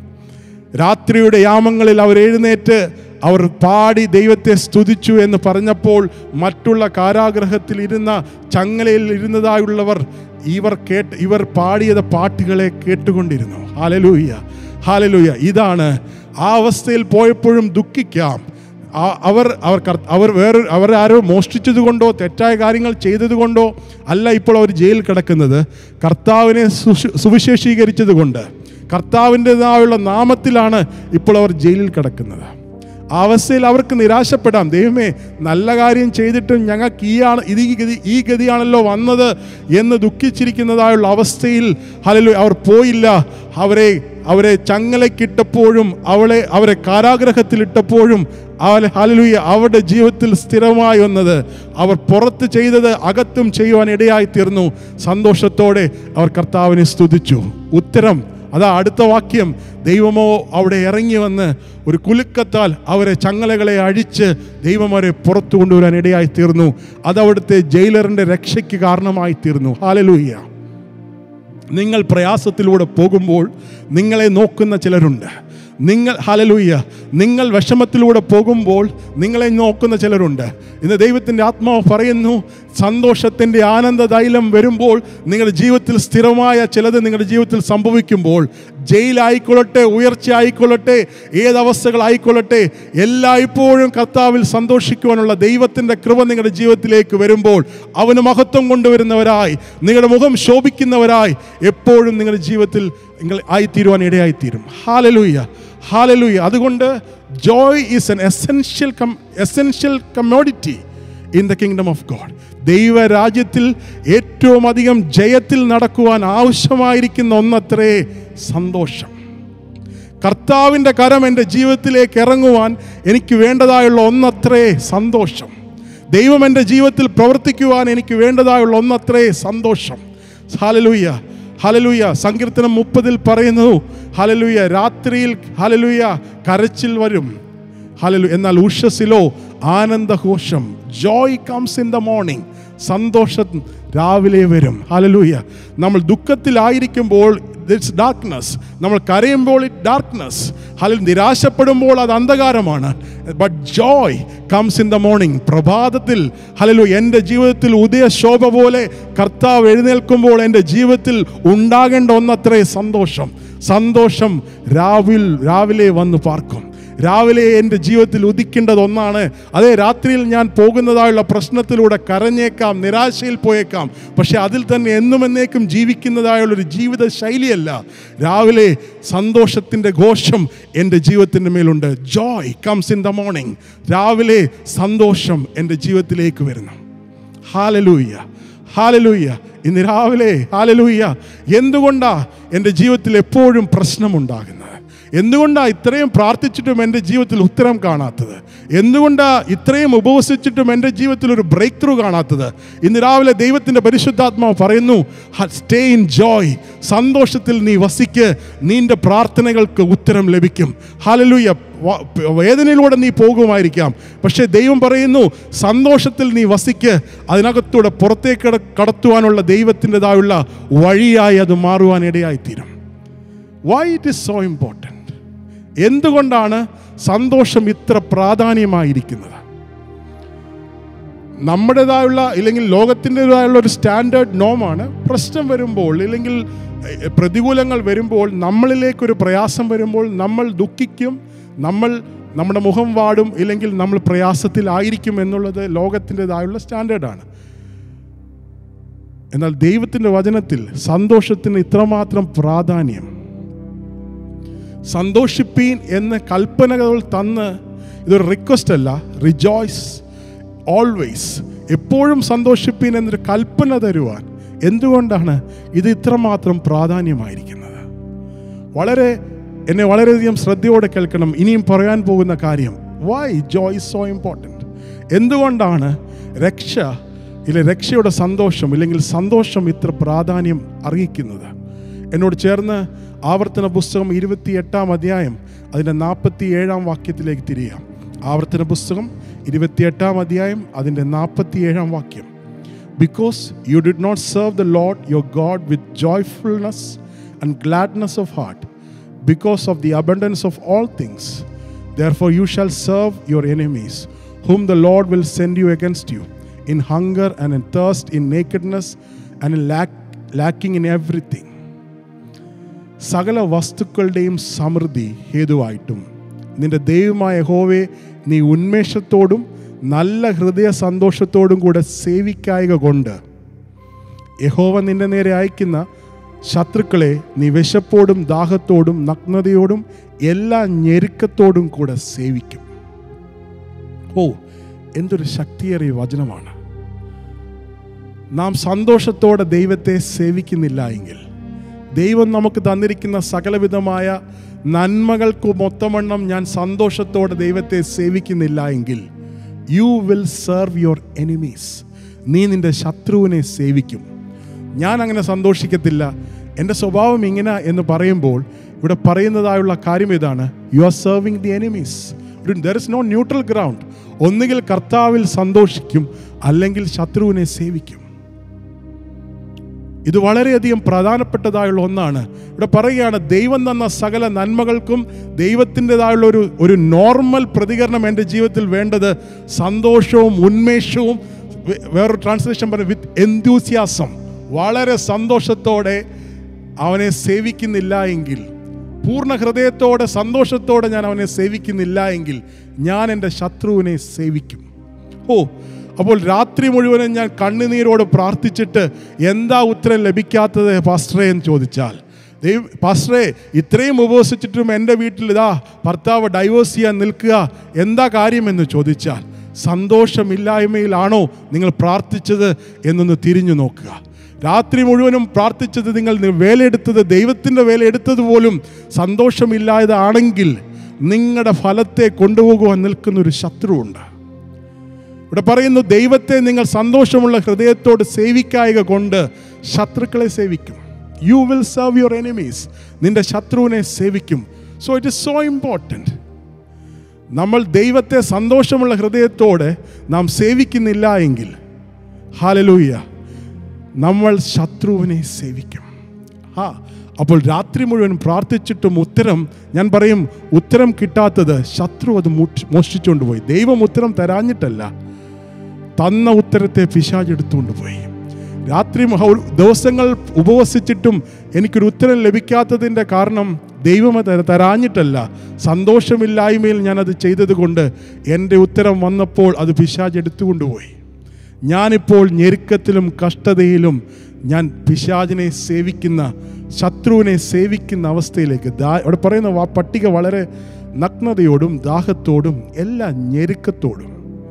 രാത്രിയുടെ യാമങ്ങളിൽ അവർ എഴുന്നേറ്റ് അവർ പാടി ദൈവത്തെ സ്തുതിച്ചു എന്ന് പറഞ്ഞപ്പോൾ മറ്റുള്ള കാരാഗ്രഹത്തിൽ ഇരുന്ന ചങ്ങലയിൽ ഇരുന്നതായുള്ളവർ ഇവർ കേട്ട് ഇവർ പാടിയത് പാട്ടുകളെ കേട്ടുകൊണ്ടിരുന്നു ഹാലലൂയ ഹാലലൂയ ഇതാണ് ആ അവസ്ഥയിൽ പോയപ്പോഴും ദുഃഖിക്കാം ആ- അവർ അവർ കർ- അവർ വേറെ അവർ ആരോ മോഷ്ടിച്ചത് കൊണ്ടോ തെറ്റായ കാര്യങ്ങൾ ചെയ്തത് കൊണ്ടോ അല്ല ഇപ്പോൾ അവർ ജയിലിൽ കിടക്കുന്നത് കർത്താവിനെ സുശ- സുവിശേഷീകരിച്ചത് കൊണ്ട് കർത്താവിൻ്റെതായുള്ള നാമത്തിലാണ് ഇപ്പോൾ അവർ ജയിലിൽ കിടക്കുന്നത് ആ അവസ്ഥയിൽ അവർക്ക് നിരാശപ്പെടാം ദൈവമേ നല്ല കാര്യം ചെയ്തിട്ടും ഞങ്ങൾക്ക് ഈ ആണ് ഇത് ഈ ഗതി ഈ ഗതിയാണല്ലോ വന്നത് എന്ന് ദുഃഖിച്ചിരിക്കുന്നതായുള്ള അവസ്ഥയിൽ ഹലലു അവർ പോയില്ല അവരെ അവരെ ചങ്ങലക്കിട്ടപ്പോഴും അവളെ അവരെ കാരാഗ്രഹത്തിലിട്ടപ്പോഴും അവരെ ഹലലുയ അവരുടെ ജീവിതത്തിൽ സ്ഥിരമായി വന്നത് അവർ പുറത്ത് ചെയ്തത് അകത്തും ചെയ്യുവാൻ ഇടയായി തീർന്നു സന്തോഷത്തോടെ അവർ കർത്താവിനെ സ്തുതിച്ചു ഉത്തരം അതാ അടുത്ത വാക്യം ദൈവമോ അവിടെ ഇറങ്ങി വന്ന് ഒരു കുലുക്കത്താൽ അവരെ ചങ്ങലകളെ അഴിച്ച് ദൈവം അവരെ പുറത്തു കൊണ്ടുവരാൻ ഇടയായി തീർന്നു അത് അവിടുത്തെ ജയിലറിന്റെ രക്ഷയ്ക്ക് കാരണമായി തീർന്നു ഹാലലൂയ്യ നിങ്ങൾ പ്രയാസത്തിലൂടെ പോകുമ്പോൾ നിങ്ങളെ നോക്കുന്ന ചിലരുണ്ട് നിങ്ങൾ ഹലലൂയ്യ നിങ്ങൾ വിഷമത്തിലൂടെ പോകുമ്പോൾ നിങ്ങളെ നോക്കുന്ന ചിലരുണ്ട് ഇന്ന് ദൈവത്തിൻ്റെ ആത്മാവ് പറയുന്നു സന്തോഷത്തിൻ്റെ ആനന്ദ തൈലം വരുമ്പോൾ നിങ്ങളുടെ ജീവിതത്തിൽ സ്ഥിരമായ ചിലത് നിങ്ങളുടെ ജീവിതത്തിൽ സംഭവിക്കുമ്പോൾ ജയിലായിക്കൊള്ളട്ടെ ഉയർച്ച ആയിക്കൊള്ളട്ടെ ഏതവസ്ഥകളായിക്കൊള്ളട്ടെ എല്ലായ്പ്പോഴും കർത്താവിൽ സന്തോഷിക്കുവാനുള്ള ദൈവത്തിൻ്റെ കൃപ നിങ്ങളുടെ ജീവിതത്തിലേക്ക് വരുമ്പോൾ അവന് മഹത്വം കൊണ്ടുവരുന്നവരായി നിങ്ങളുടെ മുഖം ശോഭിക്കുന്നവരായി എപ്പോഴും നിങ്ങളുടെ ജീവിതത്തിൽ നിങ്ങൾ ആയിത്തീരുവാൻ ഇടയായിത്തീരും ഹാലലൂയ ഹാലലൂയ അതുകൊണ്ട് joy is an essential com essential commodity in the kingdom of God ദൈവരാജ്യത്തിൽ ഏറ്റവും അധികം ജയത്തിൽ നടക്കുവാൻ ആവശ്യമായിരിക്കുന്ന ഒന്നത്രേ സന്തോഷം കർത്താവിൻ്റെ കരം എൻ്റെ ജീവിതത്തിലേക്ക് ഇറങ്ങുവാൻ എനിക്ക് വേണ്ടതായുള്ള ഒന്നത്രേ സന്തോഷം ദൈവം എൻ്റെ ജീവിതത്തിൽ പ്രവർത്തിക്കുവാൻ എനിക്ക് വേണ്ടതായുള്ള ഒന്നത്രേ സന്തോഷം ഹാലലൂയ ഹലലൂയ സങ്കീർത്തനം മുപ്പതിൽ പറയുന്നു ഹലലൂയ രാത്രിയിൽ ഹലലൂയ കരച്ചിൽ വരും ഹലലു എന്നാൽ ഉഷസ്സിലോ ആനന്ദഘോഷം joy comes in the morning സന്തോഷം രാവിലെ വരും ഹലലൂയ നമ്മൾ ദുഃഖത്തിലായിരിക്കുമ്പോൾ ഇറ്റ്സ് ഡാർക്ക്നെസ് നമ്മൾ കരയുമ്പോൾ ഇറ്റ് ഡാർക്ക്നെസ് ഹലിൽ നിരാശപ്പെടുമ്പോൾ അത് അന്ധകാരമാണ് but joy comes in the morning പ്രഭാതത്തിൽ ഹലലു എൻ്റെ ജീവിതത്തിൽ ഉദയശോഭ പോലെ കർത്താവ് എഴുന്നേൽക്കുമ്പോൾ എൻ്റെ ജീവിതത്തിൽ ഉണ്ടാകേണ്ട ഒന്നത്രേ സന്തോഷം സന്തോഷം രാവിൽ രാവിലെ വന്ന് പാർക്കും രാവിലെ എൻ്റെ ജീവിതത്തിൽ ഉദിക്കേണ്ടത് ഒന്നാണ് അതേ രാത്രിയിൽ ഞാൻ പോകുന്നതായുള്ള പ്രശ്നത്തിലൂടെ കരഞ്ഞേക്കാം നിരാശയിൽ പോയേക്കാം പക്ഷെ അതിൽ തന്നെ എന്നും എന്നേക്കും ജീവിക്കുന്നതായുള്ളൊരു ജീവിത ശൈലിയല്ല രാവിലെ സന്തോഷത്തിൻ്റെ ഘോഷം എൻ്റെ ജീവിതത്തിൻ്റെ മേലുണ്ട് joy comes in the morning രാവിലെ സന്തോഷം എൻ്റെ ജീവിതത്തിലേക്ക് വരുന്നു ഹാലലൂയ്യ ഹാലലൂയ്യ ഇന്ന് രാവിലെ ഹാലലൂയ്യ എന്തുകൊണ്ടാ എൻ്റെ ജീവിതത്തിൽ എപ്പോഴും പ്രശ്നമുണ്ടാകുന്നത് എന്തുകൊണ്ടാ ഇത്രയും പ്രാർത്ഥിച്ചിട്ടും എൻ്റെ ജീവിതത്തിൽ ഉത്തരം കാണാത്തത് എന്തുകൊണ്ടാ ഇത്രയും ഉപവസിച്ചിട്ടും എൻ്റെ ജീവിതത്തിൽ ഒരു ബ്രേക്ക് ത്രൂ കാണാത്തത് ഇന്ന് രാവിലെ ദൈവത്തിൻ്റെ പരിശുദ്ധാത്മാവ് പറയുന്നു സ്റ്റേ ഇൻ ജോയ് സന്തോഷത്തിൽ നീ വസിക്ക് നിന്റെ പ്രാർത്ഥനകൾക്ക് ഉത്തരം ലഭിക്കും ഹാലലൂയ വ- വേദനയിലൂടെ നീ പോകുമായിരിക്കാം പക്ഷേ ദൈവം പറയുന്നു സന്തോഷത്തിൽ നീ വസിക്ക് അതിനകത്തൂടെ പുറത്തേക്ക് കട- കടത്തുവാനുള്ള ദൈവത്തിൻ്റെതായുള്ള വഴിയായി അത് മാറുവാൻ ഇടയായിത്തീരും why it is so important എന്തുകൊണ്ടാണ് സന്തോഷം ഇത്ര പ്രാധാന്യമായിരിക്കുന്നത് നമ്മുടേതായുള്ള ഇല്ലെങ്കിൽ ലോകത്തിൻ്റെതായുള്ള ഒരു സ്റ്റാൻഡേർഡ് നോമാണ് പ്രശ്നം വരുമ്പോൾ ഇല്ലെങ്കിൽ എഹ്, പ്രതികൂലങ്ങൾ വരുമ്പോൾ നമ്മളിലേക്കൊരു പ്രയാസം വരുമ്പോൾ നമ്മൾ ദുഃഖിക്കും നമ്മൾ നമ്മുടെ മുഖം വാടും ഇല്ലെങ്കിൽ നമ്മൾ പ്രയാസത്തിലായിരിക്കും എന്നുള്ളത് ലോകത്തിൻ്റെതായുള്ള സ്റ്റാൻഡേർഡാണ് എന്നാൽ ദൈവത്തിൻ്റെ വചനത്തിൽ സന്തോഷത്തിന് ഇത്രമാത്രം പ്രാധാന്യം സന്തോഷിപ്പീൻ എന്ന കൽപ്പനകൾ തന്ന് ഇതൊരു റിക്വസ്റ്റ് അല്ല റിജോയ്സ് ഓൾവേസ് എപ്പോഴും സന്തോഷിപ്പീൻ എന്നൊരു കൽപ്പന തരുവാൻ എന്തുകൊണ്ടാണ് ഇത് ഇത്രമാത്രം പ്രാധാന്യമായിരിക്കുന്നത് വളരെ എന്നെ വളരെയധികം ശ്രദ്ധയോടെ കേൾക്കണം ഇനിയും പറയാൻ പോകുന്ന കാര്യം വൈ ജോയ് സോ ഇമ്പോർട്ടൻറ്റ് എന്തുകൊണ്ടാണ് രക്ഷ ഇല്ല രക്ഷയുടെ സന്തോഷം ഇല്ലെങ്കിൽ സന്തോഷം ഇത്ര പ്രാധാന്യം അർഹിക്കുന്നത് എന്നോട് ചേർന്ന് ആവർത്തന പുസ്തകം ഇരുപത്തി എട്ടാം അധ്യായം അതിൻ്റെ നാൽപ്പത്തി ഏഴാം വാക്യത്തിലേക്ക് തിരിയാം ആവർത്തന പുസ്തകം ഇരുപത്തിയെട്ടാം അധ്യായം അതിൻ്റെ നാൽപ്പത്തി ഏഴാം വാക്യം because you did not serve the Lord your God with joyfulness and gladness of heart because of the abundance of all things. Therefore, you shall serve your enemies, whom the Lord will send you against you, in hunger and in thirst, in nakedness and in lack, lacking in everything. സകല വസ്തുക്കളുടെയും സമൃദ്ധി ഹേതുവായിട്ടും നിന്റെ ദൈവമായ യഹോവയെ നീ ഉന്മേഷത്തോടും നല്ല ഹൃദയ സന്തോഷത്തോടും കൂടെ സേവിക്കായക കൊണ്ട് യഹോവ നിന്റെ നേരെ അയക്കുന്ന ശത്രുക്കളെ നീ വിശപ്പോടും ദാഹത്തോടും നഗ്നതയോടും എല്ലാ ഞെരുക്കത്തോടും കൂടെ സേവിക്കും ഓ എന്തൊരു ശക്തിയേറിയ വചനമാണ് നാം സന്തോഷത്തോടെ ദൈവത്തെ സേവിക്കുന്നില്ല എങ്കിൽ ദൈവം നമുക്ക് തന്നിരിക്കുന്ന സകലവിധമായ നന്മകൾക്ക് മൊത്തവണ്ണം ഞാൻ സന്തോഷത്തോടെ ദൈവത്തെ സേവിക്കുന്നില്ല എങ്കിൽ you will serve your enemies നീ നിന്റെ ശത്രുവിനെ സേവിക്കും ഞാൻ അങ്ങനെ സന്തോഷിക്കത്തില്ല എൻ്റെ സ്വഭാവം ഇങ്ങനെ എന്ന് പറയുമ്പോൾ ഇവിടെ പറയുന്നതായുള്ള കാര്യം ഇതാണ് you are serving the enemies there is no neutral ground ഒന്നുകിൽ കർത്താവിൽ സന്തോഷിക്കും അല്ലെങ്കിൽ ശത്രുവിനെ സേവിക്കും ഇത് വളരെയധികം പ്രധാനപ്പെട്ടതായുള്ള ഒന്നാണ് ഇവിടെ പറയുകയാണ് ദൈവം തന്ന സകല നന്മകൾക്കും ദൈവത്തിൻ്റെതായുള്ള ഒരു ഒരു നോർമൽ പ്രതികരണം എൻ്റെ ജീവിതത്തിൽ വേണ്ടത് സന്തോഷവും ഉന്മേഷവും വേ- വേറൊരു ട്രാൻസ്ലേഷൻ പറയും വിത്ത് എന്തൂസിയാസം വളരെ സന്തോഷത്തോടെ അവനെ സേവിക്കുന്നില്ല എങ്കിൽ പൂർണ്ണ ഹൃദയത്തോടെ സന്തോഷത്തോടെ ഞാൻ അവനെ സേവിക്കുന്നില്ല എങ്കിൽ ഞാൻ എൻ്റെ ശത്രുവിനെ സേവിക്കും ഓ അപ്പോൾ രാത്രി മുഴുവനും ഞാൻ കണ്ണുനീരോട് പ്രാർത്ഥിച്ചിട്ട് എന്താ ഉത്തരം ലഭിക്കാത്തത് പാസ്റ്ററെ എന്ന് ചോദിച്ചാൽ ദൈവ പാസ്റ്ററെ ഇത്രയും ഉപവസിച്ചിട്ടും എൻ്റെ വീട്ടിൽ ഇതാ ഭർത്താവ് ഡൈവോഴ്സ് ചെയ്യാൻ നിൽക്കുക എന്താ കാര്യമെന്ന് ചോദിച്ചാൽ സന്തോഷമില്ലായ്മയിലാണോ നിങ്ങൾ പ്രാർത്ഥിച്ചത് എന്നൊന്ന് തിരിഞ്ഞു നോക്കുക രാത്രി മുഴുവനും പ്രാർത്ഥിച്ചത് നിങ്ങൾ വേലയെടുത്തത് ദൈവത്തിൻ്റെ വേലയെടുത്തത് പോലും സന്തോഷമില്ലായതാണെങ്കിൽ നിങ്ങളുടെ ഫലത്തെ കൊണ്ടുപോകുവാൻ നിൽക്കുന്ന ഒരു ശത്രുവുണ്ട് ഇവിടെ പറയുന്നു ദൈവത്തെ നിങ്ങൾ സന്തോഷമുള്ള ഹൃദയത്തോട് സേവിക്കായക കൊണ്ട് ശത്രുക്കളെ സേവിക്കും you will serve your enemies നിന്റെ ശത്രുവിനെ സേവിക്കും so it is so important നമ്മൾ ദൈവത്തെ സന്തോഷമുള്ള ഹൃദയത്തോടെ നാം സേവിക്കുന്നില്ല എങ്കിൽ ഹാലലൂയ നമ്മൾ ശത്രുവിനെ സേവിക്കും ആ അപ്പോൾ രാത്രി മുഴുവൻ പ്രാർത്ഥിച്ചിട്ടും ഉത്തരം ഞാൻ പറയും ഉത്തരം കിട്ടാത്തത് ശത്രു അത് മുഷ്- മോഷ്ടിച്ചുകൊണ്ട് പോയി ദൈവം ഉത്തരം തരാഞ്ഞിട്ടല്ല തന്ന ഉത്തരത്തെ പിശാജ് എടുത്തുകൊണ്ട് പോയി രാത്രി മഹ- ദിവസങ്ങൾ ഉപവസിച്ചിട്ടും എനിക്കൊരു ഉത്തരം ലഭിക്കാത്തതിൻ്റെ കാരണം ദൈവം അത് തരാഞ്ഞിട്ടല്ല സന്തോഷമില്ലായ്മയിൽ ഞാനത് ചെയ്തത് കൊണ്ട് എൻ്റെ ഉത്തരം വന്നപ്പോൾ അത് പിശാജ് എടുത്തുകൊണ്ടുപോയി ഞാനിപ്പോൾ ഞെരുക്കത്തിലും കഷ്ടതയിലും ഞാൻ പിശാചിനെ സേവിക്കുന്ന ശത്രുവിനെ സേവിക്കുന്ന അവസ്ഥയിലേക്ക് ദാ അവിടെ പറയുന്ന ആ പട്ടിക വളരെ നഗ്നതയോടും ദാഹത്തോടും എല്ലാ ഞെരുക്കത്തോടും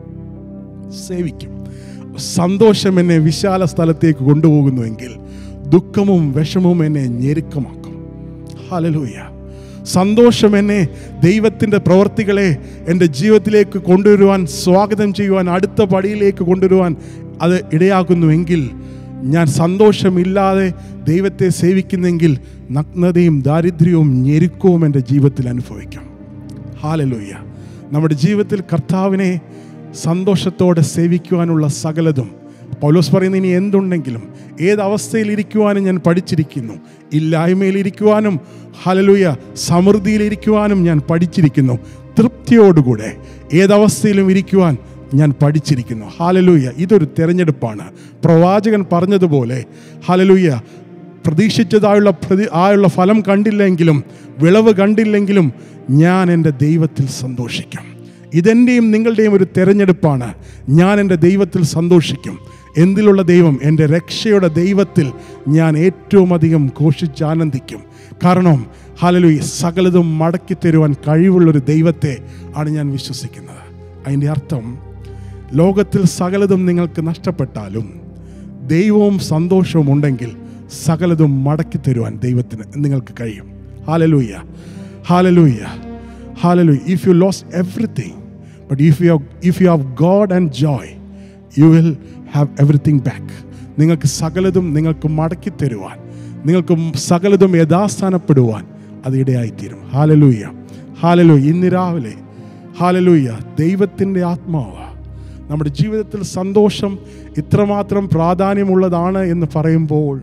സേവിക്കും സന്തോഷം എന്നെ വിശാല സ്ഥലത്തേക്ക് കൊണ്ടുപോകുന്നുവെങ്കിൽ ദുഃഖവും വിഷമവും എന്നെ ഞെരുക്കമാക്കും ഹലലൂയ സന്തോഷം എന്നെ ദൈവത്തിൻ്റെ പ്രവർത്തികളെ എൻ്റെ ജീവിതത്തിലേക്ക് കൊണ്ടുവരുവാൻ സ്വാഗതം ചെയ്യുവാൻ അടുത്ത പടിയിലേക്ക് കൊണ്ടുവരുവാൻ അത് ഇടയാകുന്നുവെങ്കിൽ ഞാൻ സന്തോഷമില്ലാതെ ദൈവത്തെ സേവിക്കുന്നെങ്കിൽ നഗ്നതയും ദാരിദ്ര്യവും ഞെരുക്കവും എൻ്റെ ജീവിതത്തിൽ അനുഭവിക്കാം ഹാലലൂയ നമ്മുടെ ജീവിതത്തിൽ കർത്താവിനെ സന്തോഷത്തോടെ സേവിക്കുവാനുള്ള സകലതും പൗലോസ് പറയുന്ന ഇനി എന്തുണ്ടെങ്കിലും ഏത് അവസ്ഥയിൽ ഇരിക്കുവാനും ഞാൻ പഠിച്ചിരിക്കുന്നു ഇല്ലായ്മയിൽ ഇരിക്കുവാനും ഹലലൂയ സമൃദ്ധിയിലിരിക്കുവാനും ഞാൻ പഠിച്ചിരിക്കുന്നു തൃപ്തിയോടുകൂടെ ഏതവസ്ഥയിലും ഇരിക്കുവാൻ ഞാൻ പഠിച്ചിരിക്കുന്നു ഹാലലൂയ ഇതൊരു തിരഞ്ഞെടുപ്പാണ് പ്രവാചകൻ പറഞ്ഞതുപോലെ ഹാലലൂയ പ്രതീക്ഷിച്ചതായുള്ള പ്രതി ആയുള്ള ഫലം കണ്ടില്ലെങ്കിലും വിളവ് കണ്ടില്ലെങ്കിലും ഞാൻ എൻ്റെ ദൈവത്തിൽ സന്തോഷിക്കും ഇതെൻ്റെയും നിങ്ങളുടെയും ഒരു തിരഞ്ഞെടുപ്പാണ് ഞാൻ എൻ്റെ ദൈവത്തിൽ സന്തോഷിക്കും എന്തിലുള്ള ദൈവം എൻ്റെ രക്ഷയുടെ ദൈവത്തിൽ ഞാൻ ഏറ്റവും അധികം ഘോഷിച്ചാനന്ദിക്കും കാരണം ഹലലുയി സകലതും മടക്കി തരുവാൻ കഴിവുള്ളൊരു ദൈവത്തെ ആണ് ഞാൻ വിശ്വസിക്കുന്നത് അതിൻ്റെ അർത്ഥം ലോകത്തിൽ സകലതും നിങ്ങൾക്ക് നഷ്ടപ്പെട്ടാലും ദൈവവും സന്തോഷവും ഉണ്ടെങ്കിൽ സകലതും മടക്കി തരുവാൻ ദൈവത്തിന് നിങ്ങൾക്ക് കഴിയും hallelujah hallelujah hallelujah if you lose everything but if you if you have God and joy you will have everything back നിങ്ങൾക്ക് സകലതും നിങ്ങൾക്ക് മടക്കി തരുവാൻ നിങ്ങൾക്ക് സകലതും യഥാസ്ഥാനപ്പെടുവാൻ അത് ഇടയായിത്തീരും ഹാലലൂയ ഹാലലൂയ ഇന്ന് രാവിലെ ഹാലലൂയ ദൈവത്തിൻ്റെ ആത്മാവ് നമ്മുടെ ജീവിതത്തിൽ സന്തോഷം ഇത്രമാത്രം പ്രാധാന്യമുള്ളതാണ് എന്ന് പറയുമ്പോൾ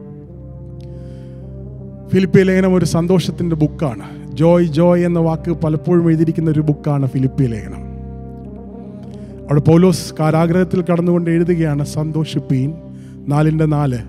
ഫിലിപ്പിയ ലേഖനം ഒരു സന്തോഷത്തിൻ്റെ ബുക്കാണ് ജോയ് ജോയ് എന്ന വാക്ക് പലപ്പോഴും എഴുതിയിരിക്കുന്ന ഒരു ബുക്കാണ് ഫിലിപ്പിയ ലേഖനം അവിടെ പൗലോസ് കാരാഗ്രഹത്തിൽ കടന്നുകൊണ്ട് എഴുതുകയാണ് സന്തോഷിപ്പീൻ നാലിൻ്റെ നാല്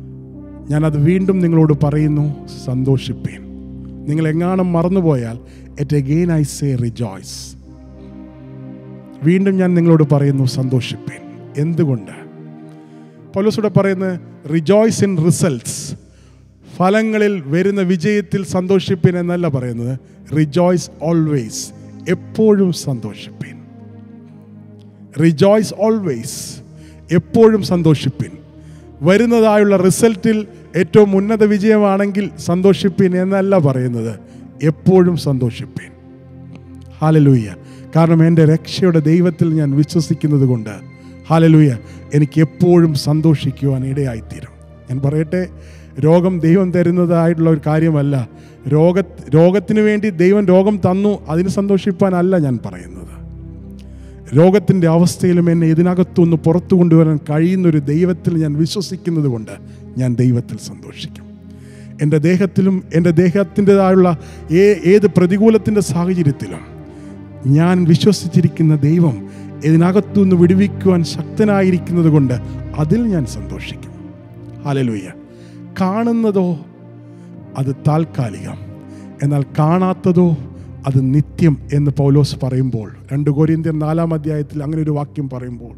ഞാനത് വീണ്ടും നിങ്ങളോട് പറയുന്നു സന്തോഷിപ്പീൻ നിങ്ങൾ എങ്ങാനും മറന്നുപോയാൽ yet again I say rejoice വീണ്ടും ഞാൻ നിങ്ങളോട് പറയുന്നു സന്തോഷിപ്പേൻ എന്തുകൊണ്ട് പൗലോസൂടെ പറയുന്നത് റിജോയ്സ് ഇൻ റിസൾട്ട്സ് ഫലങ്ങളിൽ വരുന്ന വിജയത്തിൽ സന്തോഷിപ്പിൻ എന്നല്ല പറയുന്നത് റിജോയ്സ് ഓൾവേസ് എപ്പോഴും സന്തോഷിപ്പിൻ റിജോയ്സ് ഓൾവേസ് എപ്പോഴും സന്തോഷിപ്പിൻ വരുന്നതായുള്ള റിസൾട്ടിൽ ഏറ്റവും ഉന്നത വിജയമാണെങ്കിൽ സന്തോഷിപ്പിൻ എന്നല്ല പറയുന്നത് എപ്പോഴും സന്തോഷിപ്പിൻ ഹാലലൂയ കാരണം എൻ്റെ രക്ഷയുടെ ദൈവത്തിൽ ഞാൻ വിശ്വസിക്കുന്നത് കൊണ്ട് ഹാലലൂയ എനിക്ക് എപ്പോഴും സന്തോഷിക്കുവാൻ ഇടയായിത്തീരും ഞാൻ പറയട്ടെ രോഗം ദൈവം തരുന്നതായിട്ടുള്ള ഒരു കാര്യമല്ല രോഗ രോഗത്തിന് വേണ്ടി ദൈവം രോഗം തന്നു അതിന് സന്തോഷിപ്പാനല്ല ഞാൻ പറയുന്നത് രോഗത്തിൻ്റെ അവസ്ഥയിലും എന്നെ ഇതിനകത്തുനിന്ന് പുറത്തു കൊണ്ടുവരാൻ കഴിയുന്ന ഒരു ദൈവത്തിൽ ഞാൻ വിശ്വസിക്കുന്നത് കൊണ്ട് ഞാൻ ദൈവത്തിൽ സന്തോഷിക്കും എൻ്റെ ദേഹത്തിലും എൻ്റെ ദേഹത്തിൻ്റെതായുള്ള ഏ ഏത് പ്രതികൂലത്തിൻ്റെ സാഹചര്യത്തിലും ഞാൻ വിശ്വസിച്ചിരിക്കുന്ന ദൈവം ഇതിനകത്തുനിന്ന് വിടുവിക്കുവാൻ ശക്തനായിരിക്കുന്നത് കൊണ്ട് അതിൽ ഞാൻ സന്തോഷിക്കും ഹാലലൂയ്യ കാണുന്നതോ അത് താൽക്കാലികം എന്നാൽ കാണാത്തതോ അത് നിത്യം എന്ന് പൗലോസ് പറയുമ്പോൾ രണ്ട് കോരിന്ത്യൻ നാലാം അധ്യായത്തിൽ അങ്ങനെ ഒരു വാക്യം പറയുമ്പോൾ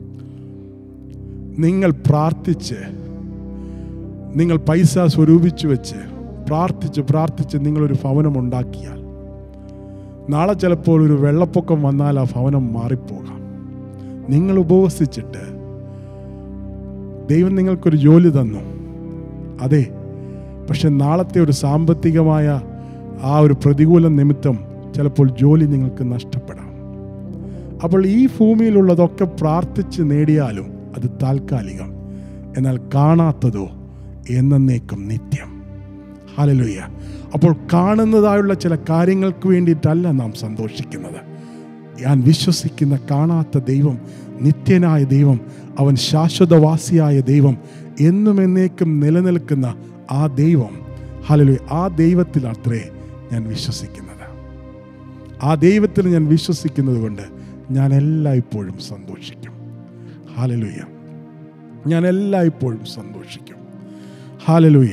നിങ്ങൾ പ്രാർത്ഥിച്ച് നിങ്ങൾ പൈസ സ്വരൂപിച്ചു വെച്ച് പ്രാർത്ഥിച്ച് പ്രാർത്ഥിച്ച് നിങ്ങളൊരു ഭവനം ഉണ്ടാക്കിയാൽ നാളെ ചിലപ്പോൾ ഒരു വെള്ളപ്പൊക്കം വന്നാൽ ആ ഭവനം മാറിപ്പോകാം നിങ്ങൾ ഉപവസിച്ചിട്ട് ദൈവം നിങ്ങൾക്കൊരു ജോലി തന്നു അതെ പക്ഷെ നാളത്തെ ഒരു സാമ്പത്തികമായ ആ ഒരു പ്രതികൂല നിമിത്തം ചിലപ്പോൾ ജോലി നിങ്ങൾക്ക് നഷ്ടപ്പെടാം അപ്പോൾ ഈ ഭൂമിയിലുള്ളതൊക്കെ പ്രാർത്ഥിച്ച് നേടിയാലും അത് താൽക്കാലികം എന്നാൽ കാണാത്തതോ എന്നേക്കും നിത്യം ഹാലലുയ്യ അപ്പോൾ കാണുന്നതായുള്ള ചില കാര്യങ്ങൾക്ക് വേണ്ടിയിട്ടല്ല നാം സന്തോഷിക്കുന്നത് ഞാൻ വിശ്വസിക്കുന്ന കാണാത്ത ദൈവം നിത്യനായ ദൈവം അവൻ ശാശ്വതവാസിയായ ദൈവം എന്നും എന്നേക്കും നിലനിൽക്കുന്ന ആ ദൈവം ഹലലു ആ ദൈവത്തിൽ അത്രേ ഞാൻ വിശ്വസിക്കുന്നത് ആ ദൈവത്തിൽ ഞാൻ വിശ്വസിക്കുന്നത് കൊണ്ട് ഞാൻ എല്ലായ്പ്പോഴും സന്തോഷിക്കും ഹാലലുയ്യ ഞാൻ എല്ലായ്പ്പോഴും സന്തോഷിക്കും ഹാലലുയ്യ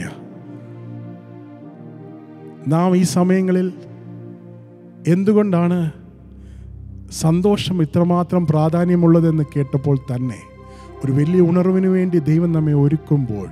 നാം ഈ സമയങ്ങളിൽ എന്തുകൊണ്ടാണ് സന്തോഷം ഇത്രമാത്രം പ്രാധാന്യമുള്ളതെന്ന് കേട്ടപ്പോൾ തന്നെ ഒരു വലിയ ഉണർവിന് വേണ്ടി ദൈവം നമ്മെ ഒരുക്കുമ്പോൾ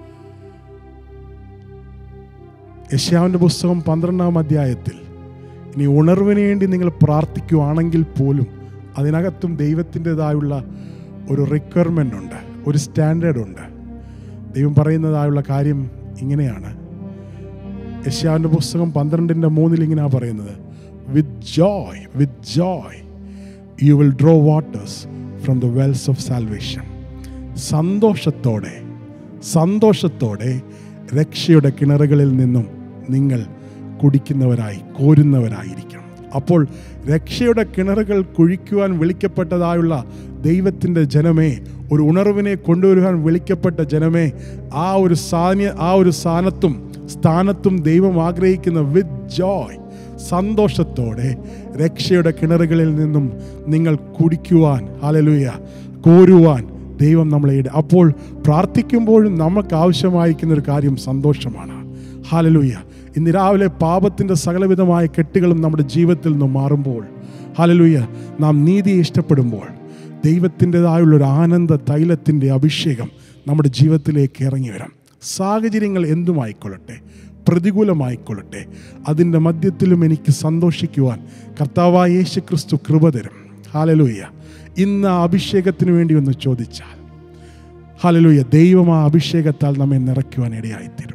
യശ്യാവിൻ്റെ പുസ്തകം പന്ത്രണ്ടാം അധ്യായത്തിൽ ഇനി ഉണർവിന് വേണ്ടി നിങ്ങൾ പ്രാർത്ഥിക്കുവാണെങ്കിൽ പോലും അതിനകത്തും ദൈവത്തിൻ്റെതായുള്ള ഒരു റിക്വയർമെൻ്റ് ഉണ്ട് ഒരു സ്റ്റാൻഡേർഡ് ഉണ്ട് ദൈവം പറയുന്നതായുള്ള കാര്യം ഇങ്ങനെയാണ് യശ്യാവിൻ്റെ പുസ്തകം പന്ത്രണ്ടിൻ്റെ മൂന്നിൽ ഇങ്ങനെയാണ് പറയുന്നത് with joy with joy you will draw waters from the wells of salvation സന്തോഷത്തോടെ സന്തോഷത്തോടെ രക്ഷയുടെ കിണറുകളിൽ നിന്നും നിങ്ങൾ കുടിക്കുന്നവരായി കോരുന്നവരായിരിക്കണം അപ്പോൾ രക്ഷയുടെ കിണറുകൾ കുഴിക്കുവാൻ വിളിക്കപ്പെട്ടതായുള്ള ദൈവത്തിൻ്റെ ജനമേ ഒരു ഉണർവിനെ കൊണ്ടുവരുവാൻ വിളിക്കപ്പെട്ട ജനമേ ആ ഒരു സാന്യ ആ ഒരു സ്ഥാനത്തും സ്ഥാനത്തും ദൈവം ആഗ്രഹിക്കുന്ന വിത്ത് ജോയ് സന്തോഷത്തോടെ രക്ഷയുടെ കിണറുകളിൽ നിന്നും നിങ്ങൾ കുടിക്കുവാൻ ഹലലുയ കോരുവാൻ ദൈവം നമ്മളെ ഇട അപ്പോൾ പ്രാർത്ഥിക്കുമ്പോഴും നമുക്ക് ആവശ്യമായിരിക്കുന്ന ഒരു കാര്യം സന്തോഷമാണ് ഹാലലൂയ ഇന്ന് രാവിലെ പാപത്തിൻ്റെ സകലവിധമായ കെട്ടുകളും നമ്മുടെ ജീവിതത്തിൽ നിന്ന് മാറുമ്പോൾ ഹാലലൂയ നാം നീതിയെ ഇഷ്ടപ്പെടുമ്പോൾ ദൈവത്തിൻ്റെതായുള്ള ഒരു ആനന്ദ തൈലത്തിൻ്റെ അഭിഷേകം നമ്മുടെ ജീവിതത്തിലേക്ക് ഇറങ്ങി വരാം സാഹചര്യങ്ങൾ എന്തുമായിക്കൊള്ളട്ടെ പ്രതികൂലമായിക്കൊള്ളട്ടെ അതിൻ്റെ മധ്യത്തിലും എനിക്ക് സന്തോഷിക്കുവാൻ കർത്താവായ യേശു ക്രിസ്തു കൃപ തരും ഹാലലൂയ ഇന്ന് ആ അഭിഷേകത്തിന് വേണ്ടി ഒന്ന് ചോദിച്ചാൽ ഹാലലൂയ ദൈവം ആ അഭിഷേകത്താൽ നമ്മെ നിറയ്ക്കുവാൻ ഇടയായിത്തീരും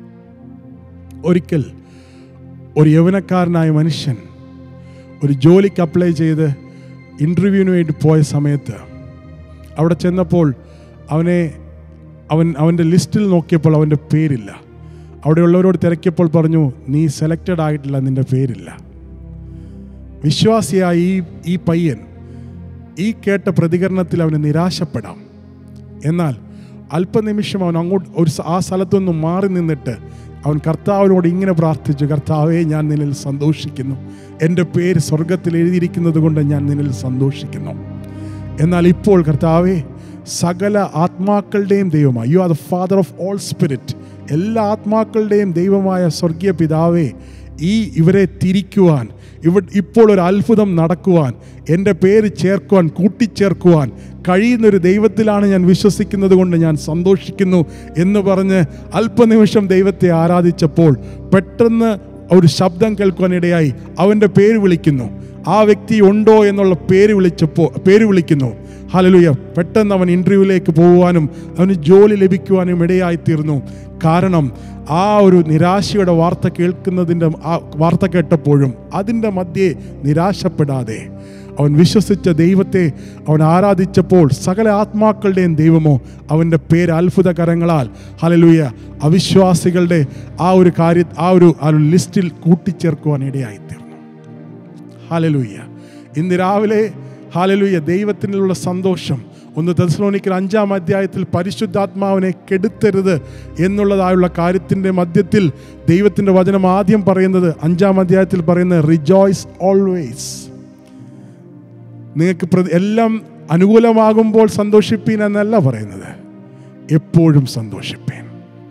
ഒരിക്കൽ ഒരു യൗവനക്കാരനായ മനുഷ്യൻ ഒരു ജോലിക്ക് അപ്ലൈ ചെയ്ത് ഇൻ്റർവ്യൂവിന് വേണ്ടി പോയ സമയത്ത് അവിടെ ചെന്നപ്പോൾ അവനെ അവൻ അവൻ്റെ ലിസ്റ്റിൽ നോക്കിയപ്പോൾ അവൻ്റെ പേരില്ല അവിടെയുള്ളവരോട് തിരക്കിയപ്പോൾ പറഞ്ഞു നീ സെലക്റ്റഡ് ആയിട്ടില്ല നിൻ്റെ പേരില്ല വിശ്വാസിയായ ഈ ഈ പയ്യൻ ഈ കേട്ട പ്രതികരണത്തിൽ അവന് നിരാശപ്പെടാം എന്നാൽ അല്പനിമിഷം അവൻ അങ്ങോട്ട് ഒരു സ- ആ സ്ഥലത്തുനിന്ന് മാറി നിന്നിട്ട് അവൻ കർത്താവിനോട് ഇങ്ങനെ പ്രാർത്ഥിച്ചു കർത്താവെ ഞാൻ നിന്നിൽ സന്തോഷിക്കുന്നു എൻ്റെ പേര് സ്വർഗത്തിൽ എഴുതിയിരിക്കുന്നത് കൊണ്ട് ഞാൻ നിന്നിൽ സന്തോഷിക്കുന്നു എന്നാൽ ഇപ്പോൾ കർത്താവെ സകല ആത്മാക്കളുടെയും ദൈവമായി you are the Father of all spirit എല്ലാ ആത്മാക്കളുടെയും ദൈവമായ സ്വർഗീയ പിതാവേ ഈ ഇവരെ തിരിക്കുവാൻ ഇവ ഇപ്പോൾ ഒരു അത്ഭുതം നടക്കുവാൻ എൻ്റെ പേര് ചേർക്കുവാൻ കൂട്ടിച്ചേർക്കുവാൻ കഴിയുന്നൊരു ദൈവത്തിലാണ് ഞാൻ വിശ്വസിക്കുന്നത് കൊണ്ട് ഞാൻ സന്തോഷിക്കുന്നു എന്ന് പറഞ്ഞ് അല്പനിമിഷം ദൈവത്തെ ആരാധിച്ചപ്പോൾ പെട്ടെന്ന് ഒരു ശബ്ദം കേൾക്കുവാനിടയായി അവൻ്റെ പേര് വിളിക്കുന്നു ആ വ്യക്തി ഉണ്ടോ എന്നുള്ള പേര് വിളിച്ചപ്പോൾ പേര് വിളിക്കുന്നു ഹലലുയ പെട്ടെന്ന് അവൻ ഇൻ്റർവ്യൂവിലേക്ക് പോകുവാനും അവന് ജോലി ലഭിക്കുവാനും ഇടയായിത്തീർന്നു കാരണം ആ ഒരു നിരാശയുടെ വാർത്ത കേൾക്കുന്നതിൻ്റെ ആ വാർത്ത കേട്ടപ്പോഴും അതിൻ്റെ മധ്യേ നിരാശപ്പെടാതെ അവൻ വിശ്വസിച്ച ദൈവത്തെ അവൻ ആരാധിച്ചപ്പോൾ സകല ആത്മാക്കളുടെയും ദൈവമോ അവൻ്റെ പേര് അത്ഭുതകരങ്ങളാൽ ഹലലുയ അവിശ്വാസികളുടെ ആ ഒരു കാര്യ ആ ഒരു ആ ഒരു ലിസ്റ്റിൽ കൂട്ടിച്ചേർക്കുവാൻ ഇടയായിത്തീർന്നു ഹാലലൂയ ഇന്ന് രാവിലെ ഹാലലൂയ ദൈവത്തിനുള്ള സന്തോഷം ഒന്ന് തെസ്ലോനിക്കൽ അഞ്ചാം അധ്യായത്തിൽ പരിശുദ്ധാത്മാവിനെ കെടുത്തരുത് എന്നുള്ളതായുള്ള കാര്യത്തിൻ്റെ മധ്യത്തിൽ ദൈവത്തിൻ്റെ വചനം ആദ്യം പറയുന്നത് അഞ്ചാം അധ്യായത്തിൽ പറയുന്നത് റിജോയ്സ് ഓൾവേസ് നിങ്ങൾക്ക് പ്ര- എല്ലാം അനുകൂലമാകുമ്പോൾ സന്തോഷിപ്പീൻ എന്നല്ല പറയുന്നത് എപ്പോഴും സന്തോഷിപ്പീൻ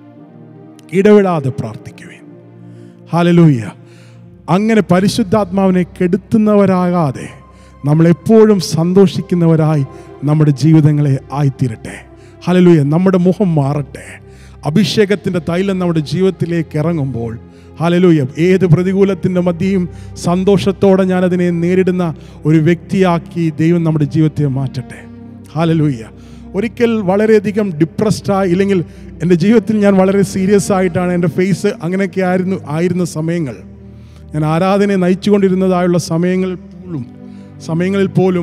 ഇടവിടാതെ പ്രാർത്ഥിക്കുവേൻ ഹാലലൂയ്യ അങ്ങനെ പരിശുദ്ധാത്മാവിനെ കെടുത്തുന്നവരാകാതെ നമ്മൾ എപ്പോഴും സന്തോഷിക്കുന്നവരായി നമ്മുടെ ജീവിതങ്ങളെ ആയിത്തീരട്ടെ ഹലലൂയ നമ്മുടെ മുഖം മാറട്ടെ അഭിഷേകത്തിൻ്റെ തൈലം നമ്മുടെ ജീവിതത്തിലേക്ക് ഇറങ്ങുമ്പോൾ ഹലലൂയ ഏത് പ്രതികൂലത്തിൻ്റെ മധ്യയും സന്തോഷത്തോടെ ഞാനതിനെ നേരിടുന്ന ഒരു വ്യക്തിയാക്കി ദൈവം നമ്മുടെ ജീവിതത്തെ മാറ്റട്ടെ ഹാലലൂയ്യ ഒരിക്കൽ വളരെയധികം ഡിപ്രസ്ഡായി ഇല്ലെങ്കിൽ എൻ്റെ ജീവിതത്തിൽ ഞാൻ വളരെ സീരിയസ് ആയിട്ടാണ് എൻ്റെ ഫേസ് അങ്ങനെയൊക്കെ ആയിരുന്നു ആയിരുന്ന സമയങ്ങൾ ഞാൻ ആരാധനയെ നയിച്ചുകൊണ്ടിരുന്നതായുള്ള സമയങ്ങൾ പോലും സമയങ്ങളിൽ പോലും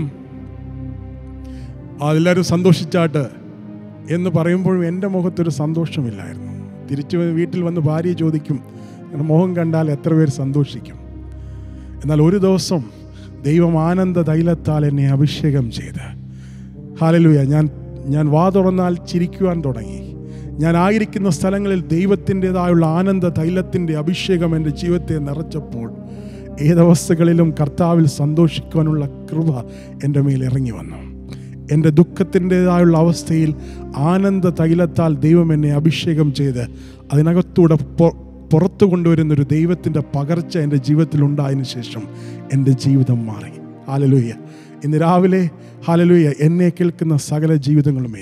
അതെല്ലാവരും സന്തോഷിച്ചാട്ട് എന്ന് പറയുമ്പോഴും എൻ്റെ മുഖത്തൊരു സന്തോഷമില്ലായിരുന്നു തിരിച്ചു വന്ന് വീട്ടിൽ വന്ന് ഭാര്യ ചോദിക്കും എൻ്റെ മുഖം കണ്ടാൽ എത്ര പേര് സന്തോഷിക്കും എന്നാൽ ഒരു ദിവസം ദൈവം ആനന്ദ തൈലത്താൽ എന്നെ അഭിഷേകം ചെയ്ത് ഹാലലുയ ഞാൻ ഞാൻ വാ തുറന്നാൽ ചിരിക്കുവാൻ തുടങ്ങി ഞാൻ ആയിരിക്കുന്ന സ്ഥലങ്ങളിൽ ദൈവത്തിൻ്റെതായുള്ള ആനന്ദ തൈലത്തിൻ്റെ അഭിഷേകം എൻ്റെ ജീവിതത്തെ നിറച്ചപ്പോൾ ഏതവസ്ഥകളിലും കർത്താവിൽ സന്തോഷിക്കുവാനുള്ള കൃപ എൻ്റെ മേൽ ഇറങ്ങി വന്നു എൻ്റെ ദുഃഖത്തിൻ്റെതായുള്ള അവസ്ഥയിൽ ആനന്ദ തൈലത്താൽ ദൈവം എന്നെ അഭിഷേകം ചെയ്ത് അതിനകത്തൂടെ പൊ- പുറത്തു കൊണ്ടുവരുന്നൊരു ദൈവത്തിൻ്റെ പകർച്ച എൻ്റെ ജീവിതത്തിൽ ഉണ്ടായതിനു ശേഷം എൻ്റെ ജീവിതം മാറി ഹാലലൂയ ഇന്ന് രാവിലെ ഹാലലൂയ എന്നെ കേൾക്കുന്ന സകല ജീവിതങ്ങളുമേ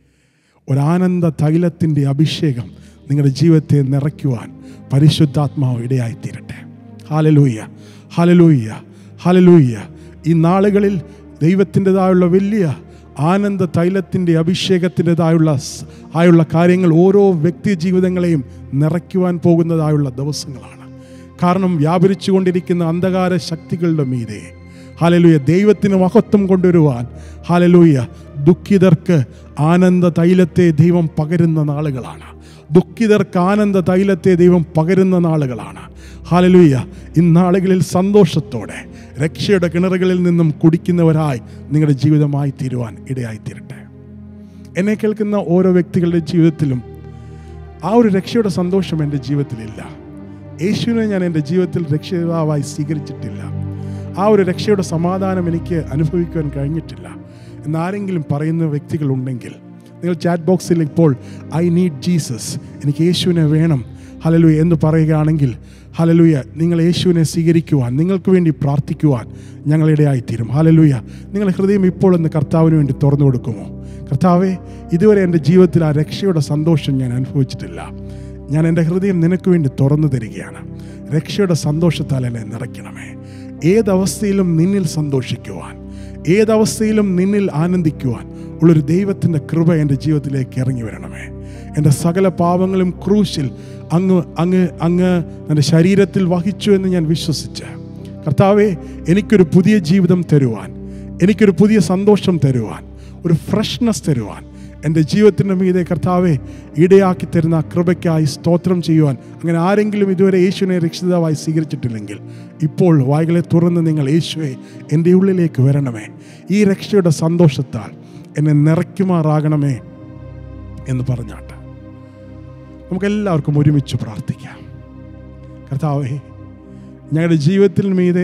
ഒരാനന്ദ തൈലത്തിൻ്റെ അഭിഷേകം നിങ്ങളുടെ ജീവിതത്തെ നിറയ്ക്കുവാൻ പരിശുദ്ധാത്മാവ് ഇടയായിത്തീരട്ടെ ഹാലലൂയ്യ ഹാലലൂയ്യ ഹാലലൂയ്യ ഈ നാളുകളിൽ ദൈവത്തിൻ്റെതായുള്ള വലിയ ആനന്ദ തൈലത്തിൻ്റെ അഭിഷേകത്തിൻ്റെതായുള്ള സ്- ആയുള്ള കാര്യങ്ങൾ ഓരോ വ്യക്തി ജീവിതങ്ങളെയും നിറയ്ക്കുവാൻ പോകുന്നതായുള്ള ദിവസങ്ങളാണ് കാരണം വ്യാപരിച്ചുകൊണ്ടിരിക്കുന്ന അന്ധകാര ശക്തികളുടെ മീതെ ഹാലലൂയ ദൈവത്തിന് മഹത്വം കൊണ്ടുവരുവാൻ ഹാലലൂയ ദുഃഖിതർക്ക് ആനന്ദ തൈലത്തെ ദൈവം പകരുന്ന നാളുകളാണ് ദുഃഖിതർക്ക് ആനന്ദ തൈലത്തെ ദൈവം പകരുന്ന നാളുകളാണ് ഹാലലൂയ ഇന്നാളുകളിൽ സന്തോഷത്തോടെ രക്ഷയുടെ കിണറുകളിൽ നിന്നും കുടിക്കുന്നവരായി നിങ്ങളുടെ ജീവിതമായി തീരുവാൻ ഇടയായി തീരട്ടെ എന്നെ കേൾക്കുന്ന ഓരോ വ്യക്തികളുടെ ജീവിതത്തിലും ആ ഒരു രക്ഷയുടെ സന്തോഷം എൻ്റെ ജീവിതത്തിലില്ല യേശുവിനെ ഞാൻ എൻ്റെ ജീവിതത്തിൽ രക്ഷിതാവായി സ്വീകരിച്ചിട്ടില്ല ആ ഒരു രക്ഷയുടെ സമാധാനം എനിക്ക് അനുഭവിക്കുവാൻ കഴിഞ്ഞിട്ടില്ല എന്നാരെങ്കിലും പറയുന്ന വ്യക്തികളുണ്ടെങ്കിൽ നിങ്ങൾ ചാറ്റ് ബോക്സിൽ ഇപ്പോൾ ഐ നീഡ് ജീസസ് എനിക്ക് യേശുവിനെ വേണം ഹലലുയ എന്ന് പറയുകയാണെങ്കിൽ ഹലലുയ നിങ്ങൾ യേശുവിനെ സ്വീകരിക്കുവാൻ നിങ്ങൾക്ക് വേണ്ടി പ്രാർത്ഥിക്കുവാൻ ഞങ്ങളിടയായിത്തീരും ഹലലുയ നിങ്ങളുടെ ഹൃദയം ഇപ്പോൾ ഒന്ന് കർത്താവിന് വേണ്ടി തുറന്നു കൊടുക്കുമോ കർത്താവെ ഇതുവരെ എൻ്റെ ജീവിതത്തിൽ ആ രക്ഷയുടെ സന്തോഷം ഞാൻ അനുഭവിച്ചിട്ടില്ല ഞാൻ എൻ്റെ ഹൃദയം നിനക്ക് വേണ്ടി തുറന്നു തരികയാണ് രക്ഷയുടെ സന്തോഷത്താൽ എന്നെ നിറയ്ക്കണമേ ഏതവസ്ഥയിലും നിന്നിൽ സന്തോഷിക്കുവാൻ ഏതവസ്ഥയിലും നിന്നിൽ ആനന്ദിക്കുവാൻ ഉള്ളൊരു ദൈവത്തിൻ്റെ കൃപ എൻ്റെ ജീവിതത്തിലേക്ക് ഇറങ്ങി വരണമേ എൻ്റെ സകല പാവങ്ങളും ക്രൂശിൽ അങ്ങ് അങ്ങ് അങ്ങ് എൻ്റെ ശരീരത്തിൽ വഹിച്ചു എന്ന് ഞാൻ വിശ്വസിച്ച് കർത്താവെ എനിക്കൊരു പുതിയ ജീവിതം തരുവാൻ എനിക്കൊരു പുതിയ സന്തോഷം തരുവാൻ ഒരു ഫ്രഷ്നെസ് തരുവാൻ എൻ്റെ ജീവിതത്തിൻ്റെ മീതെ കർത്താവെ ഇടയാക്കി തരുന്ന ആ കൃപയ്ക്കായി സ്തോത്രം ചെയ്യുവാൻ അങ്ങനെ ആരെങ്കിലും ഇതുവരെ യേശുവിനെ രക്ഷിതാവായി സ്വീകരിച്ചിട്ടില്ലെങ്കിൽ ഇപ്പോൾ വായ്കളെ തുറന്ന് നിങ്ങൾ യേശുവെ എൻ്റെ ഉള്ളിലേക്ക് വരണമേ ഈ രക്ഷയുടെ സന്തോഷത്താൽ എന്നെ നിറയ്ക്കുമാറാകണമേ എന്ന് പറഞ്ഞാട്ട് നമുക്കെല്ലാവർക്കും ഒരുമിച്ച് പ്രാർത്ഥിക്കാം കർത്താവേ ഞങ്ങളുടെ ജീവിതത്തിൽ മീതെ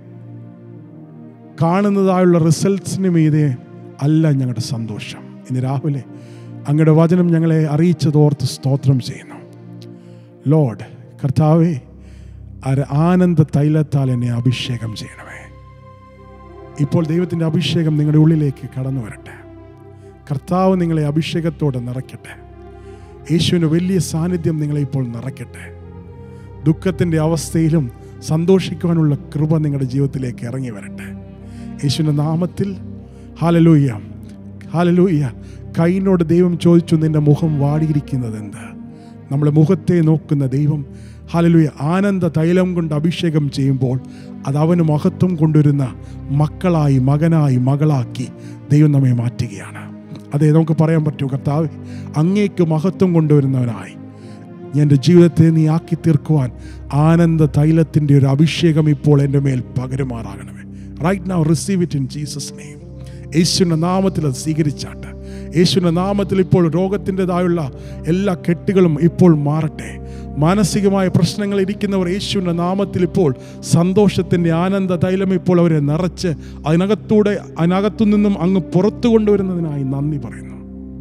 കാണുന്നതായുള്ള റിസൾട്ട്സിന് മീതെ അല്ല ഞങ്ങളുടെ സന്തോഷം ഇന്ന് രാവിലെ അങ്ങയുടെ വചനം ഞങ്ങളെ അറിയിച്ചതോർത്ത് സ്തോത്രം ചെയ്യുന്നു ലോഡ് കർത്താവെ ആ ആനന്ദ തൈലത്താൽ എന്നെ അഭിഷേകം ചെയ്യണമേ ഇപ്പോൾ ദൈവത്തിൻ്റെ അഭിഷേകം നിങ്ങളുടെ ഉള്ളിലേക്ക് കടന്നു വരട്ടെ കർത്താവ് നിങ്ങളെ അഭിഷേകത്തോടെ നിറയ്ക്കട്ടെ യേശുവിൻ്റെ വലിയ സാന്നിധ്യം നിങ്ങളെ ഇപ്പോൾ നിറയ്ക്കട്ടെ ദുഃഖത്തിൻ്റെ അവസ്ഥയിലും സന്തോഷിക്കുവാനുള്ള കൃപ നിങ്ങളുടെ ജീവിതത്തിലേക്ക് ഇറങ്ങി വരട്ടെ യേശുവിൻ്റെ നാമത്തിൽ ഹാലലൂയ്യ ഹാലലൂയ്യ കൈനോട് ദൈവം ചോദിച്ചു നിന്റെ മുഖം വാടിയിരിക്കുന്നത് എന്ത് നമ്മളെ മുഖത്തെ നോക്കുന്ന ദൈവം ഹാലലൂയ ആനന്ദ തൈലം കൊണ്ട് അഭിഷേകം ചെയ്യുമ്പോൾ അത് അവന് മഹത്വം കൊണ്ടുവരുന്ന മക്കളായി മകനായി മകളാക്കി ദൈവം നമ്മെ മാറ്റുകയാണ് അതെ നമുക്ക് പറയാൻ പറ്റൂ കർത്താവ് അങ്ങേക്ക് മഹത്വം കൊണ്ടുവരുന്നവനായി എൻ്റെ ജീവിതത്തെ നീ ആക്കി തീർക്കുവാൻ ആനന്ദ തൈലത്തിൻ്റെ ഒരു അഭിഷേകം ഇപ്പോൾ എൻ്റെ മേൽ പകരുമാറാകണമേ right now receive it in Jesus name യേശുവിൻ്റെ നാമത്തിൽ അത് സ്വീകരിച്ചാട്ട് യേശുവിൻ്റെ നാമത്തിൽ ഇപ്പോൾ രോഗത്തിൻ്റെതായുള്ള എല്ലാ കെട്ടുകളും ഇപ്പോൾ മാറട്ടെ മാനസികമായ പ്രശ്നങ്ങൾ ഇരിക്കുന്നവർ യേശുവിൻ്റെ നാമത്തിൽ ഇപ്പോൾ സന്തോഷത്തിൻ്റെ ആനന്ദ തൈലം ഇപ്പോൾ അവരെ നിറച്ച് അതിനകത്തൂടെ അതിനകത്തു നിന്നും അങ്ങ് പുറത്തു കൊണ്ടുവരുന്നതിനായി നന്ദി പറയുന്നു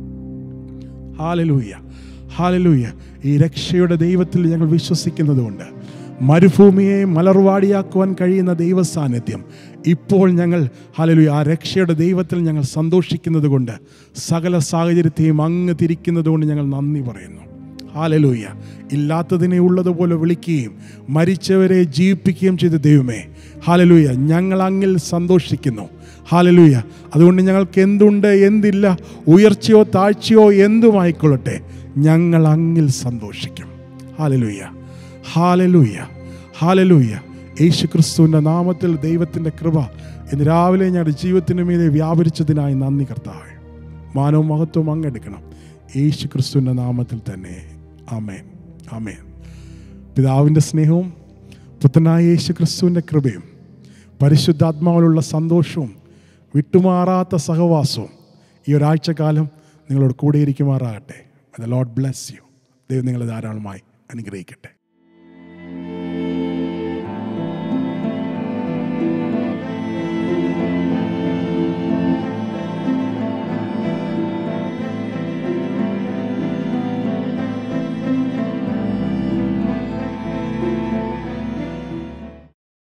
ഹാലലൂയ ഹാലലൂയ ഈ രക്ഷയുടെ ദൈവത്തിൽ ഞങ്ങൾ വിശ്വസിക്കുന്നതുകൊണ്ട് മരുഭൂമിയെ മലർവാടിയാക്കുവാൻ കഴിയുന്ന ദൈവ സാന്നിധ്യം ഇപ്പോൾ ഞങ്ങൾ ഹാലലൂയ ആ രക്ഷയുടെ ദൈവത്തിൽ ഞങ്ങൾ സന്തോഷിക്കുന്നത് കൊണ്ട് സകല സാഹചര്യത്തെയും അങ്ങ് തിരിക്കുന്നത് കൊണ്ട് ഞങ്ങൾ നന്ദി പറയുന്നു ഹാലലൂയ ഇല്ലാത്തതിനെ ഉള്ളതുപോലെ വിളിക്കുകയും മരിച്ചവരെ ജീവിപ്പിക്കുകയും ചെയ്ത ദൈവമേ ഹാലലൂയ ഞങ്ങൾ അങ്ങിൽ സന്തോഷിക്കുന്നു ഹാലലൂയ അതുകൊണ്ട് ഞങ്ങൾക്ക് എന്തുണ്ട് എന്തില്ല ഉയർച്ചയോ താഴ്ചയോ എന്തുമായിക്കൊള്ളട്ടെ ഞങ്ങൾ അങ്ങിൽ സന്തോഷിക്കും ഹാലലൂയ ഹാലലൂയ ഹാലലൂയ യേശു ക്രിസ്തുവിൻ്റെ നാമത്തിൽ ദൈവത്തിൻ്റെ കൃപ ഇന്ന് രാവിലെ ഞങ്ങളുടെ ജീവിതത്തിന് മീതെ വ്യാപരിച്ചതിനായി നന്ദി കർത്താവേ മാനവും മഹത്വവും അങ്ങെടുക്കണം യേശു ക്രിസ്തുവിൻ്റെ നാമത്തിൽ തന്നെ ആമേൻ ആമേൻ പിതാവിൻ്റെ സ്നേഹവും പുത്രനായ യേശു ക്രിസ്തുവിൻ്റെ കൃപയും പരിശുദ്ധാത്മാവിലുള്ള സന്തോഷവും വിട്ടുമാറാത്ത സഹവാസവും ഈ ഒരാഴ്ചക്കാലം നിങ്ങളോട് കൂടെ ഇരിക്കുമാറാകട്ടെ അത് ലോഡ് ബ്ലെസ് യു ദൈവം നിങ്ങളെ ധാരാളമായി അനുഗ്രഹിക്കട്ടെ